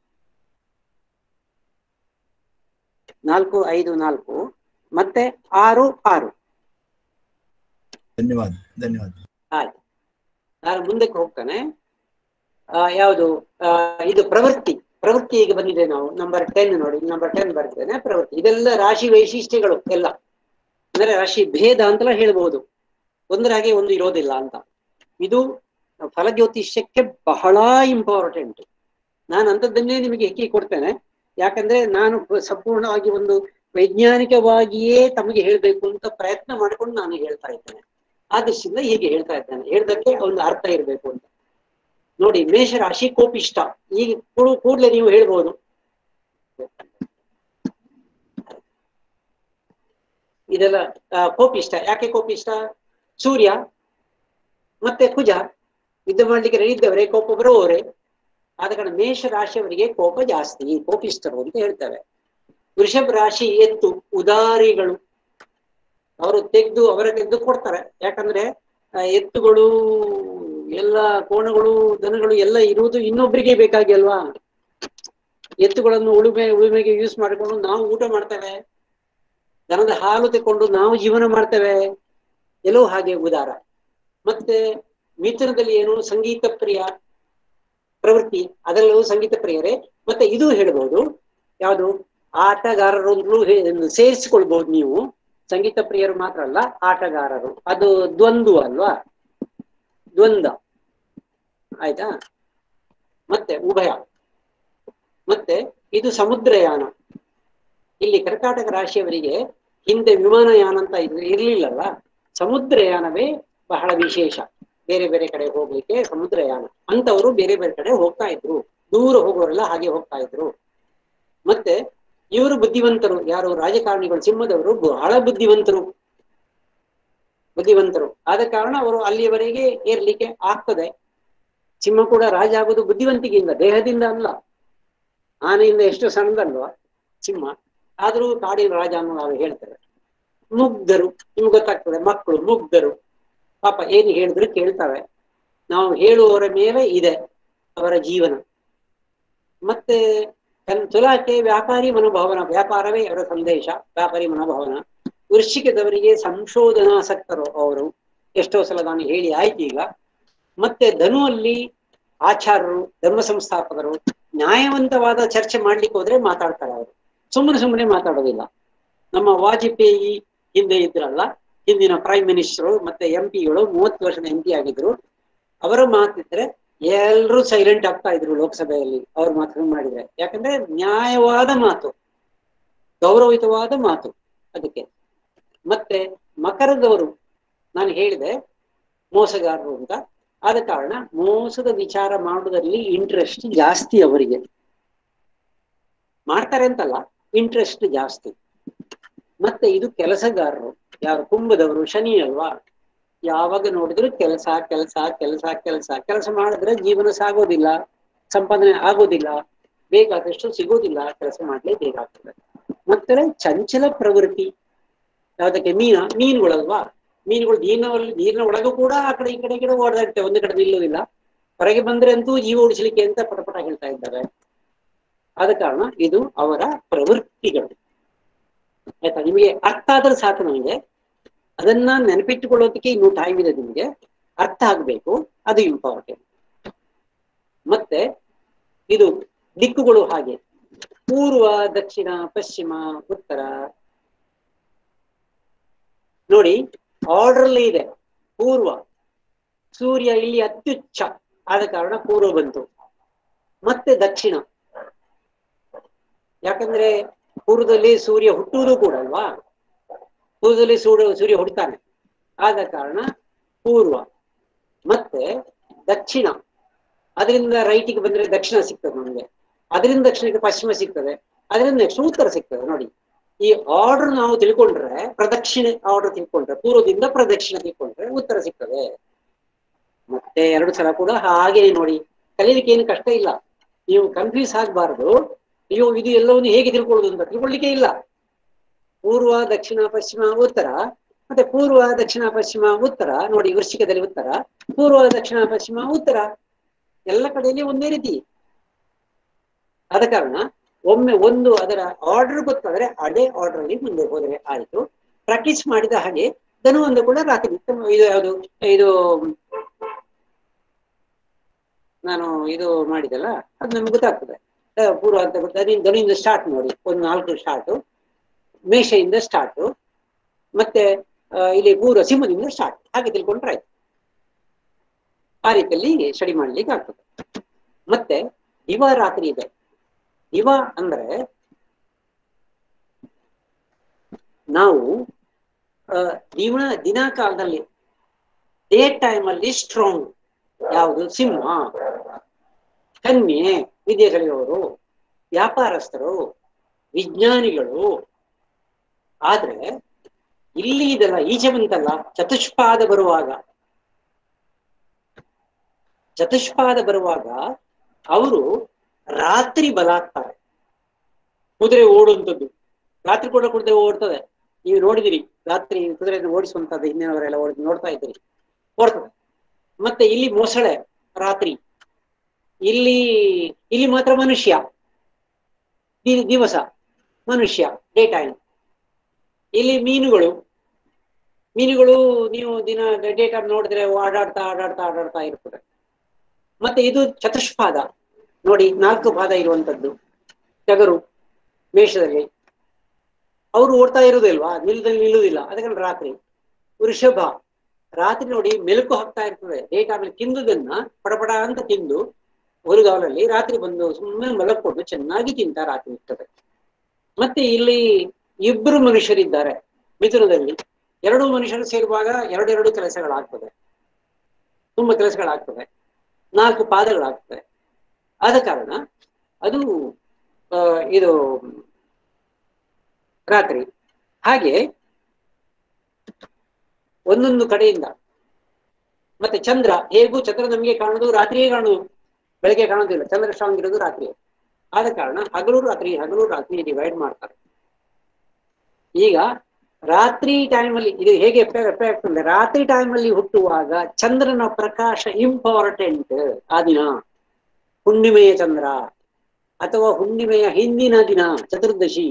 Speaker 1: ನಾಲ್ಕು ಐದು ನಾಲ್ಕು ಮತ್ತೆ ಆರು ಆರು
Speaker 2: ಧನ್ಯವಾದ ಧನ್ಯವಾದ
Speaker 1: ಆಯ್ತು ನಾನು ಮುಂದಕ್ಕೆ ಹೋಗ್ತಾನೆ ಆ, ಯಾವುದು ಆ, ಇದು ಪ್ರವೃತ್ತಿ ಪ್ರವೃತ್ತಿ ಈಗ ಬಂದಿದೆ ನಾವು ನಂಬರ್ ಟೆನ್ ನೋಡಿ ನಂಬರ್ ಟೆನ್ ಬರ್ತೇನೆ ಪ್ರವೃತ್ತಿ ಇದೆಲ್ಲ ರಾಶಿ ವೈಶಿಷ್ಟ್ಯಗಳು ಎಲ್ಲ ಅಂದ್ರೆ ರಾಶಿ ಭೇದ ಅಂತೆಲ್ಲ ಹೇಳ್ಬಹುದು ಒಂದರ ಹಾಗೆ ಒಂದು ಇರೋದಿಲ್ಲ ಅಂತ ಇದು ಫಲಜ್ಯೋತಿಷ್ಯಕ್ಕೆ ಬಹಳ ಇಂಪಾರ್ಟೆಂಟ್ ನಾನು ಅಂಥದ್ದನ್ನೇ ನಿಮಗೆ ಹೆಕ್ಕಿ ಕೊಡ್ತೇನೆ ಯಾಕಂದ್ರೆ ನಾನು ಸಂಪೂರ್ಣವಾಗಿ ಒಂದು ವೈಜ್ಞಾನಿಕವಾಗಿಯೇ ತಮಗೆ ಹೇಳಬೇಕು ಅಂತ ಪ್ರಯತ್ನ ಮಾಡಿಕೊಂಡು ನಾನು ಹೇಳ್ತಾ ಇದ್ದೇನೆ ಆ ದೃಷ್ಟಿಯಿಂದ ಹೀಗೆ ಹೇಳ್ತಾ ಇದ್ದೇನೆ ಹೇಳ್ದಕ್ಕೆ ಒಂದು ಅರ್ಥ ಇರಬೇಕು ಅಂತ ನೋಡಿ ಮೇಷರಾಶಿ ಕೋಪಿಷ್ಟ ಈಗ ಕೂಡ್- ಕೂಡ್ಲೆ ನೀವು ಹೇಳ್ಬೋದು ಇದೆಲ್ಲ ಆ, ಕೋಪಿಷ್ಟ ಯಾಕೆ ಕೋಪಿಷ್ಟ ಸೂರ್ಯ ಮತ್ತೆ ಕುಜ ಯುದ್ಧ ಮಾಡ್ಲಿಕ್ಕೆ ರೆಡಿ ಇದ್ದವರೇ ಕೋಪ ಬರುವವರೇ ಆದ ಕಾರಣ ಮೇಷ ರಾಶಿಯವರಿಗೆ ಕೋಪ ಜಾಸ್ತಿ ಕೋಪಿಷ್ಟರು ಅಂತ ಹೇಳ್ತಾರೆ ವೃಷಭ ರಾಶಿ ಎತ್ತು ಉದಾರಿಗಳು ಅವರು ತೆಗೆದು ಅವರ ತೆಗೆದು ಕೊಡ್ತಾರೆ ಯಾಕಂದ್ರೆ ಆ, ಎತ್ತುಗಳು ಎಲ್ಲ ಕೋಣಗಳು ದನಗಳು ಎಲ್ಲ ಇರುವುದು ಇನ್ನೊಬ್ಬರಿಗೆ ಬೇಕಾಗಿ ಅಲ್ವಾ ಎತ್ತುಗಳನ್ನು ಉಳುಮೆ ಉಳುಮೆಗೆ ಯೂಸ್ ಮಾಡಿಕೊಂಡು ನಾವು ಊಟ ಮಾಡ್ತೇವೆ ದನದ ಹಾಲು ತೆಕೊಂಡು ನಾವು ಜೀವನ ಮಾಡ್ತೇವೆ ಎಲ್ಲೋ ಹಾಗೆ ಉದಾರ ಮತ್ತೆ ಮಿಥುನದಲ್ಲಿ ಏನು ಸಂಗೀತ ಪ್ರಿಯ ಪ್ರವೃತ್ತಿ ಅದರಲ್ಲೂ ಸಂಗೀತ ಪ್ರಿಯರೇ ಮತ್ತೆ ಇದು ಹೇಳ್ಬೋದು ಯಾವುದು ಆಟಗಾರರು ಸೇರಿಸಿಕೊಳ್ಬಹುದು ನೀವು ಸಂಗೀತ ಪ್ರಿಯರು ಮಾತ್ರ ಅಲ್ಲ ಆಟಗಾರರು ಅದು ದ್ವಂದ್ವ ಅಲ್ವಾ ದ್ವಂದ್ವ ಆಯ್ತಾ ಮತ್ತೆ ಉಭಯ ಮತ್ತೆ ಇದು ಸಮುದ್ರಯಾನ ಇಲ್ಲಿ ಕರ್ಕಾಟಕ ರಾಶಿಯವರಿಗೆ ಹಿಂದೆ ವಿಮಾನಯಾನ ಅಂತ ಇರ್- ಇರ್ಲಿಲ್ಲಲ್ಲ ಸಮುದ್ರಯಾನವೇ ಬಹಳ ವಿಶೇಷ ಬೇರೆ ಬೇರೆ ಕಡೆ ಹೋಗ್ಲಿಕ್ಕೆ ಸಮುದ್ರಯಾನ ಅಂತವರು ಬೇರೆ ಬೇರೆ ಕಡೆ ಹೋಗ್ತಾ ಇದ್ರು ದೂರ ಹೋಗೋರೆಲ್ಲ ಹಾಗೆ ಹೋಗ್ತಾ ಇದ್ರು ಮತ್ತೆ ಇವರು ಬುದ್ಧಿವಂತರು ಯಾರು ರಾಜಕಾರಣಿಗಳು ಸಿಂಹದವರು ಬಹಳ ಬುದ್ಧಿವಂತರು ಬುದ್ಧಿವಂತರು ಆದ ಕಾರಣ ಅವರು ಅಲ್ಲಿಯವರೆಗೆ ಏರ್ಲಿಕ್ಕೆ ಆಗ್ತದೆ ಸಿಂಹ ಕೂಡ ರಾಜ ಆಗುದು ಬುದ್ಧಿವಂತಿಕೆಯಿಂದ ದೇಹದಿಂದ ಅಲ್ಲ ಆನೆಯಿಂದ ಎಷ್ಟು ಸಣ್ಣದಲ್ವಾ ಸಿಂಹ ಆದರೂ ಕಾಡಿನ ರಾಜ ಅನ್ನೋ ನಾವು ಹೇಳ್ತೇವೆ ಮುಗ್ಧರು ನಿಮ್ಗೆ ಗೊತ್ತಾಗ್ತದೆ ಮಕ್ಕಳು ಮುಗ್ಧರು ಪಾಪ ಏನು ಹೇಳಿದ್ರು ಕೇಳ್ತವೆ ನಾವು ಹೇಳುವವರ ಮೇಲೆ ಇದೆ ಅವರ ಜೀವನ ಮತ್ತೆ ತನ್ನ ತುಲಾಕೆ ವ್ಯಾಪಾರಿ ಮನೋಭಾವನ ವ್ಯಾಪಾರವೇ ಅವರ ಸಂದೇಶ ವ್ಯಾಪಾರಿ ಮನೋಭಾವನ ವೃಶ್ಚಿಕದವರಿಗೆ ಸಂಶೋಧನಾಸಕ್ತರು ಅವರು ಎಷ್ಟೋ ಸಲ ನಾನು ಹೇಳಿ ಆಯ್ತು ಈಗ ಮತ್ತೆ ಧನುವಲ್ಲಿ ಆಚಾರ್ಯರು ಧರ್ಮ ಸಂಸ್ಥಾಪಕರು ನ್ಯಾಯವಂತವಾದ ಚರ್ಚೆ ಮಾಡ್ಲಿಕ್ಕೆ ಹೋದ್ರೆ ಮಾತಾಡ್ತಾರೆ ಅವರು ಸುಮ್ಮನೆ ಸುಮ್ಮನೆ ಮಾತಾಡೋದಿಲ್ಲ ನಮ್ಮ ವಾಜಪೇಯಿ ಹಿಂದೆ ಇದ್ರಲ್ಲ ಹಿಂದಿನ ಪ್ರೈಮ್ ಮಿನಿಸ್ಟರ್ ಮತ್ತೆ ಎಂ ಪಿಗಳು ಮೂವತ್ತು ವರ್ಷದ ಎಂ ಪಿ ಆಗಿದ್ರು ಅವರ ಮಾತಿದ್ರೆ ಎಲ್ರೂ ಸೈಲೆಂಟ್ ಆಗ್ತಾ ಇದ್ರು ಲೋಕಸಭೆಯಲ್ಲಿ ಅವ್ರ ಮಾತು ಮಾಡಿದ್ರೆ ಯಾಕಂದ್ರೆ ನ್ಯಾಯವಾದ ಮಾತು ಗೌರವಯುತವಾದ ಮಾತು ಅದಕ್ಕೆ ಮತ್ತೆ ಮಕರದವರು ನಾನು ಹೇಳಿದೆ ಮೋಸಗಾರರು ಅಂತ ಆದ ಕಾರಣ ಮೋಸದ ವಿಚಾರ ಮಾಡುವುದರಲ್ಲಿ ಇಂಟ್ರೆಸ್ಟ್ ಜಾಸ್ತಿ ಅವರಿಗೆ ಮಾಡ್ತಾರೆ ಅಂತಲ್ಲ ಇಂಟ್ರೆಸ್ಟ್ ಜಾಸ್ತಿ ಮತ್ತೆ ಇದು ಕೆಲಸಗಾರರು ಯಾರು ಕುಂಭದವರು ಶನಿ ಅಲ್ವಾ ಯಾವಾಗ ನೋಡಿದ್ರು ಕೆಲಸ ಕೆಲಸ ಕೆಲಸ ಕೆಲಸ ಕೆಲಸ ಮಾಡಿದ್ರೆ ಜೀವನ ಸಾಗೋದಿಲ್ಲ ಸಂಪಾದನೆ ಆಗೋದಿಲ್ಲ ಬೇಕಾದಷ್ಟು ಸಿಗೋದಿಲ್ಲ ಕೆಲಸ ಮಾಡ್ಲೇ ಬೇಕಾಗ್ತದೆ ಮತ್ತೆ ಚಂಚಲ ಪ್ರವೃತ್ತಿ ಯಾವ್ದಕ್ಕೆ ಮೀನ ಮೀನುಗಳಲ್ವಾ ಮೀನುಗಳು ನೀರಿನಲ್ಲಿ ನೀರಿನ ಒಳಗೂ ಕೂಡ ಆ ಕಡೆ ಈ ಕಡೆ ಈ ಕಡೆ ಓಡಾಡ್ತವೆ ಒಂದು ಕಡೆ ನಿಲ್ಲುವುದಿಲ್ಲ ಹೊರಗೆ ಬಂದ್ರೆ ಅಂತೂ ಜೀವ ಉಳಿಸ್ಲಿಕ್ಕೆ ಅಂತ ಪಟಪಟ ಹೇಳ್ತಾ ಇದ್ದಾರೆ ಆದ ಕಾರಣ ಇದು ಅವರ ಪ್ರವೃತ್ತಿಗಳು ಆಯ್ತಾ ನಿಮಗೆ ಅರ್ಥ ಆದ್ರೆ ಸಾಕು ನಮಗೆ ಅದನ್ನ ನೆನಪಿಟ್ಟುಕೊಳ್ಳೋದಕ್ಕೆ ಇನ್ನು ಟೈಮ್ ಇದೆ ನಿಮಗೆ ಅರ್ಥ ಆಗ್ಬೇಕು ಅದು ಇಂಪಾರ್ಟೆಂಟ್ ಮತ್ತೆ ಇದು ದಿಕ್ಕುಗಳು ಹಾಗೆ ಪೂರ್ವ ದಕ್ಷಿಣ ಪಶ್ಚಿಮ ಉತ್ತರ ನೋಡಿ ಆರ್ಡರ್ ಅಲ್ಲಿ ಇದೆ ಪೂರ್ವ ಸೂರ್ಯ ಇಲ್ಲಿ ಅತ್ಯುಚ್ಚ ಆದ ಕಾರಣ ಪೂರ್ವ ಬಂತು ಮತ್ತೆ ದಕ್ಷಿಣ ಯಾಕಂದ್ರೆ ಪೂರ್ವದಲ್ಲಿ ಸೂರ್ಯ ಹುಟ್ಟುವುದು ಕೂಡ ಅಲ್ವಾ ಪೂರ್ವದಲ್ಲಿ ಸೂರ್ಯ ಸೂರ್ಯ ಹುಡ್ತಾನೆ ಆದ ಕಾರಣ ಪೂರ್ವ ಮತ್ತೆ ದಕ್ಷಿಣ ಅದರಿಂದ ರೈಟಿಗೆ ಬಂದ್ರೆ ದಕ್ಷಿಣ ಸಿಗ್ತದೆ ನಮಗೆ ಅದರಿಂದ ದಕ್ಷಿಣಕ್ಕೆ ಪಶ್ಚಿಮ ಸಿಗ್ತದೆ ಅದರಿಂದ ನೆಕ್ಸ್ಟ್ ಉತ್ತರ ಸಿಗ್ತದೆ ನೋಡಿ ಈ ಆರ್ಡರ್ ನಾವು ತಿಳ್ಕೊಂಡ್ರೆ ಪ್ರದಕ್ಷಿಣೆ ಆರ್ಡರ್ ತಿಳ್ಕೊಂಡ್ರೆ ಪೂರ್ವದಿಂದ ಪ್ರದಕ್ಷಿಣೆ ತಿಳ್ಕೊಂಡ್ರೆ ಉತ್ತರ ಸಿಗ್ತದೆ ಮತ್ತೆ ಎರಡು ಸಲ ಕೂಡ ಹಾಗೆ ನೋಡಿ ಕಲೀಲಿಕ್ಕೆ ಏನು ಕಷ್ಟ ಇಲ್ಲ ನೀವು ಕನ್ಫ್ಯೂಸ್ ಆಗಬಾರದು ಅಯ್ಯೋ ಇದು ಎಲ್ಲವನ್ನು ಹೇಗೆ ತಿಳ್ಕೊಳ್ಳೋದು ಅಂತ ತಿಳ್ಕೊಳ್ಳಿಕ್ಕೆ ಇಲ್ಲ ಪೂರ್ವ ದಕ್ಷಿಣ ಪಶ್ಚಿಮ ಉತ್ತರ ಮತ್ತೆ ಪೂರ್ವ ದಕ್ಷಿಣ ಪಶ್ಚಿಮ ಉತ್ತರ ನೋಡಿ ವೃಶ್ಚಿಕದಲ್ಲಿ ಉತ್ತರ ಪೂರ್ವ ದಕ್ಷಿಣ ಪಶ್ಚಿಮ ಉತ್ತರ ಎಲ್ಲ ಕಡೆಯಲ್ಲಿ ಒಂದೇ ರೀತಿ ಆದ ಕಾರಣ ಒಮ್ಮೆ ಒಂದು ಅದರ ಆರ್ಡರ್ ಗೊತ್ತಾದ್ರೆ ಅದೇ ಆರ್ಡರ್ ಅಲ್ಲಿ ಮುಂದೆ ಹೋದರೆ ಆಯ್ತು ಪ್ರಾಕ್ಟೀಸ್ ಮಾಡಿದ ಹಾಗೆ ಧನುವನ್ನು ಕೂಡ ರಾತ್ರಿ ಇದು ಯಾವುದು ಇದು ನಾನು ಇದು ಮಾಡಿದಲ್ಲ ಅದು ನಮ್ಗೆ ಗೊತ್ತಾಗ್ತದೆ ಆ, ಪೂರ್ವ ಅಂತ ಗೊತ್ತಾದ್ರೆ ನೀನು ಧನುವಿಂದ ಸ್ಟಾರ್ಟ್ ಮಾಡಿ ಒಂದು ನಾಲ್ಕು ಸ್ಟಾರ್ಟು ಮೇಷದಿಂದ ಸ್ಟಾರ್ಟು ಮತ್ತೆ ಆ, ಇಲ್ಲಿ ಪೂರ್ವ ಸಿಂಹದಿಂದ ಸ್ಟಾರ್ಟ್ ಹಾಗೆ ತಿಳ್ಕೊಂಡ್ರೆ ಆಯ್ತು ಆ ರೀತಿಯಲ್ಲಿ ಸ್ಟಡಿ ಮಾಡ್ಲಿಕ್ಕೆ ಆಗ್ತದೆ ಮತ್ತೆ ದಿವ ರಾತ್ರಿ ಇದೆ ದಿವ ಅಂದ್ರೆ ನಾವು ಆ, ದಿನ ದಿನ ಕಾಲದಲ್ಲಿ ಡೇ ಟೈಮ್ ಅಲ್ಲಿ ಸ್ಟ್ರಾಂಗ್ ಯಾವುದು ಸಿಂಹ ಕನ್ಯೆ ವಿದ್ಯೆ ಕಲಿಯೋರು ವ್ಯಾಪಾರಸ್ಥರು ವಿಜ್ಞಾನಿಗಳು ಆದ್ರೆ ಇಲ್ಲಿ ಇದೆಲ್ಲ ಈಚೆ ಬಂತಲ್ಲ ಚತುಷ್ಪಾದ ಬರುವಾಗ ಚತುಷ್ಪಾದ ಬರುವಾಗ ಅವರು ರಾತ್ರಿ ಬಲಾಗ್ತಾರೆ ಕುದುರೆ ಓಡುವಂಥದ್ದು ರಾತ್ರಿ ಕೂಡ ಕುದುರೆ ಓಡ್ತದೆ ನೀವು ನೋಡಿದಿರಿ ರಾತ್ರಿ ಕುದುರೆಯನ್ನು ಓಡಿಸುವಂತದ್ದು ಹಿಂದಿನವರೆಲ್ಲ ಓಡಿ ನೋಡ್ತಾ ಇದ್ದೀರಿ ಓಡ್ತದೆ ಮತ್ತೆ ಇಲ್ಲಿ ಮೊಸಳೆ ರಾತ್ರಿ ಇಲ್ಲಿ ಇಲ್ಲಿ ಮಾತ್ರ ಮನುಷ್ಯ ದಿ- ದಿವಸ ಮನುಷ್ಯ ಡೇ ಟೈಮ್ ಇಲ್ಲಿ ಮೀನುಗಳು ಮೀನುಗಳು ನೀವು ದಿನ ಡೇ ಟೈಮ್ ನೋಡಿದ್ರೆ ಆಡಾಡ್ತಾ ಆಡಾಡ್ತಾ ಆಡಾಡ್ತಾ ಇರ್ತದೆ ಮತ್ತೆ ಇದು ಚತುಷ್ಪಾದ ನೋಡಿ ನಾಲ್ಕು ಪಾದ ಇರುವಂತದ್ದು ಟಗರು ಮೇಷದಲ್ಲಿ ಅವರು ಓಡ್ತಾ ಇರುವುದಿಲ್ವಾ ನಿಲ್ದಲ್ಲಿ ನಿಲ್ಲುವುದಿಲ್ಲ ಅದಕ್ಕೆ ರಾತ್ರಿ ವೃಷಭ ರಾತ್ರಿ ನೋಡಿ ಮೆಲುಕು ಹಾಕ್ತಾ ಇರ್ತದೆ ಡೇ ಟೈಮಲ್ಲಿ ತಿಂದುದನ್ನ ಪಡಪಡ ಅಂತ ತಿಂದು ಹುರುಗಾವಲಲ್ಲಿ ರಾತ್ರಿ ಬಂದು ಸುಮ್ಮನೆ ಮಲಕ್ಕೊಂಡು ಚೆನ್ನಾಗಿ ತಿಂತ ರಾತ್ರಿ ಇರ್ತದೆ ಮತ್ತೆ ಇಲ್ಲಿ ಇಬ್ರು ಮನುಷ್ಯರಿದ್ದಾರೆ ಮಿಥುನದಲ್ಲಿ ಎರಡೂ ಮನುಷ್ಯರು ಸೇರುವಾಗ ಎರಡೆರಡು ಕೆಲಸಗಳಾಗ್ತದೆ ತುಂಬಾ ಕೆಲಸಗಳಾಗ್ತದೆ ನಾಲ್ಕು ಪಾದಗಳಾಗ್ತದೆ ಆದ ಕಾರಣ ಅದು ಆ, ಇದು ರಾತ್ರಿ ಹಾಗೆ ಒಂದೊಂದು ಕಡೆಯಿಂದ ಮತ್ತೆ ಚಂದ್ರ ಹೇಗೂ ಚಂದ್ರ ನಮಗೆ ಕಾಣುದು ರಾತ್ರಿಯೇ ಕಾಣುದು ಬೆಳಗ್ಗೆ ಕಾಣೋದಿಲ್ಲ ಚಂದ್ರ ಸ್ಟ್ರಾಂಗ್ ಇರೋದು ರಾತ್ರಿ ಆದ ಕಾರಣ ಹಗಲು ರಾತ್ರಿ ಹಗಲು ರಾತ್ರಿ ಡಿವೈಡ್ ಮಾಡ್ತಾರೆ ಈಗ ರಾತ್ರಿ ಟೈಮಲ್ಲಿ ಇದು ಹೇಗೆ ಎಫೆಕ್ಟ್ ಆಗ್ತದೆ ರಾತ್ರಿ ಟೈಮಲ್ಲಿ ಹುಟ್ಟುವಾಗ ಚಂದ್ರನ ಪ್ರಕಾಶ ಇಂಪಾರ್ಟೆಂಟ್ ಆ ದಿನ ಹುಣ್ಣಿಮೆಯ ಚಂದ್ರ ಅಥವಾ ಹುಣ್ಣಿಮೆಯ ಹಿಂದಿನ ದಿನ ಚತುರ್ದಶಿ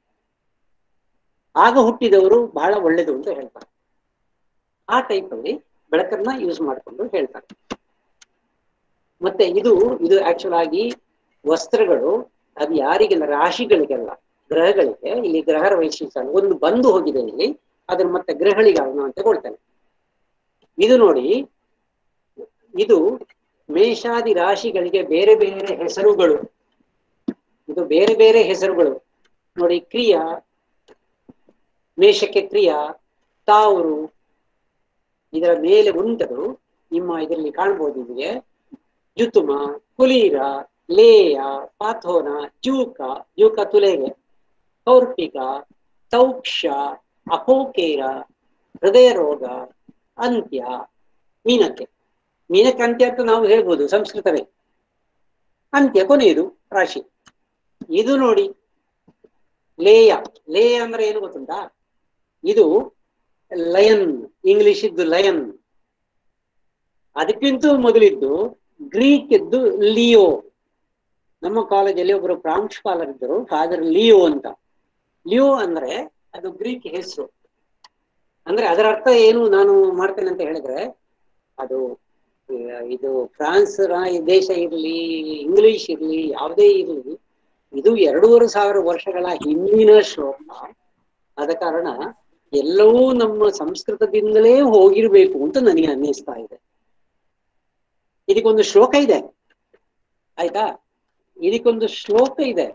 Speaker 1: ಆಗ ಹುಟ್ಟಿದವರು ಬಹಳ ಒಳ್ಳೆಯದು ಅಂತ ಹೇಳ್ತಾರೆ ಆ ಟೈಪ್ ಅಲ್ಲಿ ಬೆಳಕನ್ನ ಯೂಸ್ ಮಾಡಿಕೊಂಡು ಹೇಳ್ತಾರೆ ಮತ್ತೆ ಇದು ಇದು ಆಕ್ಚುಲ್ ಆಗಿ ವಸ್ತ್ರಗಳು ಅದು ಯಾರಿಗೆಲ್ಲ ರಾಶಿಗಳಿಗೆಲ್ಲ ಗ್ರಹಗಳಿಗೆ ಇಲ್ಲಿ ಗ್ರಹರ ವೈಶಿಷ್ಟ್ಯ ಅಲ್ಲ. ಒಂದು ಬಂದು ಹೋಗಿದೆ ಇಲ್ಲಿ ಅದನ್ನ ಮತ್ತೆ ಗ್ರಹಗಳಿಗೆ ನಾನು ತಗೊಳ್ತೇನೆ ಇದು ನೋಡಿ ಇದು ಮೇಷಾದಿ ರಾಶಿಗಳಿಗೆ ಬೇರೆ ಬೇರೆ ಹೆಸರುಗಳು ಇದು ಬೇರೆ ಬೇರೆ ಹೆಸರುಗಳು ನೋಡಿ ಕ್ರಿಯಾ ಮೇಷಕ್ಕೆ ಕ್ರಿಯಾ ತಾವರು ಇದರ ಮೇಲೆ ಉಂಟದು ನಿಮ್ಮ ಇದರಲ್ಲಿ ಕಾಣ್ಬೋದು ನಿಮಗೆ ಜುತುಮ ಕುಲೀರ ಲೇಯ ಪಾಥೋನ ಜೂಕ ಜೂಕ ತುಲೆಗೆ ಕೌರ್ಪಿಕ ತೌಕ್ಷ ಅಪೋಕೇರ ಹೃದಯ ರೋಗ ಅಂತ್ಯ ಮೀನಕ್ಕೆ ಮೀನಕ್ಕೆ ಅಂತ್ಯ ಅಂತ ನಾವು ಹೇಳ್ಬೋದು ಸಂಸ್ಕೃತವೇ ಅಂತ್ಯ ಕೊನೆಯದು ರಾಶಿ ಇದು ನೋಡಿ ಲೇಯ ಲೇಯ ಅಂದ್ರೆ ಏನು ಗೊತ್ತುಂಟಾ ಇದು ಲಯನ್ ಇಂಗ್ಲಿಷ್ ಇದ್ದು ಲಯನ್ ಅದಕ್ಕಿಂತ ಮೊದಲಿದ್ದು ಗ್ರೀಕ್ ಇದ್ದು ಲಿಯೋ ನಮ್ಮ ಕಾಲೇಜಲ್ಲಿ ಒಬ್ಬರು ಪ್ರಾಂಶುಪಾಲರಿದ್ದರು ಫಾದರ್ ಲಿಯೋ ಅಂತ ಲಿಯೋ ಅಂದ್ರೆ ಅದು ಗ್ರೀಕ್ ಹೆಸರು ಅಂದ್ರೆ ಅದರ ಅರ್ಥ ಏನು ನಾನು ಮಾಡ್ತೇನೆ ಅಂತ ಹೇಳಿದ್ರೆ ಅದು ಆ, ಇದು ಫ್ರಾನ್ಸ್ ರಾ- ದೇಶ ಇರಲಿ ಇಂಗ್ಲಿಷ್ ಇರಲಿ ಯಾವುದೇ ಇರಲಿ ಇದು ಎರಡೂವರೆ ಸಾವಿರ ವರ್ಷಗಳ ಹಿಂದಿನ ಶ್ಲೋಕ ಆದ ಕಾರಣ ಎಲ್ಲವೂ ನಮ್ಮ ಸಂಸ್ಕೃತದಿಂದಲೇ ಹೋಗಿರ್ಬೇಕು ಅಂತ ನನಗೆ ಅನ್ನಿಸ್ತಾ ಇದೆ ಇದಕ್ಕೊಂದು ಶ್ಲೋಕ ಇದೆ ಆಯ್ತಾ ಇದಕ್ಕೊಂದು ಶ್ಲೋಕ ಇದೆ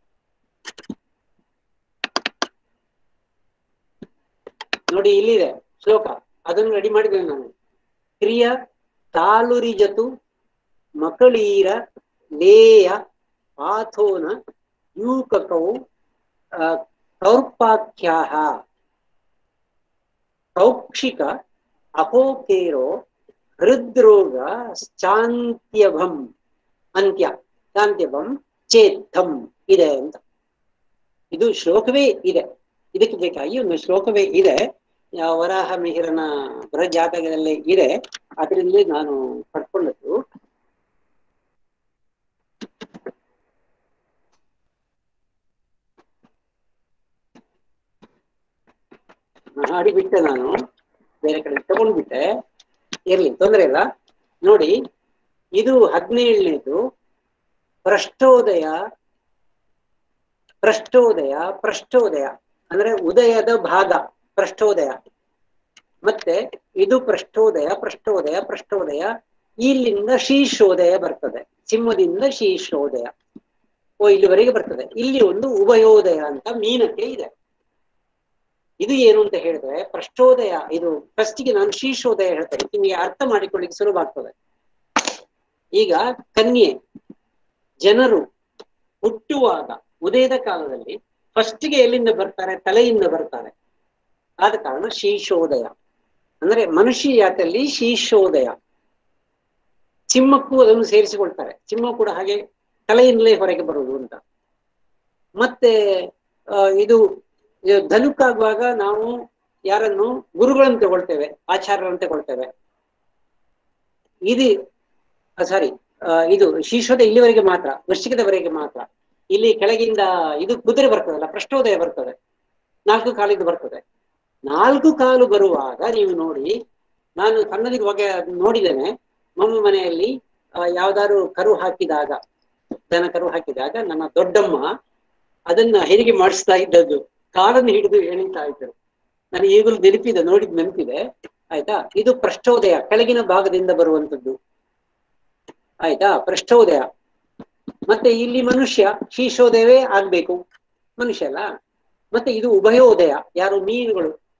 Speaker 1: ನೋಡಿ ಇಲ್ಲಿದೆ ಶ್ಲೋಕ ಅದನ್ನು ರೆಡಿ ಮಾಡಿದ್ದೇನೆ ನಾನು ಕ್ರಿಯ ತಾಲುರಿಜತು ಮಕಳೀರ ಲೇಯ ಪಾಥೋನ ಯೂಕಕವು ಆ, ಕೌರ್ಪಾಖ್ಯಾಹ ಕೌಕ್ಷಿಕ ಅಪೋಕೇರೋ ಹೃದ್ರೋಗ ಶಾಂತ್ಯಭಂ ಅಂತ್ಯ ಶಾಂತ್ಯಭಂ ಚೇತ್ತಂ ಇದೆ ಅಂತ ಇದು ಶ್ಲೋಕವೇ ಇದೆ ಇದಕ್ಕೆ ಬೇಕಾಗಿ ಒಂದು ಶ್ಲೋಕವೇ ಇದೆ ಆ, ವರಾಹ ಮಿಹಿರನ ಬೃಹಜಾತಕದಲ್ಲೇ ಇದೆ ಅದರಲ್ಲಿ ನಾನು ಪಡ್ಕೊಂಡದ್ದು ಹಾಡಿಬಿಟ್ಟೆ ನಾನು ಬೇರೆ ಕಡೆ ತಗೊಂಡ್ಬಿಟ್ಟೆ ಇರ್ಲಿ ತೊಂದರೆ ಇಲ್ಲ ನೋಡಿ ಇದು ಹದಿನೇಳನೇದು ಪ್ರಷ್ಟೋದಯ ಪ್ರಷ್ಟೋದಯ ಪ್ರಷ್ಟೋದಯ ಅಂದ್ರೆ ಉದಯದ ಭಾಗ ಪ್ರಷ್ಟೋದಯ ಮತ್ತೆ ಇದು ಪ್ರಷ್ಟೋದಯ ಪ್ರಷ್ಟೋದಯ ಪ್ರಷ್ಟೋದಯ ಇಲ್ಲಿಂದ ಶೀರ್ಷೋದಯ ಬರ್ತದೆ ಸಿಂಹದಿಂದ ಶೀರ್ಷೋದಯ ಓ ಇಲ್ಲಿವರೆಗೆ ಬರ್ತದೆ ಇಲ್ಲಿ ಒಂದು ಉಭಯೋದಯ ಅಂತ ಮೀನಕ್ಕೆ ಇದೆ ಇದು ಏನು ಅಂತ ಹೇಳಿದ್ರೆ ಪ್ರಷ್ಟೋದಯ ಇದು ಫಸ್ಟಿಗೆ ನಾನು ಶೀರ್ಷೋದಯ ಹೇಳ್ತೇನೆ ನಿಮಗೆ ಅರ್ಥ ಮಾಡಿಕೊಳ್ಳಿಕ್ಕೆ ಸುಲಭ ಆಗ್ತದೆ ಈಗ ಕನ್ಯೆ ಜನರು ಹುಟ್ಟುವಾಗ ಉದಯದ ಕಾಲದಲ್ಲಿ ಫಸ್ಟಿಗೆ ಎಲ್ಲಿಂದ ಬರ್ತಾರೆ ತಲೆಯಿಂದ ಬರ್ತಾರೆ ಆದ ಕಾರಣ ಶೀರ್ಷೋದಯ ಅಂದ್ರೆ ಮನುಷ್ಯ ಜಾತಿಯಲ್ಲಿ ಶೀರ್ಷೋದಯ ಸಿಂಹಕ್ಕೂ ಅದನ್ನು ಸೇರಿಸಿಕೊಳ್ತಾರೆ ಸಿಂಹ ಕೂಡ ಹಾಗೆ ತಲೆಯಿಂದಲೇ ಹೊರಗೆ ಬರುವುದು ಅಂತ ಮತ್ತೆ ಆ, ಇದು ಇದು ಧನುಕ್ಕಾಗುವಾಗ ನಾವು ಯಾರನ್ನು ಗುರುಗಳನ್ನು ತಗೊಳ್ತೇವೆ ಆಚಾರ್ಯರನ್ನು ತಗೊಳ್ತೇವೆ ಇದು ಸಾರಿ ಇದು ಶೀರ್ಷದ ಇಲ್ಲಿವರೆಗೆ ಮಾತ್ರ ವೃಶ್ಚಿಕದವರೆಗೆ ಮಾತ್ರ ಇಲ್ಲಿ ಕೆಳಗಿಂದ ಇದು ಕುದುರೆ ಬರ್ತದಲ್ಲ ಪ್ರಷ್ಟೋದಯ ಬರ್ತದೆ ನಾಲ್ಕು ಕಾಲಿದ್ದು ಬರ್ತದೆ ನಾಲ್ಕು ಕಾಲು ಬರುವಾಗ ನೀವು ನೋಡಿ ನಾನು ಸಣ್ಣದಿರುವಾಗ ನೋಡಿದ್ದೇನೆ ನಮ್ಮ ಮನೆಯಲ್ಲಿ ಆ, ಯಾವ್ದಾದ್ರು ಕರು ಹಾಕಿದಾಗ ದನ ಕರು ಹಾಕಿದಾಗ ನನ್ನ ದೊಡ್ಡಮ್ಮ ಅದನ್ನ ಹೆರಿಗೆ ಮಾಡಿಸ್ತಾ ಇದ್ದದ್ದು ಕಾಲನ್ನು ಹಿಡಿದು ಎಳಿತಾ ಇದ್ದರು ನನಗೆ ಈಗಲೂ ನೆನಪಿದೆ ನೋಡಿದ್ ನೆನಪಿದೆ ಆಯ್ತಾ ಇದು ಪ್ರಷ್ಟೋದಯ ಕೆಳಗಿನ ಭಾಗದಿಂದ ಬರುವಂತದ್ದು ಆಯ್ತಾ ಪ್ರಷ್ಟೋದಯ ಮತ್ತೆ ಇಲ್ಲಿ ಮನುಷ್ಯ ಶೀರ್ಷೋದಯವೇ ಆಗ್ಬೇಕು ಮನುಷ್ಯ ಅಲ್ಲ ಮತ್ತೆ ಇದು ಉಭಯೋದಯ ಯಾರು ಮೀನುಗಳು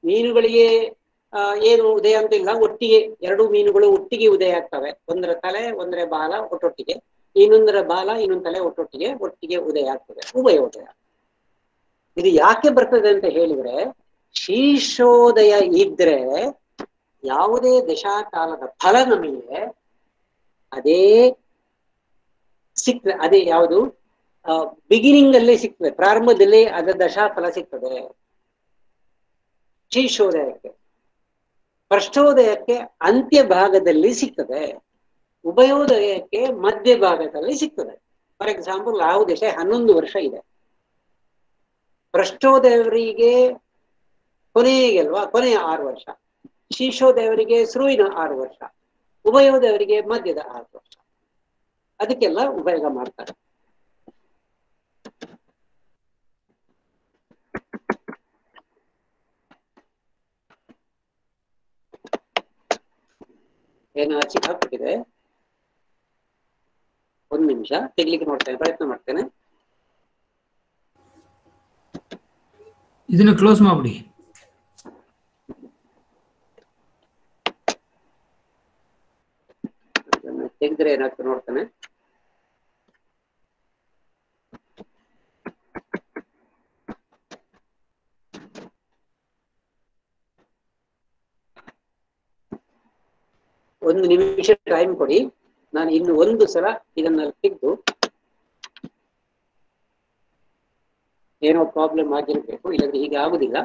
Speaker 1: ಮೀನುಗಳಿಗೆ ಆ, ಏನು ಉದಯ ಅಂತ ಇಲ್ಲ ಒಟ್ಟಿಗೆ ಎರಡು ಮೀನುಗಳು ಒಟ್ಟಿಗೆ ಉದಯ ಆಗ್ತವೆ ಒಂದರ ತಲೆ ಒಂದರ ಬಾಲ ಒಟ್ಟೊಟ್ಟಿಗೆ ಇನ್ನೊಂದರ ಬಾಲ ಇನ್ನೊಂದು ತಲೆ ಒಟ್ಟೊಟ್ಟಿಗೆ ಒಟ್ಟಿಗೆ ಉದಯ ಆಗ್ತದೆ ಉಭಯೋದಯ ಇದು ಯಾಕೆ ಬರ್ತದೆ ಅಂತ ಹೇಳಿದ್ರೆ ಶೀರ್ಷೋದಯ ಇದ್ರೆ ಯಾವುದೇ ದಶಾಕಾಲದ ಫಲ ನಮಗೆ ಅದೇ ಸಿಕ್ತದೆ ಅದೇ ಯಾವುದು ಬಿಗಿನಿಂಗ್ ಅಲ್ಲೇ ಸಿಗ್ತದೆ ಪ್ರಾರಂಭದಲ್ಲಿ ಅದರ ದಶಾಫಲ ಸಿಗ್ತದೆ ಶೀರ್ಷೋದಯಕ್ಕೆ ಪೃಷ್ಠೋದಯಕ್ಕೆ ಅಂತ್ಯ ಭಾಗದಲ್ಲಿ ಸಿಗ್ತದೆ ಉಭಯೋದಯಕ್ಕೆ ಮಧ್ಯ ಭಾಗದಲ್ಲಿ ಸಿಗ್ತದೆ ಫಾರ್ ಎಕ್ಸಾಂಪಲ್ ಯಾವ ದೇಶ ಹನ್ನೊಂದು ವರ್ಷ ಇದೆ ಪೃಷ್ಠೋದಯವರಿಗೆ ಕೊನೆಗೆ ಅಲ್ವಾ ಕೊನೆಯ ಆರು ವರ್ಷ ಶೀರ್ಷೋದಯವರಿಗೆ ಶುರುವಿನ ಆರು ವರ್ಷ ಉಭಯೋದಯವರಿಗೆ ಮಧ್ಯದ ಆರು ವರ್ಷ ಅದಕ್ಕೆಲ್ಲ ಉಪಯೋಗ ಮಾಡ್ತಾರೆ ಏನೋ ಸಿಕ್ಕಾಕ್ಬಿಟ್ಟಿದೆ ಒಂದು ನಿಮಿಷ ತೆಗ್ಲಿಕ್ಕೆ ನೋಡ್ತೇನೆ ಪ್ರಯತ್ನ ಮಾಡ್ತೇನೆ
Speaker 3: ಇದನ್ನ ಕ್ಲೋಸ್ ಮಾಡ್ಬಿಡಿ
Speaker 1: ಅದನ್ನ ತೆಗೆದ್ರೆ ಏನಾಗ್ತದೆ ನೋಡ್ತೇನೆ ಒಂದು ನಿಮಿಷ ಟೈಮ್ ಕೊಡಿ ನಾನು ಇನ್ನು ಒಂದು ಸಲ ಇದನ್ನ ತೆಗೆದು ಏನೋ ಪ್ರಾಬ್ಲಮ್ ಆಗಿರ್ಬೇಕು ಇಲ್ಲಂದ್ರೆ ಹೀಗೆ ಆಗುದಿಲ್ಲ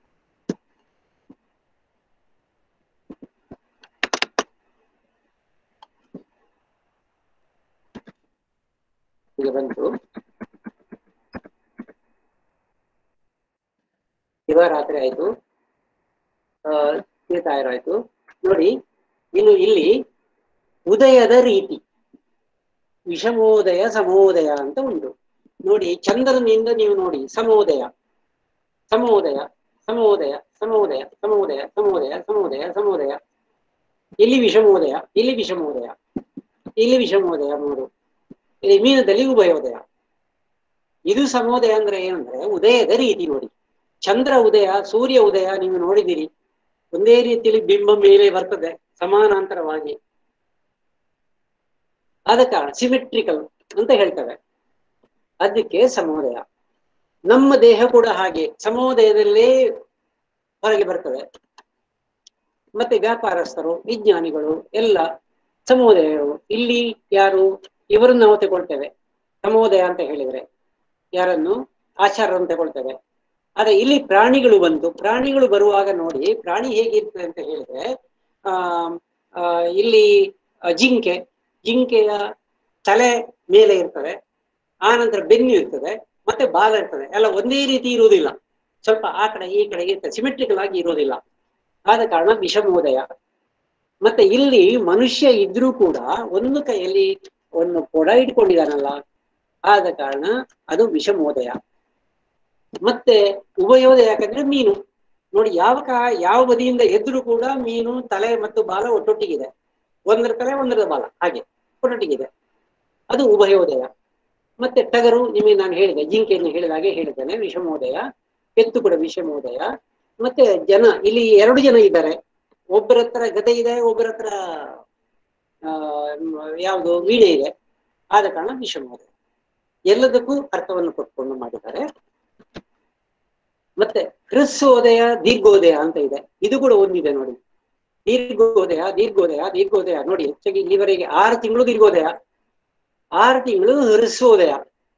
Speaker 1: ಈಗ ಬಂತು ದಿವಾರಾತ್ರಿ ಆಯ್ತು ಆ ತೀರ್ಥಾಯರ ಆಯ್ತು ನೋಡಿ ಇನ್ನು ಇಲ್ಲಿ ಉದಯದ ರೀತಿ ವಿಷಮೋದಯ ಸಮೋದಯ ಅಂತ ಉಂಟು ನೋಡಿ ಚಂದ್ರನಿಂದ ನೀವು ನೋಡಿ ಸಮೋದಯ ಸಮೋದಯ ಸಮೋದಯ ಸಮೋದಯ ಸಮೋದಯ ಸಮೋದಯ ಸಮೋದಯ ಸಮೋದಯ ಇಲ್ಲಿ ವಿಷಮೋದಯ ಇಲ್ಲಿ ವಿಷಮೋದಯ ಇಲ್ಲಿ ವಿಷಮೋದಯ ಮೂರು ಇಲ್ಲಿ ಮೀನದಲ್ಲಿ ಉಭಯೋದಯ ಇದು ಸಮೋದಯ ಅಂದ್ರೆ ಏನಂದ್ರೆ ಉದಯದ ರೀತಿ ನೋಡಿ ಚಂದ್ರ ಉದಯ ಸೂರ್ಯ ಉದಯ ನೀವು ನೋಡಿದಿರಿ ಒಂದೇ ರೀತಿಯಲ್ಲಿ ಬಿಂಬ ಮೇಲೆ ಬರ್ತದೆ ಸಮಾನಾಂತರವಾಗಿ ಆದ ಕಾರಣ ಸಿಮೆಟ್ರಿಕಲ್ ಅಂತ ಹೇಳ್ತೇವೆ ಅದಕ್ಕೆ ಸಮೋದಯ ನಮ್ಮ ದೇಹ ಕೂಡ ಹಾಗೆ ಸಮೋದಯದಲ್ಲೇ ಹೊರಗೆ ಬರ್ತದೆ ಮತ್ತೆ ವ್ಯಾಪಾರಸ್ಥರು ವಿಜ್ಞಾನಿಗಳು ಎಲ್ಲ ಸಮೋದಯರು ಇಲ್ಲಿ ಯಾರು ಇವರನ್ನು ನಾವು ತಗೊಳ್ತೇವೆ ಸಮೋದಯ ಅಂತ ಹೇಳಿದ್ರೆ ಯಾರನ್ನು ಆಚಾರ್ಯರನ್ನು ತಗೊಳ್ತೇವೆ ಆದ್ರೆ ಇಲ್ಲಿ ಪ್ರಾಣಿಗಳು ಬಂತು ಪ್ರಾಣಿಗಳು ಬರುವಾಗ ನೋಡಿ ಪ್ರಾಣಿ ಹೇಗಿರ್ತದೆ ಅಂತ ಹೇಳಿದ್ರೆ ಆ ಆ, ಇಲ್ಲಿ ಆ, ಜಿಂಕೆ ಜಿಂಕೆಯ ತಲೆ ಮೇಲೆ ಇರ್ತದೆ ಆ ನಂತರ ಬೆನ್ನು ಇರ್ತದೆ ಮತ್ತೆ ಬಾಲ ಇರ್ತದೆ ಎಲ್ಲ ಒಂದೇ ರೀತಿ ಇರುವುದಿಲ್ಲ ಸ್ವಲ್ಪ ಆ ಕಡೆ ಈ ಕಡೆ ಇರ್ತದೆ ಸಿಮೆಟ್ರಿಕಲ್ ಆಗಿ ಇರುವುದಿಲ್ಲ ಆದ ಕಾರಣ ವಿಷಮೋದಯ ಮತ್ತೆ ಇಲ್ಲಿ ಮನುಷ್ಯ ಇದ್ರೂ ಕೂಡ ಒಂದು ಕೈಯಲ್ಲಿ ಒಂದು ಕೊಡ ಇಟ್ಕೊಂಡಿದ್ದಾನಲ್ಲ ಆದ ಕಾರಣ ಅದು ವಿಷಮೋದಯ ಮತ್ತೆ ಉಭಯೋದಯ ಯಾಕಂದ್ರೆ ಮೀನು ನೋಡಿ ಯಾವ ಕಾ ಯಾವ ಬದಿಯಿಂದ ಎದ್ರು ಕೂಡ ಮೀನು ತಲೆ ಮತ್ತು ಬಾಲ ಒಟ್ಟೊಟ್ಟಿಗಿದೆ ಒಂದರ ತಲೆ ಒಂದರ ಬಾಲ ಹಾಗೆ ಒಟ್ಟೊಟ್ಟಿಗಿದೆ ಅದು ಉಭಯೋದಯ ಮತ್ತೆ ಟಗರು ನಿಮಗೆ ನಾನು ಹೇಳಿದೆ ಜಿಂಕೆಯನ್ನು ಹೇಳಿದ ಹಾಗೆ ಹೇಳಿದ್ದೇನೆ ವಿಷಮೋದಯ ಎತ್ತು ಕೂಡ ವಿಷಮೋದಯ ಮತ್ತೆ ಜನ ಇಲ್ಲಿ ಎರಡು ಜನ ಇದ್ದಾರೆ ಒಬ್ಬರ ಹತ್ರ ಗದೆ ಇದೆ ಒಬ್ಬರ ಹತ್ರ ಆ ಯಾವುದು ವೀಣೆ ಇದೆ ಆದ ಕಾರಣ ವಿಷಮೋದಯ ಎಲ್ಲದಕ್ಕೂ ಅರ್ಥವನ್ನು ಕೊಟ್ಕೊಂಡು ಮಾಡಿದ್ದಾರೆ ಮತ್ತೆ ಹೃಸ್ಸೋದಯ ದೀರ್ಘೋದಯ ಅಂತ ಇದೆ ಇದು ಕೂಡ ಒಂದಿದೆ ನೋಡಿ ದೀರ್ಘೋದಯ ದೀರ್ಘೋದಯ ದೀರ್ಘೋದಯ ನೋಡಿ ಹೆಚ್ಚಾಗಿ ಇಲ್ಲಿವರೆಗೆ ಆರು ತಿಂಗಳು ದೀರ್ಘೋದಯ ಆರು ತಿಂಗಳು ಹೃಸ್ಸೋದಯ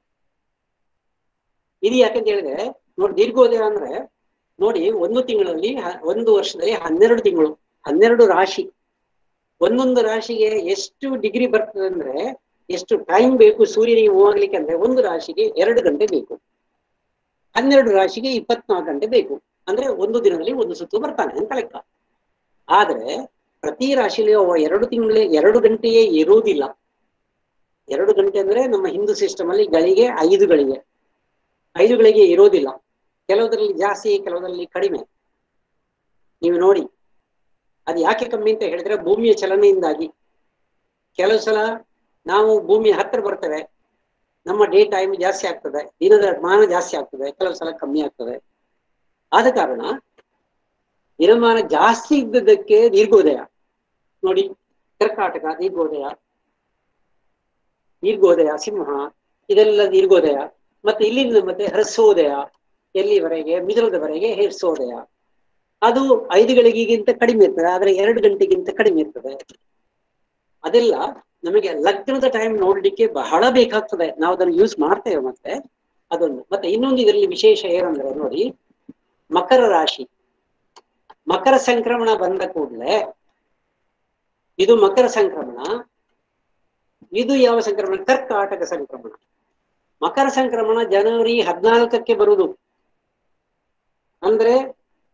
Speaker 1: ಇದು ಯಾಕಂತ ಹೇಳಿದ್ರೆ ನೋಡಿ ದೀರ್ಘೋದಯ ಅಂದ್ರೆ ನೋಡಿ ಒಂದು ತಿಂಗಳಲ್ಲಿ ಹ- ಒಂದು ವರ್ಷದಲ್ಲಿ ಹನ್ನೆರಡು ತಿಂಗಳು ಹನ್ನೆರಡು ರಾಶಿ ಒಂದೊಂದು ರಾಶಿಗೆ ಎಷ್ಟು ಡಿಗ್ರಿ ಬರ್ತದೆ ಅಂದ್ರೆ ಎಷ್ಟು ಟೈಮ್ ಬೇಕು ಸೂರ್ಯನಿಗೆ ಮೂವ್ ಆಗ್ಲಿಕ್ಕೆ ಅಂದ್ರೆ ಒಂದು ರಾಶಿಗೆ ಎರಡು ಗಂಟೆ ಬೇಕು ಹನ್ನೆರಡು ರಾಶಿಗೆ ಇಪ್ಪತ್ನಾಲ್ಕು ಗಂಟೆ ಬೇಕು ಅಂದ್ರೆ ಒಂದು ದಿನದಲ್ಲಿ ಒಂದು ಸುತ್ತು ಬರ್ತಾನೆ ಅಂತ ಲೆಕ್ಕ ಆದ್ರೆ ಪ್ರತಿ ರಾಶಿಯಲ್ಲಿ ಅವ ಎರಡು ತಿಂಗಳೇ ಎರಡು ಗಂಟೆಯೇ ಇರುವುದಿಲ್ಲ ಎರಡು ಗಂಟೆ ಅಂದ್ರೆ ನಮ್ಮ ಹಿಂದೂ ಸಿಸ್ಟಮ್ ಅಲ್ಲಿ ಗಳಿಗೆ ಐದು ಗಳಿಗೆ ಐದು ಗಳಿಗೆ ಇರೋದಿಲ್ಲ ಕೆಲವುದರಲ್ಲಿ ಜಾಸ್ತಿ ಕೆಲವುದರಲ್ಲಿ ಕಡಿಮೆ ನೀವು ನೋಡಿ ಅದು ಯಾಕೆ ಕಮ್ಮಿ ಅಂತ ಹೇಳಿದ್ರೆ ಭೂಮಿಯ ಚಲನೆಯಿಂದಾಗಿ ಕೆಲವು ಸಲ ನಾವು ಭೂಮಿಯ ಹತ್ತಿರ ಬರ್ತೇವೆ ನಮ್ಮ ಡೇ ಟೈಮ್ ಜಾಸ್ತಿ ಆಗ್ತದೆ ದಿನದ ಮಾನ ಜಾಸ್ತಿ ಆಗ್ತದೆ ಕೆಲವು ಸಲ ಕಮ್ಮಿ ಆಗ್ತದೆ ಆದ ಕಾರಣ ದಿನಮಾನ ಜಾಸ್ತಿ ಇದ್ದದಕ್ಕೆ ದೀರ್ಘೋದಯ ನೋಡಿ ಕರ್ಕಾಟಕ ದೀರ್ಘೋದಯ ದೀರ್ಘೋದಯ ಸಿಂಹ ಇದೆಲ್ಲ ದೀರ್ಘೋದಯ ಮತ್ತೆ ಇಲ್ಲಿಂದ ಮತ್ತೆ ಹ್ರಸ್ವೋದಯ ಎಲ್ಲಿವರೆಗೆ ಮಿದುಳದವರೆಗೆ ಹ್ರಸ್ವೋದಯ ಅದು ಐದು ಗಳಿಗೆಗಿಂತ ಕಡಿಮೆ ಇರ್ತದೆ ಆದ್ರೆ ಎರಡು ಗಂಟೆಗಿಂತ ಕಡಿಮೆ ಇರ್ತದೆ ಅದೆಲ್ಲ ನಮಗೆ ಲಗ್ನದ ಟೈಮ್ ನೋಡ್ಲಿಕ್ಕೆ ಬಹಳ ಬೇಕಾಗ್ತದೆ ನಾವು ಅದನ್ನು ಯೂಸ್ ಮಾಡ್ತೇವೆ ಮತ್ತೆ ಅದೊಂದು ಮತ್ತೆ ಇನ್ನೊಂದು ಇದರಲ್ಲಿ ವಿಶೇಷ ಏನಂದ್ರೆ ನೋಡಿ ಮಕರ ರಾಶಿ ಮಕರ ಸಂಕ್ರಮಣ ಬಂದ ಕೂಡಲೇ ಇದು ಮಕರ ಸಂಕ್ರಮಣ ಇದು ಯಾವ ಸಂಕ್ರಮಣ ಕರ್ಕಾಟಕ ಸಂಕ್ರಮಣ ಮಕರ ಸಂಕ್ರಮಣ ಜನವರಿ ಹದಿನಾಲ್ಕಕ್ಕೆ ಬರುವುದು ಅಂದ್ರೆ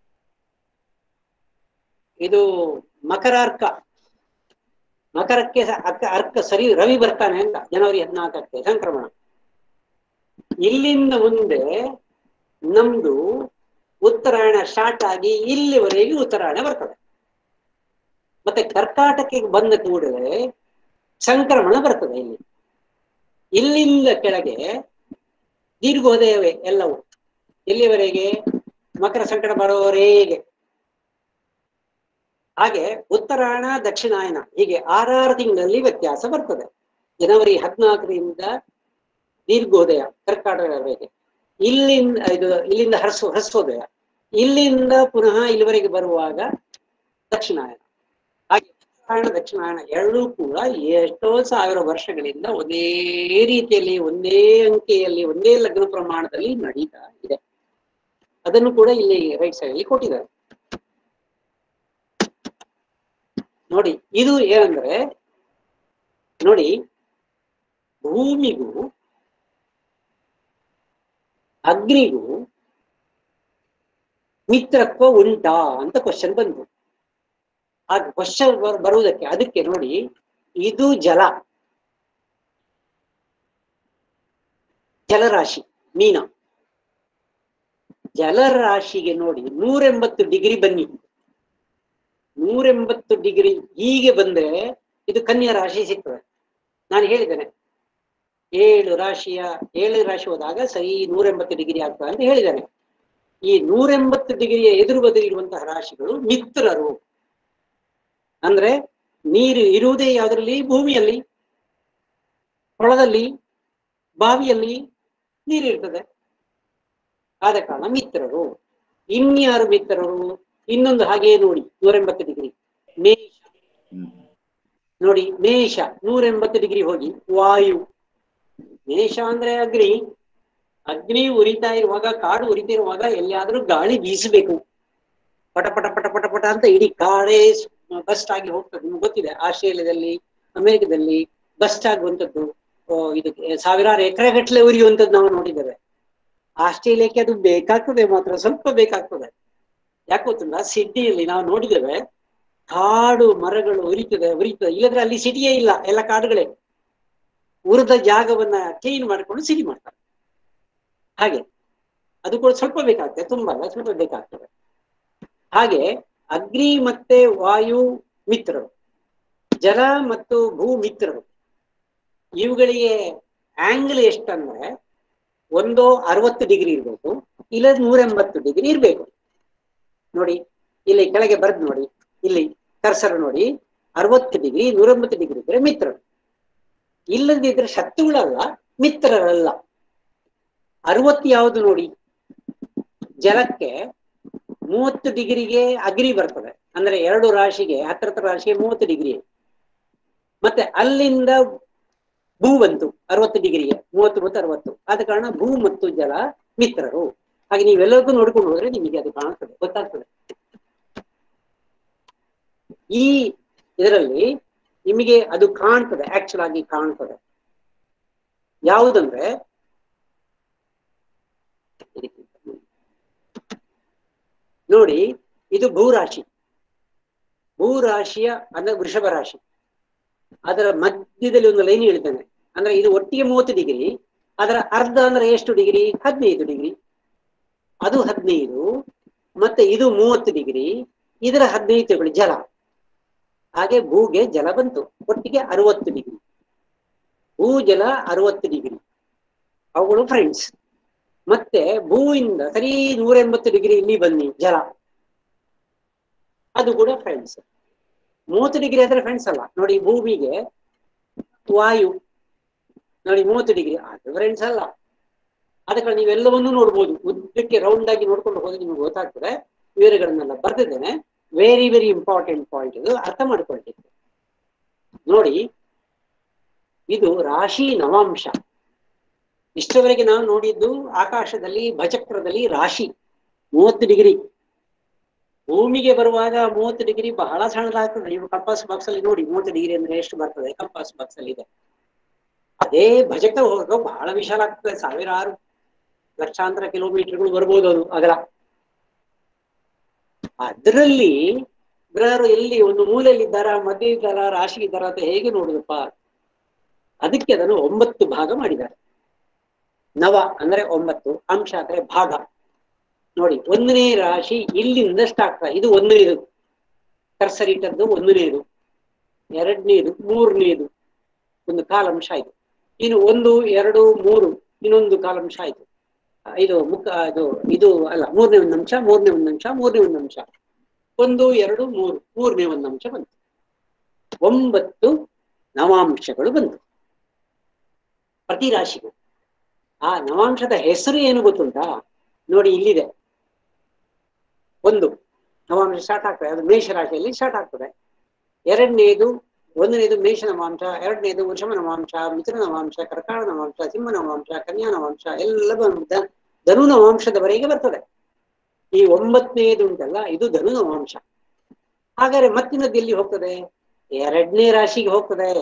Speaker 1: ಇದು ಮಕರಾರ್ಕ ಮಕರಕ್ಕೆ ಸ- ಅರ್ಕ ಅರ್ಕ ಸರಿ ರವಿ ಬರ್ತಾನೆ ಅಂತ ಜನವರಿ ಹದಿನಾಲ್ಕಕ್ಕೆ ಸಂಕ್ರಮಣ ಇಲ್ಲಿಂದ ಮುಂದೆ ನಮ್ದು ಉತ್ತರಾಯಣ ಸ್ಟಾರ್ಟ್ ಆಗಿ ಇಲ್ಲಿವರೆಗೆ ಉತ್ತರಾಯಣ ಬರ್ತದೆ ಮತ್ತೆ ಕರ್ಕಾಟಕಕ್ಕೆ ಬಂದ ಕೂಡಲೇ ಸಂಕ್ರಮಣ ಬರ್ತದೆ ಇಲ್ಲಿ ಇಲ್ಲಿಂದ ಕೆಳಗೆ ದೀರ್ಘೋದಯವೇ ಎಲ್ಲವೂ ಎಲ್ಲಿವರೆಗೆ ಮಕರ ಸಂಕಟ ಬರೋವರೆಗೆ ಹಾಗೆ ಉತ್ತರಾಯಣ ದಕ್ಷಿಣಾಯನ ಹೀಗೆ ಆರಾರು ತಿಂಗಳಲ್ಲಿ ವ್ಯತ್ಯಾಸ ಬರ್ತದೆ ಜನವರಿ ಹದಿನಾಲ್ಕರಿಂದ ದೀರ್ಘೋದಯ ಕರ್ಕಾಟಕವರೆಗೆ ಇಲ್ಲಿಂದ ಇದು ಇಲ್ಲಿಂದ ಹರ್ಸೋ ಹರ್ಸೋದಯ ಇಲ್ಲಿಂದ ಪುನಃ ಇಲ್ಲಿವರೆಗೆ ಬರುವಾಗ ದಕ್ಷಿಣಾಯನ ಹಾಗೆ ಉತ್ತರಾಯಣ ದಕ್ಷಿಣಾಯನ ಎರಡೂ ಕೂಡ ಎಷ್ಟೋ ಸಾವಿರ ವರ್ಷಗಳಿಂದ ಒಂದೇ ರೀತಿಯಲ್ಲಿ ಒಂದೇ ಅಂಕೆಯಲ್ಲಿ ಒಂದೇ ಲಗ್ನ ಪ್ರಮಾಣದಲ್ಲಿ ನಡೀತಾ ಇದೆ ಅದನ್ನು ಕೂಡ ಇಲ್ಲಿ ರೈಟ್ ಸೈಡ್ ಅಲ್ಲಿ ಕೊಟ್ಟಿದ್ದಾರೆ ನೋಡಿ ಇದು ಏನಂದ್ರೆ ನೋಡಿ ಭೂಮಿಗೂ ಅಗ್ನಿಗೂ ಮಿತ್ರತ್ವ ಉಂಟಾ ಅಂತ ಕ್ವಶನ್ ಬಂತು ಆ ಕ್ವಶನ್ ಬರುವುದಕ್ಕೆ ಅದಕ್ಕೆ ನೋಡಿ ಇದು ಜಲ ಜಲರಾಶಿ ಮೀನ ಜಲರಾಶಿಗೆ ನೋಡಿ ನೂರೆಂಬತ್ತು ಡಿಗ್ರಿ ಬನ್ನಿ ನೂರೆಂಬತ್ತು ಡಿಗ್ರಿ ಹೀಗೆ ಬಂದ್ರೆ ಇದು ಕನ್ಯಾ ರಾಶಿ ಸಿಗ್ತದೆ ನಾನು ಹೇಳಿದ್ದೇನೆ ಏಳು ರಾಶಿಯ ಏಳು ರಾಶಿ ಹೋದಾಗ ಸರಿ ನೂರೆಂಬತ್ತು ಡಿಗ್ರಿ ಆಗ್ತದೆ ಅಂತ ಹೇಳಿದ್ದೇನೆ ಈ ನೂರೆಂಬತ್ತು ಡಿಗ್ರಿಯ ಎದುರು ಬದುರು ಇರುವಂತಹ ರಾಶಿಗಳು ಮಿತ್ರರು ಅಂದ್ರೆ ನೀರು ಇರುವುದೇ ಯಾವುದರಲ್ಲಿ ಭೂಮಿಯಲ್ಲಿ ಹೊಳದಲ್ಲಿ ಬಾವಿಯಲ್ಲಿ ನೀರಿರ್ತದೆ ಆದ ಕಾರಣ ಮಿತ್ರರು ಇನ್ಯಾರು ಮಿತ್ರರು ಇನ್ನೊಂದು ಹಾಗೆ ನೋಡಿ ನೂರೆಂಬತ್ತು ಡಿಗ್ರಿ ಮೇಷ ನೋಡಿ ಮೇಷ ನೂರೆಂಬತ್ತು ಡಿಗ್ರಿ ಹೋಗಿ ವಾಯು ಮೇಷ ಅಂದ್ರೆ ಅಗ್ನಿ ಅಗ್ನಿ ಉರಿತಾ ಇರುವಾಗ ಕಾಡು ಉರಿತಿರುವಾಗ ಎಲ್ಲಿಯಾದ್ರೂ ಗಾಳಿ ಬೀಸಬೇಕು ಪಟ ಪಟ ಪಟ ಪಟ ಪಟ ಅಂತ ಇಡೀ ಕಾಡೇ ಬಸ್ಟ್ ಆಗಿ ಹೋಗ್ತದೆ ನಿಮ್ಗೆ ಗೊತ್ತಿದೆ ಆಸ್ಟ್ರೇಲಿಯಾದಲ್ಲಿ ಅಮೆರಿಕದಲ್ಲಿ ಬಸ್ಟ್ ಆಗುವಂಥದ್ದು ಆ, ಇದು ಸಾವಿರಾರು ಎಕರೆ ಗಟ್ಟಲೆ ಉರಿಯುವಂಥದ್ದು ನಾವು ನೋಡಿದ್ದೇವೆ ಆಸ್ಟ್ರೇಲಿಯಾಕ್ಕೆ ಅದು ಬೇಕಾಗ್ತದೆ ಮಾತ್ರ ಸ್ವಲ್ಪ ಬೇಕಾಗ್ತದೆ ಯಾಕೆ ಗೊತ್ತಿಲ್ಲ ಸಿಡ್ನಿಯಲ್ಲಿ ನಾವು ನೋಡಿದ್ದೇವೆ ಕಾಡು ಮರಗಳು ಉರಿತದೆ ಉರಿತದೆ ಇಲ್ಲದ್ರೆ ಅಲ್ಲಿ ಸಿಟಿಯೇ ಇಲ್ಲ ಎಲ್ಲ ಕಾಡುಗಳೇ ಉರಿದ ಜಾಗವನ್ನ ಕ್ಲೀನ್ ಮಾಡಿಕೊಂಡು ಸಿಟಿ ಮಾಡ್ತಾರೆ ಹಾಗೆ ಅದು ಕೂಡ ಸ್ವಲ್ಪ ಬೇಕಾಗ್ತದೆ ತುಂಬಾ ಅಲ್ಲ ಸ್ವಲ್ಪ ಬೇಕಾಗ್ತದೆ ಹಾಗೆ ಅಗ್ನಿ ಮತ್ತೆ ವಾಯು ಮಿತ್ರರು ಜಲ ಮತ್ತು ಭೂ ಮಿತ್ರರು ಇವುಗಳಿಗೆ ಆಂಗಲ್ ಎಷ್ಟಂದ್ರೆ ಒಂದು ಅರವತ್ತು ಡಿಗ್ರಿ ಇರ್ಬೇಕು ಇಲ್ಲ ನೂರೆಂಬತ್ತು ಡಿಗ್ರಿ ಇರ್ಬೇಕು ನೋಡಿ ಇಲ್ಲಿ ಕೆಳಗೆ ಬರೆದು ನೋಡಿ ಇಲ್ಲಿ ಕರ್ಸರ್ ನೋಡಿ ಅರವತ್ತು ಡಿಗ್ರಿ ನೂರೆಂಬತ್ತು ಡಿಗ್ರಿ ಇದ್ರೆ ಮಿತ್ರರು ಇಲ್ಲದಿದ್ರೆ ಶತ್ರುಗಳಲ್ಲ ಮಿತ್ರರಲ್ಲ ಅರವತ್ತು ಯಾವುದು ನೋಡಿ ಜಲಕ್ಕೆ ಮೂವತ್ತು ಡಿಗ್ರಿಗೆ ಅಗ್ನಿ ಬರ್ತದೆ ಅಂದ್ರೆ ಎರಡು ರಾಶಿಗೆ ಹತ್ರ ಹತ್ರ ರಾಶಿಗೆ ಮೂವತ್ತು ಡಿಗ್ರಿ ಮತ್ತೆ ಅಲ್ಲಿಂದ ಭೂ ಬಂತು ಅರವತ್ತು ಡಿಗ್ರಿಗೆ ಮೂವತ್ತು ಮತ್ತು ಅರವತ್ತು ಆದ ಕಾರಣ ಭೂ ಮತ್ತು ಜಲ ಮಿತ್ರರು ಹಾಗೆ ನೀವೆಲ್ಲದಕ್ಕೂ ನೋಡ್ಕೊಂಡು ಹೋದ್ರೆ ನಿಮಗೆ ಅದು ಕಾಣ್ತದೆ ಗೊತ್ತಾಗ್ತದೆ ಈ ಇದರಲ್ಲಿ ನಿಮಗೆ ಅದು ಕಾಣ್ತದೆ ಆಕ್ಚುಲ್ ಆಗಿ ಕಾಣ್ತದೆ ಯಾವುದಂದ್ರೆ ನೋಡಿ ಇದು ಭೂರಾಶಿ ಭೂರಾಶಿಯ ಅಂದ್ರೆ ವೃಷಭ ರಾಶಿ ಅದರ ಮಧ್ಯದಲ್ಲಿ ಒಂದು ಲೈನ್ ಹೇಳ್ತಾನೆ ಅಂದ್ರೆ ಇದು ಒಟ್ಟಿಗೆ ಮೂವತ್ತು ಡಿಗ್ರಿ ಅದರ ಅರ್ಧ ಅಂದ್ರೆ ಎಷ್ಟು ಡಿಗ್ರಿ ಹದಿನೈದು ಡಿಗ್ರಿ ಅದು ಹದಿನೈದು ಮತ್ತೆ ಇದು ಮೂವತ್ತು ಡಿಗ್ರಿ ಇದರ ಹದಿನೈದು ತಗೊಳ್ಳಿ ಜಲ ಹಾಗೆ ಭೂಗೆ ಜಲ ಬಂತು ಒಟ್ಟಿಗೆ ಅರವತ್ತು ಡಿಗ್ರಿ ಭೂ ಜಲ ಅರವತ್ತು ಡಿಗ್ರಿ ಅವುಗಳು ಫ್ರೆಂಡ್ಸ್ ಮತ್ತೆ ಭೂವಿಂದ ಸರಿ ನೂರ ಎಂಬತ್ತು ಡಿಗ್ರಿ ಇಲ್ಲಿ ಬನ್ನಿ ಜಲ ಅದು ಕೂಡ ಫ್ರೆಂಡ್ಸ್ ಮೂವತ್ತು ಡಿಗ್ರಿ ಆದ್ರೆ ಫ್ರೆಂಡ್ಸ್ ಅಲ್ಲ ನೋಡಿ ಭೂಮಿಗೆ ವಾಯು ನೋಡಿ ಮೂವತ್ತು ಡಿಗ್ರಿ ಅದು ಫ್ರೆಂಡ್ಸ್ ಅಲ್ಲ ಅದಕ್ಕೆ ನೀವೆಲ್ಲವನ್ನೂ ನೋಡ್ಬೋದು ಉದ್ದಕ್ಕೆ ರೌಂಡ್ ಆಗಿ ನೋಡ್ಕೊಂಡು ಹೋದ್ರೆ ನಿಮ್ಗೆ ಗೊತ್ತಾಗ್ತದೆ ವಿವರಗಳನ್ನೆಲ್ಲ ಬರ್ತಿದ್ದೇನೆ ವೆರಿ ವೆರಿ ಇಂಪಾರ್ಟೆಂಟ್ ಪಾಯಿಂಟ್ ಇದು ಅರ್ಥ ಮಾಡ್ಕೊಳ್ಬೇಕು ನೋಡಿ ಇದು ರಾಶಿ ನವಾಂಶ ಇಷ್ಟವರೆಗೆ ನಾವು ನೋಡಿದ್ದು ಆಕಾಶದಲ್ಲಿ ಭಚಕ್ರದಲ್ಲಿ ರಾಶಿ ಮೂವತ್ತು ಡಿಗ್ರಿ ಭೂಮಿಗೆ ಬರುವಾಗ ಮೂವತ್ತು ಡಿಗ್ರಿ ಬಹಳ ಸಣ್ಣದಾಗ್ತದೆ ನೀವು ಕಂಪಾಸ್ ಬಾಕ್ಸ್ ಅಲ್ಲಿ ನೋಡಿ ಮೂವತ್ತು ಡಿಗ್ರಿ ಅಂದ್ರೆ ಎಷ್ಟು ಬರ್ತದೆ ಕಂಪಾಸ್ ಬಾಕ್ಸ್ ಅಲ್ಲಿ ಇದೆ ಅದೇ ಭಜಕ ಹೋಗ ಬಹಳ ವಿಶಾಲ ಆಗ್ತದೆ ಸಾವಿರಾರು ಲಕ್ಷಾಂತರ ಕಿಲೋಮೀಟರ್ಗಳು ಬರ್ಬೋದು ಅದು ಅಗಲ ಅದರಲ್ಲಿ ಗ್ರಹರು ಎಲ್ಲಿ ಒಂದು ಮೂಲೆಯಲ್ಲಿ ಇದ್ದಾರ ಮಧ್ಯ ಇದ್ದಾರ ರಾಶಿ ಇದ್ದಾರ ಅಂತ ಹೇಗೆ ನೋಡುದಪ್ಪ ಅದಕ್ಕೆ ಅದನ್ನು ಒಂಬತ್ತು ಭಾಗ ಮಾಡಿದ್ದಾರೆ ನವ ಅಂದ್ರೆ ಒಂಬತ್ತು ಅಂಶ ಅಂದ್ರೆ ಭಾಗ ನೋಡಿ ಒಂದನೇ ರಾಶಿ ಇಲ್ಲಿಂದ ಸ್ಟಾರ್ಟ್ ಇದು ಒಂದನೇದು ಕರ್ಸರ್ ಇಟ್ಟದ್ದು ಒಂದನೇದು ಎರಡನೇದು ಮೂರನೇದು ಒಂದು ಕಾಲಂಶ ಆಯ್ತು ಇನ್ನು ಒಂದು ಎರಡು ಮೂರು ಇನ್ನೊಂದು ಕಾಲಂಶ ಆಯ್ತು ಇದು ಮುಖ ಇದು ಇದು ಅಲ್ಲ ಮೂರನೇ ಒಂದು ಅಂಶ ಮೂರನೇ ಒಂದು ಅಂಶ ಮೂರನೇ ಒಂದು ಅಂಶ ಒಂದು ಎರಡು ಮೂರು ಮೂರನೇ ಒಂದು ಅಂಶ ಬಂತು ಒಂಬತ್ತು ನವಾಂಶಗಳು ಬಂತು ಪ್ರತಿ ರಾಶಿಗೂ ಆ ನವಾಂಶದ ಹೆಸರು ಏನು ಗೊತ್ತುಂಟಾ ನೋಡಿ ಇಲ್ಲಿದೆ ಒಂದು ನವಾಂಶ ಸ್ಟಾರ್ಟ್ ಆಗ್ತದೆ ಅದು ಮೇಷ ರಾಶಿಯಲ್ಲಿ ಸ್ಟಾರ್ಟ್ ಆಗ್ತದೆ ಎರಡನೇದು ಒಂದನೇದು ಮೇಷ ನವಾಂಶ ಎರಡನೇದು ವೃಷಭ ನವಾಂಶ ಮಿಥುನ ನವಾಂಶ ಕರ್ಕಾಟ ನವಾಂಶ ಸಿಂಹ ನವಾಂಶ ಕನ್ಯಾ ನವಾಂಶ ಎಲ್ಲ ಬಂದ ಧನು ನವಾಂಶದವರೆಗೆ ಬರ್ತದೆ ಈ ಒಂಬತ್ತನೇದು ಉಂಟಲ್ಲ ಇದು ಧನು ನವಾಂಶ ಹಾಗಾದ್ರೆ ಮತ್ತಿನದ್ದು ಎಲ್ಲಿ ಹೋಗ್ತದೆ ಎರಡನೇ ರಾಶಿಗೆ ಹೋಗ್ತದೆ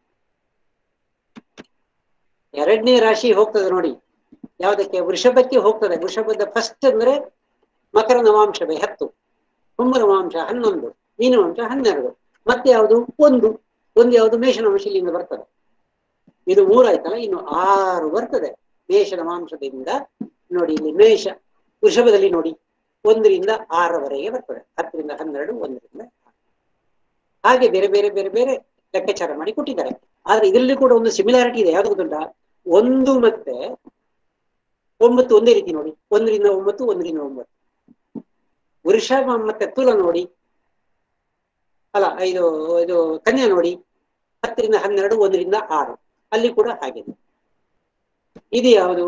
Speaker 1: ಎರಡನೇ ರಾಶಿ ಹೋಗ್ತದೆ ನೋಡಿ ಯಾವುದಕ್ಕೆ ವೃಷಭಕ್ಕೆ ಹೋಗ್ತದೆ ವೃಷಭದ ಫಸ್ಟ್ ಅಂದ್ರೆ ಮಕರ ನವಾಂಶವೇ ಹತ್ತು ಕುಂಭ ನವಾಂಶ ಹನ್ನೊಂದು ಮೀನವಾಂಶ ಹನ್ನೆರಡು ಮತ್ತೆ ಯಾವುದು ಒಂದು ಒಂದು ಯಾವುದು ಮೇಷನವಾಂಶ ಇಲ್ಲಿಂದ ಬರ್ತದೆ ಇದು ಮೂರಾಯ್ತಲ್ಲ ಇನ್ನು ಆರು ಬರ್ತದೆ ಮೇಷ ನವಾಂಶದಿಂದ ನೋಡಿ ಇಲ್ಲಿ ಮೇಷ ವೃಷಭದಲ್ಲಿ ನೋಡಿ ಒಂದರಿಂದ ಆರವರೆಗೆ ಬರ್ತದೆ ಹತ್ತರಿಂದ ಹನ್ನೆರಡು ಒಂದರಿಂದ ಆರು. ಹಾಗೆ ಬೇರೆ ಬೇರೆ ಬೇರೆ ಬೇರೆ ಲೆಕ್ಕಾಚಾರ ಮಾಡಿ ಕೊಟ್ಟಿದ್ದಾರೆ ಆದ್ರೆ ಇದರಲ್ಲಿ ಕೂಡ ಒಂದು ಸಿಮಿಲಾರಿಟಿ ಇದೆ ಯಾವ್ದು ಗೊತ್ತುಂಟಾ ಒಂದು ಮತ್ತೆ ಒಂಬತ್ತು ಒಂದೇ ರೀತಿ ನೋಡಿ ಒಂದರಿಂದ ಒಂಬತ್ತು ಒಂದರಿಂದ ಒಂಬತ್ತು ವೃಷಭ ಮತ್ತೆ ತುಲ ನೋಡಿ ಅಲ್ಲ ಇದು ಇದು ಕನ್ಯಾ ನೋಡಿ ಹತ್ತರಿಂದ ಹನ್ನೆರಡು ಒಂದರಿಂದ ಆರು ಅಲ್ಲಿ ಕೂಡ ಹಾಗೆ ಇದು ಯಾವುದು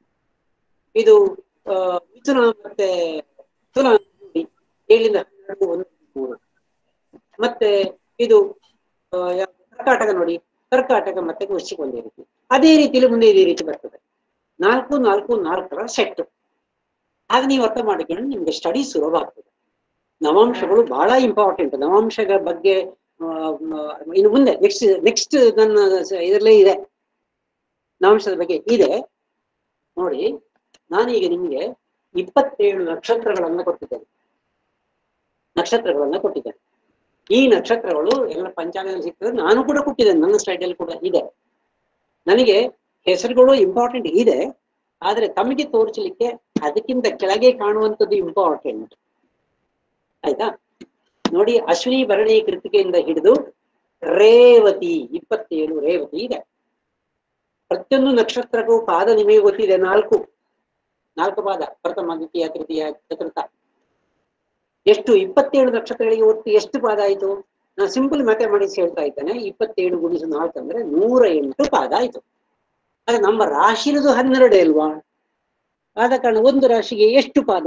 Speaker 1: ಇದು ಆ, ಮಿಥುನ ಮತ್ತೆ ತುಲಾ ನೋಡಿ ಏಳರಿಂದ ಹನ್ನೆರಡು ಒಂದು ಮೂರು ಮತ್ತೆ ಇದು ಆ, ಯಾವ್ದು? ಕರ್ಕಾಟಕ ನೋಡಿ ಕರ್ಕಾಟಕ ಮತ್ತೆ ವೃಶ್ಚಿಕ ಒಂದೇ ರೀತಿ ಅದೇ ರೀತಿಯಲ್ಲಿ ಮುಂದೆ ಇದೇ ರೀತಿ ಬರ್ತದೆ ನಾಲ್ಕು ನಾಲ್ಕು ನಾಲ್ಕರ ಸೆಟ್ ಆಗ ನೀವು ಅರ್ಥ ಮಾಡಿಕೊಂಡು ನಿಮ್ಗೆ ಸ್ಟಡಿ ಸುಲಭ ಆಗ್ತದೆ ನವಾಂಶಗಳು ಬಹಳ ಇಂಪಾರ್ಟೆಂಟ್ ನವಾಂಶಗಳ ಬಗ್ಗೆ ಆ, ಮ- ಇನ್ನು ಮುಂದೆ ನೆಕ್ಸ್ಟ್ ನೆಕ್ಸ್ಟ್ ನನ್ನ ಸ- ಇದರಲ್ಲೇ ಇದೆ ನವಾಂಶದ ಬಗ್ಗೆ ಇದೆ ನೋಡಿ ನಾನೀಗ ನಿಮ್ಗೆ ಇಪ್ಪತ್ತೇಳು ನಕ್ಷತ್ರಗಳನ್ನ ಕೊಟ್ಟಿದ್ದೇನೆ ನಕ್ಷತ್ರಗಳನ್ನ ಕೊಟ್ಟಿದ್ದೇನೆ ಈ ನಕ್ಷತ್ರಗಳು ಎಲ್ಲ ಪಂಚಾಂಗದಲ್ಲಿ ಸಿಗ್ತದೆ ನಾನು ಕೂಡ ಕೊಟ್ಟಿದ್ದೇನೆ ನನ್ನ ಸ್ಲೈಡಲ್ಲಿ ಕೂಡ ಇದೆ ನನಗೆ ಹೆಸರುಗಳು ಇಂಪಾರ್ಟೆಂಟ್ ಇದೆ ಆದ್ರೆ ತಮಗೆ ತೋರಿಸಲಿಕ್ಕೆ ಅದಕ್ಕಿಂತ ಕೆಳಗೆ ಕಾಣುವಂಥದ್ದು ಇಂಪಾರ್ಟೆಂಟ್ ಆಯ್ತಾ ನೋಡಿ ಅಶ್ವಿನಿ ಭರಣಿ ಕೃತಿಕೆಯಿಂದ ಹಿಡಿದು ರೇವತಿ ಇಪ್ಪತ್ತೇಳು ರೇವತಿ ಇದೆ ಪ್ರತಿಯೊಂದು ನಕ್ಷತ್ರಕ್ಕೂ ಪಾದ ನಿಮಗೆ ಗೊತ್ತಿದೆ ನಾಲ್ಕು ನಾಲ್ಕು ಪಾದ ಪ್ರಥಮ ದ್ವಿತೀಯ ತೃತೀಯ ಚತುರ್ಥ ಎಷ್ಟು ಇಪ್ಪತ್ತೇಳು ನಕ್ಷತ್ರಗಳಿಗೆ ಒಟ್ಟು ಎಷ್ಟು ಪಾದ ಆಯ್ತು ನಾನು ಸಿಂಪಲ್ ಮ್ಯಾಥಮೆಟಿಕ್ಸ್ ಹೇಳ್ತಾ ಇದ್ದೇನೆ ಇಪ್ಪತ್ತೇಳು ಗುಣಿಸು ನಾಲ್ಕು ಅಂದ್ರೆ ನೂರ ಎಂಟು ಪಾದ ಆಯ್ತು ಆದ್ರೆ ನಮ್ಮ ರಾಶಿರದು ಹನ್ನೆರಡೇ ಅಲ್ವಾ ಆದ ಕಾರಣ ಒಂದು ರಾಶಿಗೆ ಎಷ್ಟು ಪಾದ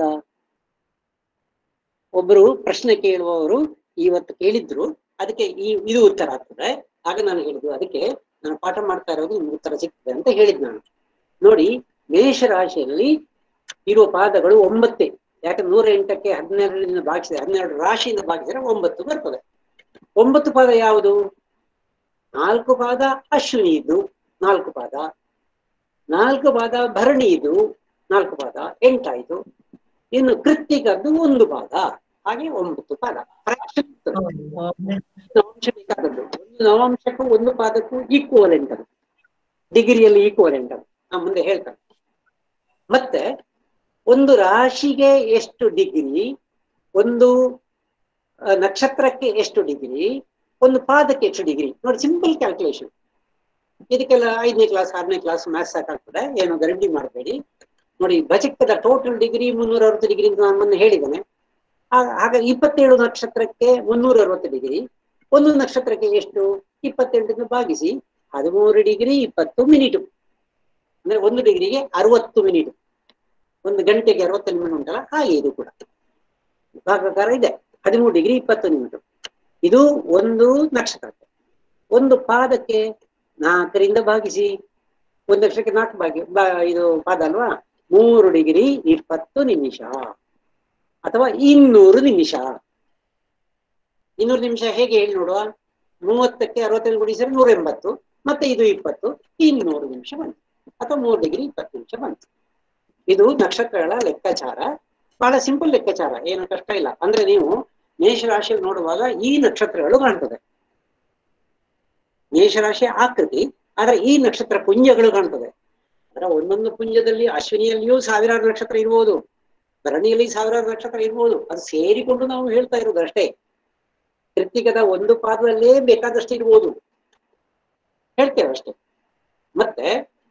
Speaker 1: ಒಬ್ಬರು ಪ್ರಶ್ನೆ ಕೇಳುವವರು ಇವತ್ತು ಕೇಳಿದ್ರು ಅದಕ್ಕೆ ಈ ಇದು ಉತ್ತರ ಆಗ್ತದೆ ಆಗ ನಾನು ಹೇಳಿದ್ದು ಅದಕ್ಕೆ ನಾನು ಪಾಠ ಮಾಡ್ತಾ ಇರೋದು ನಿಮ್ಗೆ ಉತ್ತರ ಸಿಗ್ತದೆ ಅಂತ ಹೇಳಿದ್ ನಾನು ನೋಡಿ ಮೇಷ ರಾಶಿಯಲ್ಲಿ ಇರುವ ಪಾದಗಳು ಒಂಬತ್ತೇ ಯಾಕಂದ್ರೆ ನೂರ ಎಂಟಕ್ಕೆ ಹನ್ನೆರಡರಿಂದ ಭಾಗಿಸಿದೆ ಹನ್ನೆರಡು ರಾಶಿಯಿಂದ ಭಾಗಿಸಿದ್ರೆ ಒಂಬತ್ತು ಬರ್ತದೆ ಒಂಬತ್ತು ಪಾದ ಯಾವುದು ನಾಲ್ಕು ಪಾದ ಅಶ್ವಿನಿ ಇದು ನಾಲ್ಕು ಪಾದ ನಾಲ್ಕು ಪಾದ ಭರಣಿ ಇದು ನಾಲ್ಕು ಪಾದ ಎಂಟಾಯ್ತು ಇನ್ನು ಕೃತ್ತಿಕದ್ದು ಒಂದು ಪಾದ ಹಾಗೆ ಒಂಬತ್ತು ಪಾದ Fraction ಇರ್ತದೆ. ನವಾಂಶ ಬೇಕಾದದ್ದು ಒಂದು ನವಾಂಶಕ್ಕೂ ಒಂದು ಪಾದಕ್ಕೂ ಈಕ್ವಲೆಂಟ್ ಅದು ಡಿಗ್ರಿಯಲ್ಲಿ ಈಕ್ವಲೆಂಟ್ ಅದು ನಾ ಮುಂದೆ ಹೇಳ್ತೇನೆ ಮತ್ತೆ ಒಂದು ರಾಶಿಗೆ ಎಷ್ಟು ಡಿಗ್ರಿ ಒಂದು ಆ, ನಕ್ಷತ್ರಕ್ಕೆ ಎಷ್ಟು ಡಿಗ್ರಿ ಒಂದು ಪಾದಕ್ಕೆ ಎಷ್ಟು ಡಿಗ್ರಿ ನೋಡಿ ಸಿಂಪಲ್ ಕ್ಯಾಲ್ಕುಲೇಷನ್ ಇದಕ್ಕೆಲ್ಲ ಐದನೇ ಕ್ಲಾಸ್ ಆರನೇ ಕ್ಲಾಸ್ ಮ್ಯಾಥ್ಸ್ ಸಾಕಾಗ್ತದೆ ಏನು ಗರಡಿ ಮಾಡಬೇಡಿ ನೋಡಿ ಬಜೆಕ್ಟದ ಟೋಟಲ್ ಡಿಗ್ರಿ ಮುನ್ನೂರ ಅರವತ್ತು ಡಿಗ್ರಿ ಅಂತ ನಾನು ಮೊನ್ನೆ ಹೇಳಿದ್ದೇನೆ ಆ- ಹಾಗಾಗಿ ಇಪ್ಪತ್ತೇಳು ನಕ್ಷತ್ರಕ್ಕೆ ಮುನ್ನೂರ ಅರವತ್ತು ಡಿಗ್ರಿ ಒಂದು ನಕ್ಷತ್ರಕ್ಕೆ ಎಷ್ಟು ಇಪ್ಪತ್ತೆಂಟನ್ನು ಭಾಗಿಸಿ ಹದಿಮೂರು ಡಿಗ್ರಿ ಇಪ್ಪತ್ತು ಮಿನಿಟು ಅಂದ್ರೆ ಒಂದು ಡಿಗ್ರಿಗೆ ಅರವತ್ತು ಮಿನಿಟ್ ಒಂದು ಗಂಟೆಗೆ ಅರವತ್ತು ನಿಮಿಷ ಉಂಟಲ್ಲ ಹಾಗೆ ಇದು ಕೂಡ ಭಾಗಾಕಾರ ಇದೆ ಹದಿಮೂರು ಡಿಗ್ರಿ ಇಪ್ಪತ್ತು ನಿಮಿಷ ಇದು ಒಂದು ನಕ್ಷತ್ರಕ್ಕೆ ಒಂದು ಪಾದಕ್ಕೆ ನಾಲ್ಕರಿಂದ ಭಾಗಿಸಿ ಒಂದು ನಕ್ಷತ್ರಕ್ಕೆ ನಾಲ್ಕು ಭಾಗಿ ಬಾ- ಇದು ಪಾದ ಅಲ್ವಾ ಮೂರು ಡಿಗ್ರಿ ಇಪ್ಪತ್ತು ನಿಮಿಷ ಅಥವಾ ಇನ್ನೂರು ನಿಮಿಷ ಇನ್ನೂರು ನಿಮಿಷ ಹೇಗೆ ಹೇಳಿ ನೋಡುವ ಮೂವತ್ತಕ್ಕೆ ಅರವತ್ತೈದು ಗುಣಿಸಿದ್ರೆ ನೂರ ಎಂಬತ್ತು ಮತ್ತೆ ಇದು ಇಪ್ಪತ್ತು ಇನ್ನೂರು ನಿಮಿಷ ಬಂತು ಅಥವಾ ಮೂರು ಡಿಗ್ರಿ ಇಪ್ಪತ್ತು ನಿಮಿಷ ಬಂತು ಇದು ನಕ್ಷತ್ರಗಳ ಲೆಕ್ಕಾಚಾರ ಬಹಳ ಸಿಂಪಲ್ ಲೆಕ್ಕಾಚಾರ ಏನು ಕಷ್ಟ ಇಲ್ಲ ಅಂದ್ರೆ ನೀವು ಮೇಷರಾಶಿಯಲ್ಲಿ ನೋಡುವಾಗ ಈ ನಕ್ಷತ್ರಗಳು ಕಾಣ್ತದೆ ಮೇಷರಾಶಿಯ ಆಕೃತಿ ಆದ್ರೆ ಈ ನಕ್ಷತ್ರ ಪುಂಜಗಳು ಕಾಣ್ತದೆ ಅದರ ಒಂದೊಂದು ಪುಂಜದಲ್ಲಿ ಅಶ್ವಿನಿಯಲ್ಲಿಯೂ ಸಾವಿರಾರು ನಕ್ಷತ್ರ ಇರ್ಬೋದು ಭರಣಿಯಲ್ಲಿ ಸಾವಿರಾರು ನಕ್ಷತ್ರ ಇರ್ಬೋದು ಅದು ಸೇರಿಕೊಂಡು ನಾವು ಹೇಳ್ತಾ ಇರೋದು ಅಷ್ಟೇ ಕೃತಿಕದ ಒಂದು ಪಾದದಲ್ಲೇ ಬೇಕಾದಷ್ಟು ಇರ್ಬೋದು ಹೇಳ್ತೇವೆ ಅಷ್ಟೇ ಮತ್ತೆ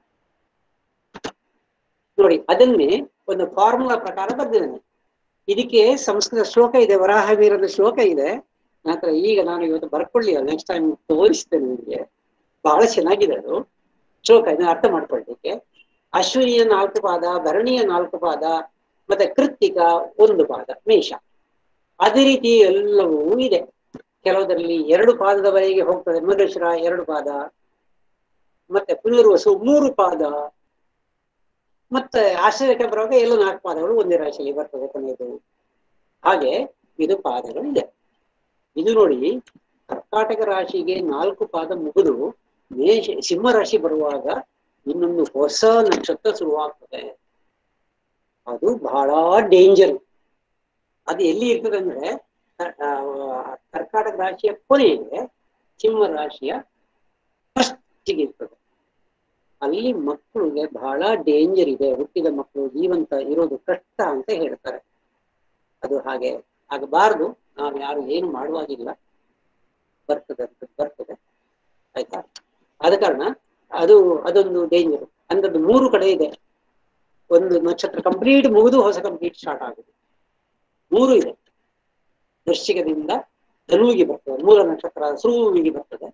Speaker 1: ನೋಡಿ ಅದನ್ನೇ ಒಂದು ಫಾರ್ಮುಲಾ ಪ್ರಕಾರ ಬರ್ದಿದ್ದೇನೆ ಇದಕ್ಕೆ ಸಂಸ್ಕೃತ ಶ್ಲೋಕ ಇದೆ ವರಾಹವೀರದ ಶ್ಲೋಕ ಇದೆ ನಂತರ ಈಗ ನಾನು ಇವತ್ತು ಬರ್ಕೊಳ್ಳಿ ನೆಕ್ಸ್ಟ್ ಟೈಮ್ ತೋರಿಸ್ತೇನೆ ನಿಮಗೆ ಬಹಳ ಚೆನ್ನಾಗಿದೆ ಅದು ಶ್ಲೋಕ ಇದನ್ನ ಅರ್ಥ ಮಾಡ್ಕೊಳ್ಲಿಕ್ಕೆ ಅಶ್ವಿನಿಯ ನಾಲ್ಕು ಪಾದ ಭರಣಿಯ ನಾಲ್ಕು ಪಾದ ಮತ್ತೆ ಕೃತ್ತಿಕ ಒಂದು ಪಾದ ಮೇಷ ಅದೇ ರೀತಿ ಎಲ್ಲವೂ ಇದೆ ಕೆಲವುದರಲ್ಲಿ ಎರಡು ಪಾದದವರೆಗೆ ಹೋಗ್ತದೆ ಮೃಗಶ್ರ ಎರಡು ಪಾದ ಮತ್ತೆ ಪುನರ್ವಸು ಮೂರು ಪಾದ ಮತ್ತೆ ಆಶ್ಚರ್ಯಕ್ಕೆ ಬರುವಾಗ ಎಲ್ಲ ನಾಲ್ಕು ಪಾದಗಳು ಒಂದೇ ರಾಶಿಯಲ್ಲಿ ಬರ್ತದೆ ಕೊನೆಯದು ಹಾಗೆ ಇದು ಪಾದಗಳಿದೆ ಇದು ನೋಡಿ ಕರ್ಕಾಟಕ ರಾಶಿಗೆ ನಾಲ್ಕು ಪಾದ ಮುಗಿದು ಮೇಷ ಸಿಂಹ ರಾಶಿ ಬರುವಾಗ ಇನ್ನೊಂದು ಹೊಸ ನಕ್ಷತ್ರ ಶುರುವಾಗ್ತದೆ ಅದು ಬಹಳ ಡೇಂಜರ್ ಅದು ಎಲ್ಲಿ ಇರ್ತದೆ ಅಂದ್ರೆ ಕ- ಆ, ಕರ್ಕಾಟಕ ರಾಶಿಯ ಕೊನೆಗೆ ಸಿಂಹ ರಾಶಿಯ ಫಸ್ಟಿಗೆ ಇರ್ತದೆ ಅಲ್ಲಿ ಮಕ್ಕಳಿಗೆ ಬಹಳ ಡೇಂಜರ್ ಇದೆ ಹುಟ್ಟಿದ ಮಕ್ಕಳು ಜೀವಂತ ಇರೋದು ಕಷ್ಟ ಅಂತ ಹೇಳ್ತಾರೆ ಅದು ಹಾಗೆ ಆಗಬಾರದು ನಾವು ಯಾರು ಏನು ಮಾಡುವಾಗಿಲ್ಲ ಬರ್ತದೆ ಅಂತ ಬರ್ತದೆ ಆಯ್ತಾ ಆದ ಕಾರಣ ಅದು ಅದೊಂದು ಡೇಂಜರ್ ಅಂದದ್ದು ಮೂರು ಕಡೆ ಇದೆ ಒಂದು ನಕ್ಷತ್ರ ಕಂಪ್ಲೀಟ್ ಮುಗಿದು ಹೊಸ ಕಂಪ್ಲೀಟ್ ಸ್ಟಾರ್ಟ್ ಆಗುದು ಮೂರು ಇದೆ ವೃಶ್ಚಿಕದಿಂದ ಧನುವಿಗೆ ಬರ್ತದೆ ಮೂಲ ನಕ್ಷತ್ರ ಸುರುವಿಗೆ ಬರ್ತದೆ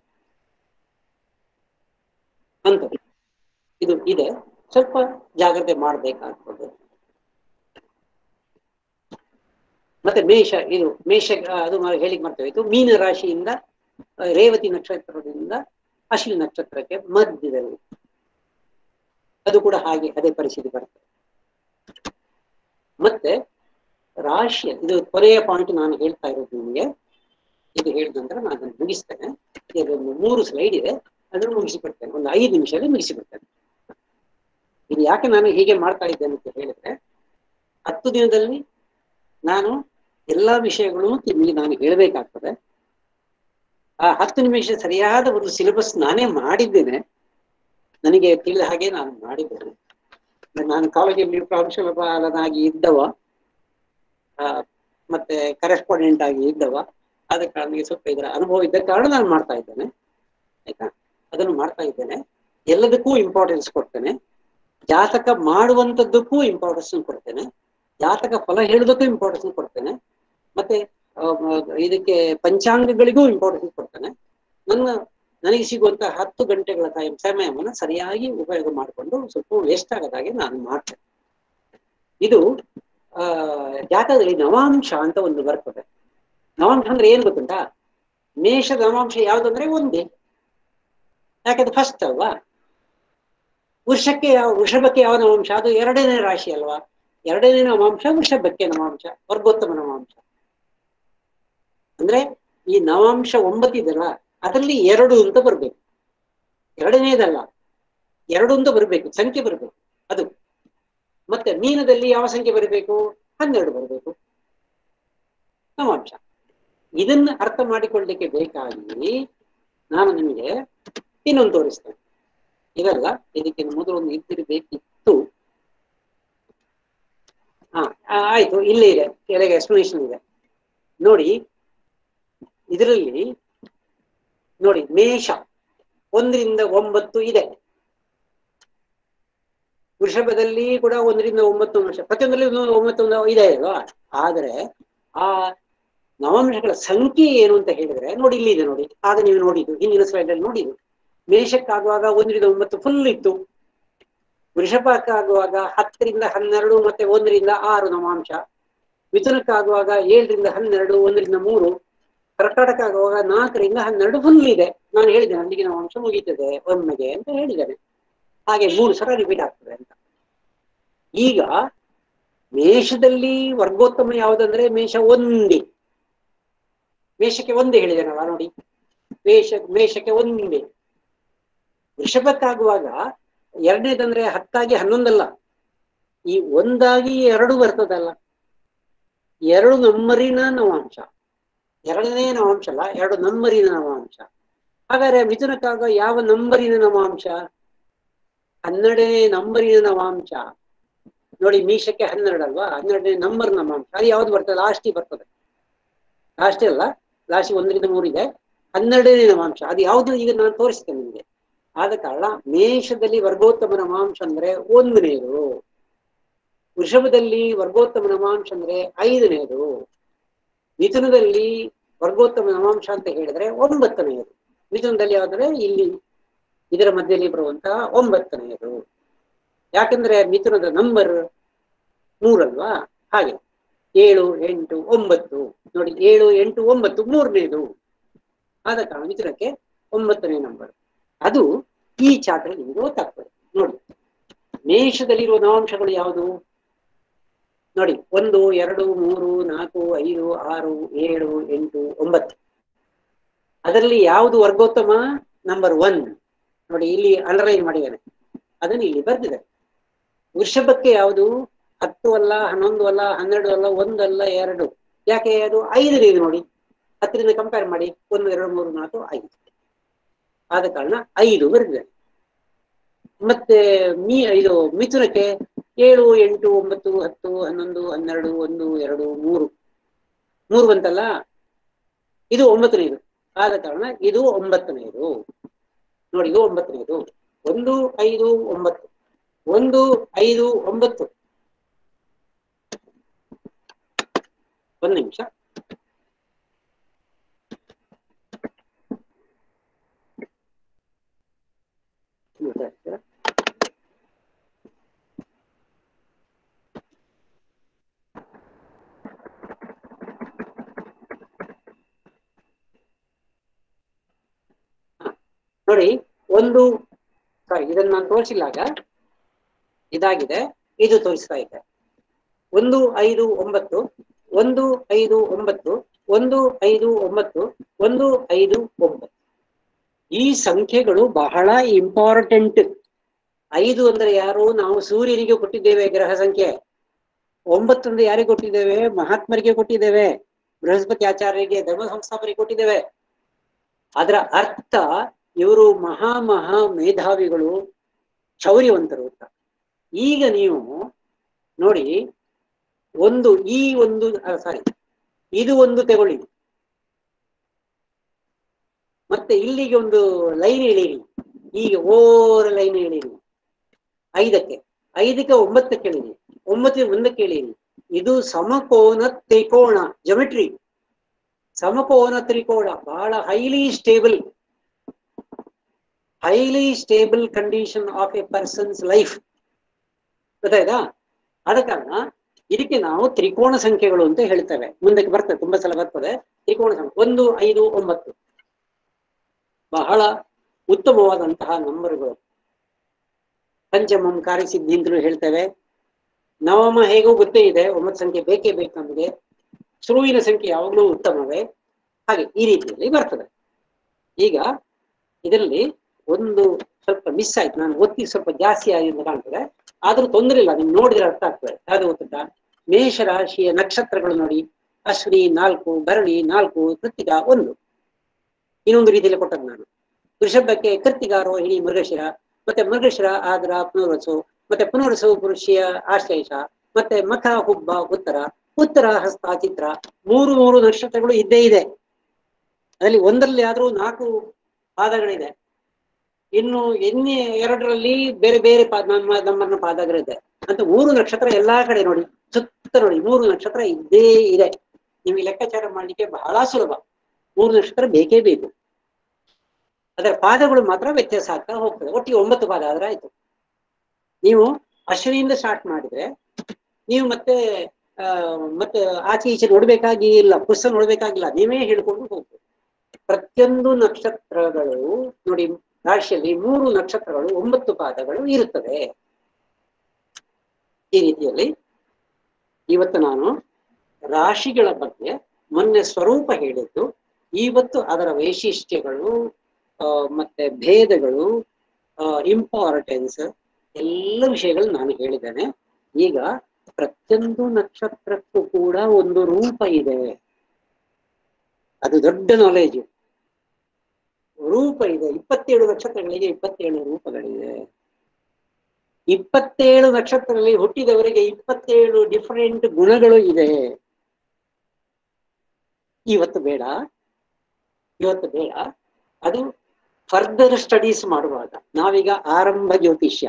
Speaker 1: ಅಂತ ಇದು ಇದೆ ಸ್ವಲ್ಪ ಜಾಗ್ರತೆ ಮಾಡಬೇಕಾಗ್ತದೆ ಮತ್ತೆ ಮೇಷ ಇದು ಮೇಷ ಆ, ಅದು ಮ- ಹೇಳಿಕ್ ಮಾಡ್ತೇವೆ ಇದು ಮೀನ ರಾಶಿಯಿಂದ ಆ, ರೇವತಿ ನಕ್ಷತ್ರದಿಂದ ಅಶ್ವಿನಿ ನಕ್ಷತ್ರಕ್ಕೆ ಮಧ್ಯದಲ್ಲಿ ಅದು ಕೂಡ ಹಾಗೆ ಅದೇ ಪರಿಸ್ಥಿತಿ ಬರ್ತದೆ ಮತ್ತೆ ರಾಶಿಯ ಇದು ಕೊನೆಯ ಪಾಯಿಂಟ್ ನಾನು ಹೇಳ್ತಾ ಇರೋದು ನಿಮಗೆ ಇದು ಹೇಳಿದ ನಂತರ ನಾನು ಅದನ್ನು ಮುಗಿಸ್ತೇನೆ ಇದೊಂದು ಮೂರು ಸ್ಲೈಡ್ ಇದೆ ಅದನ್ನು ಮುಗಿಸಿಬಿಡ್ತೇನೆ ಒಂದು ಐದು ನಿಮಿಷದಲ್ಲಿ ಮುಗಿಸಿಬಿಡ್ತೇನೆ ಇದು ಯಾಕೆ ನಾನು ಹೀಗೆ ಮಾಡ್ತಾ ಇದ್ದೇನೆ ಅಂತ ಹೇಳಿದ್ರೆ ಹತ್ತು ದಿನದಲ್ಲಿ ನಾನು ಎಲ್ಲಾ ವಿಷಯಗಳು ನಿಮಗೆ ನಾನು ಹೇಳಬೇಕಾಗ್ತದೆ ಆ ಹತ್ತು ನಿಮಿಷ ಸರಿಯಾದ ಒಂದು ಸಿಲೆಬಸ್ ನಾನೇ ಮಾಡಿದ್ದೇನೆ ನನಗೆ ತಿಳಿದ ಹಾಗೆ ನಾನು ಮಾಡಿದ್ದೇನೆ ನಾನು ಕಾಲೇಜಲ್ಲಿ ಪ್ರಾಂಶುಪಾಲನಾಗಿ ಇದ್ದವ ಆ, ಮತ್ತೆ ಕರೆಸ್ಪಾಂಡೆಂಟ್ ಆಗಿ ಇದ್ದವ ಆದ ಕಾರಣ ನನಗೆ ಸ್ವಲ್ಪ ಇದರ ಅನುಭವ ಇದ್ದ ಕಾರಣ ನಾನು ಮಾಡ್ತಾ ಇದ್ದೇನೆ ಆಯ್ತಾ ಅದನ್ನು ಮಾಡ್ತಾ ಇದ್ದೇನೆ ಎಲ್ಲದಕ್ಕೂ ಇಂಪಾರ್ಟೆನ್ಸ್ ಕೊಡ್ತೇನೆ ಜಾತಕ ಮಾಡುವಂತದ್ದಕ್ಕೂ ಇಂಪಾರ್ಟೆನ್ಸ್ ಕೊಡ್ತೇನೆ ಜಾತಕ ಫಲ ಹೇಳೋದಕ್ಕೂ ಇಂಪಾರ್ಟೆನ್ಸ್ ಕೊಡ್ತೇನೆ ಮತ್ತೆ ಆ, ಮ- ಇದಕ್ಕೆ ಪಂಚಾಂಗಗಳಿಗೂ ಇಂಪಾರ್ಟೆನ್ಸ್ ಕೊಡ್ತೇನೆ ನನ್ನ ನನಗೆ ಸಿಗುವಂತ ಹತ್ತು ಗಂಟೆಗಳ ಟೈಮ್ ಸಮಯವನ್ನು ಸರಿಯಾಗಿ ಉಪಯೋಗ ಮಾಡಿಕೊಂಡು ಸ್ವಲ್ಪ ವೇಸ್ಟ್ ಆಗದ ಹಾಗೆ ನಾನು ಮಾಡ್ತೇನೆ ಇದು ಆ ಜಾತಕದಲ್ಲಿ ನವಾಂಶ ಅಂತ ಒಂದು ಬರ್ತದೆ ನವಾಂಶ ಅಂದ್ರೆ ಏನ್ ಗೊತ್ತುಂಟಾ ಮೇಷದ ನವಾಂಶ ಯಾವ್ದಂದ್ರೆ ಒಂದೇ ಯಾಕಂದ್ರೆ ಫಸ್ಟ್ ಅಲ್ವಾ ವೃಷಕ್ಕೆ ಯಾವ ವೃಷಭಕ್ಕೆ ಯಾವ ನವಾಂಶ ಅದು ಎರಡನೇ ರಾಶಿ ಅಲ್ವಾ ಎರಡನೇ ನವಾಂಶ ವೃಷಭಕ್ಕೆ ನವಾಂಶ ವರ್ಗೋತ್ತಮ ನವಾಂಶ ಅಂದ್ರೆ ಈ ನವಾಂಶ ಒಂಬತ್ತಿದೆಲ್ಲ ಅದರಲ್ಲಿ ಎರಡು ಅಂತ ಬರ್ಬೇಕು ಎರಡನೇದಲ್ಲ ಎರಡು ಅಂತ ಬರ್ಬೇಕು ಸಂಖ್ಯೆ ಬರ್ಬೇಕು ಅದು ಮತ್ತೆ ಮೀನದಲ್ಲಿ ಯಾವ ಸಂಖ್ಯೆ ಬರಬೇಕು ಹನ್ನೆರಡು ಬರಬೇಕು ನವಾಂಶ ಇದನ್ನ ಅರ್ಥ ಮಾಡಿಕೊಳ್ಳಲಿಕ್ಕೆ ಬೇಕಾಗಿ ನಾನು ನಿಮಗೆ ಇನ್ನೊಂದು ತೋರಿಸ್ತೇನೆ ಇದಲ್ಲ ಇದಕ್ಕೆ ಮೊದಲು ಒಂದು ಇದ್ದಿರಬೇಕಿತ್ತು ಹಾ ಆ, ಆಯ್ತು ಇಲ್ಲೇ ಇದೆ ಕೆಳಗೆ ಎಕ್ಸ್ಪ್ಲನೇಷನ್ ಇದೆ ನೋಡಿ ಇದರಲ್ಲಿ ನೋಡಿ ಮೇಷ ಒಂದರಿಂದ ಒಂಬತ್ತು ಇದೆ ವೃಷಭದಲ್ಲಿ ಕೂಡ ಒಂದರಿಂದ ಒಂಬತ್ತು ವರ್ಷ ಪ್ರತಿಯೊಂದರಲ್ಲಿ ಒಂದೊಂದು ಒಂಬತ್ತು ಒಂದು ಇದೆ ಅಲ್ವಾ ಆದರೆ ಆ ನವಾಂಶಗಳ ಸಂಖ್ಯೆ ಏನು ಅಂತ ಹೇಳಿದ್ರೆ ನೋಡಿ ಇಲ್ಲಿ ಇದೆ ನೋಡಿ ಆಗ ನೀವು ನೋಡಿದ್ದು ಹಿಂದಿನ ಸ್ಲೈಡ್ ಅಲ್ಲಿ ನೋಡಿದ್ದು ಮೇಷಕ್ಕಾಗುವಾಗ ಒಂದರಿಂದ ಒಂಬತ್ತು ಫುಲ್ ಇತ್ತು ವೃಷಭಕ್ಕಾಗುವಾಗ ಹತ್ತರಿಂದ ಹನ್ನೆರಡು ಮತ್ತೆ ಒಂದರಿಂದ ಆರು ನವಾಂಶ ಮಿಥುನಕ್ಕಾಗುವಾಗ ಏಳರಿಂದ ಹನ್ನೆರಡು ಒಂದರಿಂದ ಮೂರು ಕರ್ಕಾಟಕ ಆಗುವಾಗ ನಾಲ್ಕರಿಂದ ಹನ್ನೆರಡು ಫುಲ್ ಇದೆ ನಾನು ಹೇಳಿದ್ದೇನೆ ಅಲ್ಲಿಗೆ ನವಾಂಶ ಮುಗೀತದೆ ಒಮ್ಮೆಗೆ ಅಂತ ಹೇಳಿದ್ದೇನೆ ಹಾಗೆ ಮೂರು ಸಲ ರಿಪೀಟ್ ಆಗ್ತದೆ ಅಂತ ಈಗ ಮೇಷದಲ್ಲಿ ವರ್ಗೋತ್ತಮ ಯಾವುದಂದ್ರೆ ಮೇಷ ಒಂದೇ ಮೇಷಕ್ಕೆ ಒಂದೇ ಹೇಳಿದ್ದೇನಲ್ಲ ನೋಡಿ ಮೇಷ ಮೇಷಕ್ಕೆ ಒಂದೇ ವೃಷಭಕ್ಕಾಗುವಾಗ ಎರಡನೇದಂದ್ರೆ ಹತ್ತಾಗಿ ಹನ್ನೊಂದಲ್ಲ ಈ ಒಂದಾಗಿ ಎರಡು ಬರ್ತದಲ್ಲ ಎರಡು ನಂಬರಿನ ನವಾಂಶ ಎರಡನೇ ನವಾಂಶ ಅಲ್ಲ ಎರಡು ನಂಬರಿನ ನವಾಂಶ ಹಾಗಾದ್ರೆ ಮಿಥುನಕ್ಕಾಗ ಯಾವ ನಂಬರಿನ ನವಾಂಶ ಹನ್ನೆರಡನೇ ನಂಬರಿನ ನವಾಂಶ ನೋಡಿ ಮೀಷಕ್ಕೆ ಹನ್ನೆರಡು ಅಲ್ವಾ ಹನ್ನೆರಡನೇ ನಂಬರ್ ನವಾಂಶ ಅದು ಯಾವ್ದು ಬರ್ತದೆ ಲಾಸ್ಟಿಗೆ ಬರ್ತದೆ ಲಾಸ್ಟ್ ಅಲ್ಲ ಲಾಸ್ಟ್ ಒಂದರಿಂದ ಮೂರಿದೆ ಹನ್ನೆರಡನೇ ನವಾಂಶ ಅದು ಯಾವುದು ಈಗ ನಾನು ತೋರಿಸ್ತೇನೆ ನಿಮಗೆ ಆದ ಕಾರಣ ಮೇಷದಲ್ಲಿ ವರ್ಗೋತ್ತಮ ನವಾಂಶ ಅಂದ್ರೆ ಒಂದನೇದು ವೃಷಭದಲ್ಲಿ ವರ್ಗೋತ್ತಮ ನವಾಂಶ ಅಂದ್ರೆ ಐದನೇದು ಮಿಥುನದಲ್ಲಿ ವರ್ಗೋತ್ತಮ ನವಾಂಶ ಅಂತ ಹೇಳಿದ್ರೆ ಒಂಬತ್ತನೆಯದು ಮಿಥುನದಲ್ಲಿ ಯಾವ್ದ್ರೆ ಇಲ್ಲಿ ಇದರ ಮಧ್ಯದಲ್ಲಿ ಬರುವಂತಹ ಒಂಬತ್ತನೆಯದು ಯಾಕಂದ್ರೆ ಮಿಥುನದ ನಂಬರ್ ಮೂರಲ್ವಾ ಹಾಗೆ ಏಳು ಎಂಟು ಒಂಬತ್ತು ನೋಡಿ ಏಳು ಎಂಟು ಒಂಬತ್ತು ಮೂರನೇದು ಆದ ಕಾರಣ ಮಿಥುನಕ್ಕೆ ಒಂಬತ್ತನೇ ನಂಬರ್ ಅದು ಈ ಚಾಪ್ಟರ್ ನಿಮಗೆ ಗೊತ್ತಾಗ್ತದೆ ನೋಡಿ ಮೇಷದಲ್ಲಿರುವ ನವಾಂಶಗಳು ಯಾವುದು ನೋಡಿ ಒಂದು ಎರಡು ಮೂರು ನಾಲ್ಕು ಐದು ಆರು ಏಳು ಎಂಟು ಒಂಬತ್ತು ಅದರಲ್ಲಿ ಯಾವುದು ವರ್ಗೋತ್ತಮ ನಂಬರ್ ಒನ್ ನೋಡಿ ಇಲ್ಲಿ ಅಂಡರ್ಲೈನ್ ಮಾಡಿದ್ದಾನೆ ಅದನ್ನು ಇಲ್ಲಿ ಬರ್ದಿದೆ ವೃಷಭಕ್ಕೆ ಯಾವುದು ಹತ್ತು ಅಲ್ಲ ಹನ್ನೊಂದು ಅಲ್ಲ ಹನ್ನೆರಡು ಅಲ್ಲ ಒಂದಲ್ಲ ಎರಡು ಯಾಕೆ ಅದು ಐದನೇದು ನೋಡಿ ಹತ್ತರಿಂದ ಕಂಪೇರ್ ಮಾಡಿ ಒಂದು ಎರಡು ಮೂರು ನಾಲ್ಕು ಐದು ಆದ ಕಾರಣ ಐದು ಬರೆದಿದೆ ಮತ್ತೆ ಮೀ ಇದು ಮಿಥುನಕ್ಕೆ ಏಳು ಎಂಟು ಒಂಬತ್ತು ಹತ್ತು ಹನ್ನೊಂದು ಹನ್ನೆರಡು ಒಂದು ಎರಡು ಮೂರು ಮೂರು ಬಂತಲ್ಲ ಇದು ಒಂಬತ್ತನೇದು ಆದ ಕಾರಣ ಇದು ಒಂಬತ್ತನೇದು ನೋಡಿ ಇದು ಒಂಬತ್ತನೇದು ಒಂದು ಐದು ಒಂಬತ್ತು ಒಂದು ಐದು ಒಂಬತ್ತು ಒಂದು ನಿಮಿಷ ನೋಡಿ ಒಂದು ಸಾರಿ ಇದನ್ನ ನಾನು ತೋರಿಸಿಲ್ಲಾಗ ಇದಾಗಿದೆ ಇದು ತೋರಿಸ್ತಾ ಇದೆ ಒಂದು ಐದು ಒಂಬತ್ತು ಒಂದು ಐದು ಒಂಬತ್ತು ಒಂದು ಐದು ಒಂಬತ್ತು ಒಂದು ಐದು ಒಂಬತ್ತು ಈ ಸಂಖ್ಯೆಗಳು ಬಹಳ ಇಂಪಾರ್ಟೆಂಟ್ ಐದು ಅಂದ್ರೆ ಯಾರು ನಾವು ಸೂರ್ಯನಿಗೆ ಕೊಟ್ಟಿದ್ದೇವೆ ಗ್ರಹ ಸಂಖ್ಯೆ ಒಂಬತ್ತು ಅಂದ್ರೆ ಯಾರಿಗೆ ಕೊಟ್ಟಿದ್ದೇವೆ ಮಹಾತ್ಮರಿಗೆ ಕೊಟ್ಟಿದ್ದೇವೆ ಬೃಹಸ್ಪತಿ ಆಚಾರ್ಯರಿಗೆ ಧರ್ಮ ಸಂಸ್ಥಾಪನೆಗೆ ಕೊಟ್ಟಿದ್ದೇವೆ ಅದರ ಅರ್ಥ ಇವರು ಮಹಾ ಮಹಾ ಮೇಧಾವಿಗಳು ಶೌರ್ಯವಂತರು ಅಂತ ಈಗ ನೀವು ನೋಡಿ ಒಂದು ಈ ಒಂದು ಸಾರಿ ಇದು ಒಂದು ತಗೊಳ್ಳಿ ಮತ್ತೆ ಇಲ್ಲಿಗೆ ಒಂದು ಲೈನ್ ಎಳೀರಿ ಈಗ ಓರ ಲೈನ್ ಎಳೀರಿ ಐದಕ್ಕೆ ಐದಕ್ಕೆ ಒಂಬತ್ತಕ್ಕೆ ಎಳೀರಿ ಒಂಬತ್ತು ಒಂದಕ್ಕೆ ಎಳೀರಿ ಇದು ಸಮಕೋನ ತ್ರಿಕೋಣ ಜೊಮೆಟ್ರಿ ಸಮಕೋನ ತ್ರಿಕೋಣ ಬಹಳ highly stable highly stable condition of a person's life ಗೊತ್ತಾಯ್ತಾ ಆದ ಕಾರಣ ಇದಕ್ಕೆ ನಾವು ತ್ರಿಕೋಣ ಸಂಖ್ಯೆಗಳು ಅಂತ ಹೇಳ್ತೇವೆ ಮುಂದಕ್ಕೆ ಬರ್ತದೆ ತುಂಬಾ ಸಲ ಬರ್ತದೆ ತ್ರಿಕೋಣ ಸಂಖ್ಯೆ ಒಂದು ಐದು ಒಂಬತ್ತು ಬಹಳ ಉತ್ತಮವಾದಂತಹ ನಂಬರ್ಗಳು ಪಂಚಮಂ ಕಾರ್ಯಸಿದ್ಧಿ ಅಂತಲೂ ಹೇಳ್ತೇವೆ ನವಮ ಹೇಗೋ ಗೊತ್ತೇ ಇದೆ ಒಂಬತ್ತು ಸಂಖ್ಯೆ ಬೇಕೇ ಬೇಕು ನಮಗೆ ಶುರುವಿನ ಸಂಖ್ಯೆ ಯಾವಾಗಲೂ ಉತ್ತಮವೇ ಹಾಗೆ ಈ ರೀತಿಯಲ್ಲಿ ಬರ್ತದೆ ಈಗ ಇದರಲ್ಲಿ ಒಂದು ಸ್ವಲ್ಪ ಮಿಸ್ ಆಯ್ತು ನಾನು ಒತ್ತಿ ಸ್ವಲ್ಪ ಜಾಸ್ತಿ ಆಗಿ ಅಂತ ಕಾಣ್ತದೆ ಆದ್ರೂ ತೊಂದರೆ ಇಲ್ಲ ನಿಮ್ಗೆ ನೋಡಿದ್ರೆ ಅರ್ಥ ಆಗ್ತದೆ ಯಾವ್ದು ಗೊತ್ತುಂಟಾ ಮೇಷ ರಾಶಿಯ ನಕ್ಷತ್ರಗಳು ನೋಡಿ ಅಶ್ವಿನಿ ನಾಲ್ಕು ಭರಣಿ ನಾಲ್ಕು ಕೃತಿಕ ಒಂದು ಇನ್ನೊಂದು ರೀತಿಯಲ್ಲಿ ಕೊಟ್ಟದ್ದು ನಾನು ವೃಷಭಕ್ಕೆ ಕೃತಿಕ ರೋಹಿಣಿ ಮೃಗಶಿರ ಮತ್ತೆ ಮೃಗಶಿರ ಆದ್ರ ಪುನರ್ವಸು ಮತ್ತೆ ಪುನರ್ವಸು ಪುರುಷಿಯ ಆಶ್ಲೇಷ ಮತ್ತೆ ಮಖ ಹುಬ್ಬ ಉತ್ತರ ಉತ್ತರ ಹಸ್ತ ಚಿತ್ರ ಮೂರು ಮೂರು ನಕ್ಷತ್ರಗಳು ಇದ್ದೇ ಇದೆ ಅದರಲ್ಲಿ ಒಂದರಲ್ಲಿ ಆದ್ರೂ ನಾಲ್ಕು ಪಾದಗಳಿದೆ ಇನ್ನು ಎನ್ನೆ ಎರಡರಲ್ಲಿ ಬೇರೆ ಬೇರೆ ಪಾದ ನಮ್ಮ ನಮ್ಮನ್ನ ಪಾದಗಳಿದೆ ಅಂತ ಮೂರು ನಕ್ಷತ್ರ ಎಲ್ಲಾ ಕಡೆ ನೋಡಿ ಸುತ್ತ ನೋಡಿ ಮೂರು ನಕ್ಷತ್ರ ಇದ್ದೇ ಇದೆ ನಿಮಗೆ ಲೆಕ್ಕಾಚಾರ ಮಾಡ್ಲಿಕ್ಕೆ ಬಹಳ ಸುಲಭ ಮೂರು ನಕ್ಷತ್ರ ಬೇಕೇ ಬೇಕು ಅದರ ಪಾದಗಳು ಮಾತ್ರ ವ್ಯತ್ಯಾಸ ಆಗ್ತಾ ಹೋಗ್ತದೆ ಒಟ್ಟಿಗೆ ಒಂಬತ್ತು ಪಾದ ಆದ್ರೆ ಆಯ್ತು ನೀವು ಅಶ್ವಿನಿಯಿಂದ ಸ್ಟಾರ್ಟ್ ಮಾಡಿದ್ರೆ ನೀವು ಮತ್ತೆ ಆ ಮತ್ತೆ ಆಚೆ ಈಚೆ ನೋಡ್ಬೇಕಾಗಿ ಇಲ್ಲ ಪುಸ್ತಕ ನೋಡ್ಬೇಕಾಗಿಲ್ಲ ನೀವೇ ಹೇಳ್ಕೊಂಡು ಹೋಗ್ಬೋದು ಪ್ರತಿಯೊಂದು ನಕ್ಷತ್ರಗಳು ನೋಡಿ ರಾಶಿಯಲ್ಲಿ ಮೂರು ನಕ್ಷತ್ರಗಳು ಒಂಬತ್ತು ಪಾದಗಳು ಇರುತ್ತದೆ ಈ ರೀತಿಯಲ್ಲಿ ಇವತ್ತು ನಾನು ರಾಶಿಗಳ ಬಗ್ಗೆ ಮೊನ್ನೆ ಸ್ವರೂಪ ಹೇಳಿದ್ದು ಇವತ್ತು ಅದರ ವೈಶಿಷ್ಟ್ಯಗಳು ಆ, ಮತ್ತೆ ಭೇದಗಳು ಇಂಪಾರ್ಟೆನ್ಸ್ ಎಲ್ಲ ವಿಷಯಗಳು ನಾನು ಹೇಳಿದ್ದೇನೆ ಈಗ ಪ್ರತಿಯೊಂದು ನಕ್ಷತ್ರಕ್ಕೂ ಕೂಡ ಒಂದು ರೂಪ ಇದೆ ಅದು ದೊಡ್ಡ ನಾಲೆಜ್ ರೂಪ ಇದೆ ಇಪ್ಪತ್ತೇಳು ನಕ್ಷತ್ರಗಳಿಗೆ ಇಪ್ಪತ್ತೇಳು ರೂಪಗಳಿದೆ ಇಪ್ಪತ್ತೇಳು ನಕ್ಷತ್ರದಲ್ಲಿ ಹುಟ್ಟಿದವರಿಗೆ ಇಪ್ಪತ್ತೇಳು ಡಿಫರೆಂಟ್ ಗುಣಗಳು ಇದೆ ಇವತ್ತು ಬೇಡ ಇವತ್ತು ಬೇಡ ಅದು ಫರ್ದರ್ ಸ್ಟಡೀಸ್ ಮಾಡುವಾಗ ನಾವೀಗ ಆರಂಭ ಜ್ಯೋತಿಷ್ಯ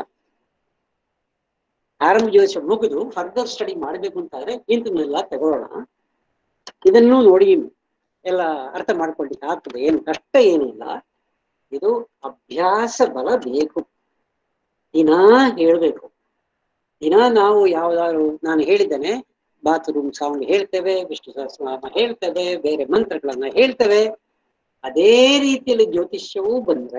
Speaker 1: ಆರಂಭ ಜ್ಯೋತಿಷ್ಯ ಮುಗಿದು ಫರ್ದರ್ ಸ್ಟಡಿ ಮಾಡಬೇಕು ಅಂತಾದ್ರೆ ಇಂಥನ್ನೆಲ್ಲ ತಗೊಳ್ಳೋಣ ಇದನ್ನು ನೋಡಿ ಎಲ್ಲ ಅರ್ಥ ಮಾಡ್ಕೊಳ್ಳಿಕ್ಕೆ ಆಗ್ತದೆ ಏನು ಕಷ್ಟ ಏನಿಲ್ಲ ಇದು ಅಭ್ಯಾಸ ಬಲ ಬೇಕು ದಿನಾ ಹೇಳ್ಬೇಕು ದಿನ ನಾವು ಯಾವ್ದಾದ್ರು ನಾನು ಹೇಳಿದ್ದೇನೆ ಬಾತ್ರೂಮ್ ಸಾಂಗ್ ಹೇಳ್ತೇವೆ ವಿಷ್ಣು ಸಹಸ್ರನಾಮ ಹೇಳ್ತೇವೆ ಬೇರೆ ಮಂತ್ರಗಳನ್ನ ಹೇಳ್ತೇವೆ ಅದೇ ರೀತಿಯಲ್ಲಿ ಜ್ಯೋತಿಷ್ಯವೂ ಬಂದ್ರೆ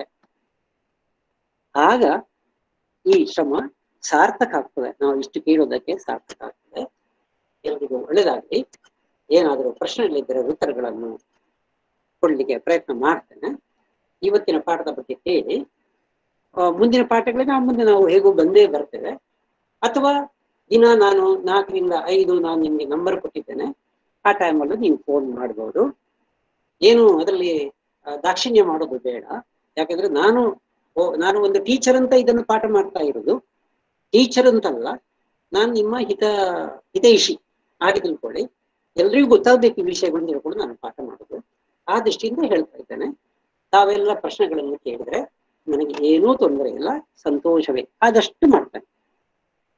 Speaker 1: ಆಗ ಈ ಶ್ರಮ ಸಾರ್ಥಕ ಆಗ್ತದೆ ನಾವು ಇಷ್ಟು ಕೇಳೋದಕ್ಕೆ ಸಾರ್ಥಕ ಆಗ್ತದೆ ಎಲ್ರಿಗೂ ಒಳ್ಳೇದಾಗ್ಲಿ ಏನಾದರೂ ಪ್ರಶ್ನೆಗಳಿದ್ದರೆ ಉತ್ತರಗಳನ್ನು ಕೊಡ್ಲಿಕ್ಕೆ ಪ್ರಯತ್ನ ಮಾಡ್ತೇನೆ ಇವತ್ತಿನ ಪಾಠದ ಬಗ್ಗೆ ಕೇಳಿ ಆ, ಮುಂದಿನ ಪಾಠಗಳಿಗೆ ನಾವು ಮುಂದೆ ನಾವು ಹೇಗೂ ಬಂದೇ ಬರ್ತೇವೆ ಅಥವಾ ದಿನ ನಾನು ನಾಲ್ಕರಿಂದ ಐದು ನಾನು ನಿಮ್ಗೆ ನಂಬರ್ ಕೊಟ್ಟಿದ್ದೇನೆ ಆ ಟೈಮಲ್ಲೂ ನೀವು ಫೋನ್ ಮಾಡ್ಬೋದು ಏನು ಅದರಲ್ಲಿ ಆ, ದಾಕ್ಷಿಣ್ಯ ಮಾಡೋದು ಬೇಡ ಯಾಕಂದ್ರೆ ನಾನು ಓ- ನಾನು ಒಂದು ಟೀಚರ್ ಅಂತ ಇದನ್ನು ಪಾಠ ಮಾಡ್ತಾ ಇರೋದು ಟೀಚರ್ ಅಂತಲ್ಲ ನಾನು ನಿಮ್ಮ ಹಿತ ಹಿತೈಷಿ ಹಾಗೆ ತಿಳ್ಕೊಳ್ಳಿ ಎಲ್ರಿಗೂ ಗೊತ್ತಾಗ್ಬೇಕು ಈ ವಿಷಯಗಳನ್ನ ತಿಳ್ಕೊಂಡು ನಾನು ಪಾಠ ಮಾಡೋದು ಆ ದೃಷ್ಟಿಯಿಂದ ಹೇಳ್ತಾ ಇದ್ದೇನೆ ತಾವೆಲ್ಲ ಪ್ರಶ್ನೆಗಳನ್ನು ಕೇಳಿದ್ರೆ ನನಗೆ ಏನೂ ತೊಂದರೆ ಇಲ್ಲ ಸಂತೋಷವೇ ಆದಷ್ಟು ಮಾಡ್ತೇನೆ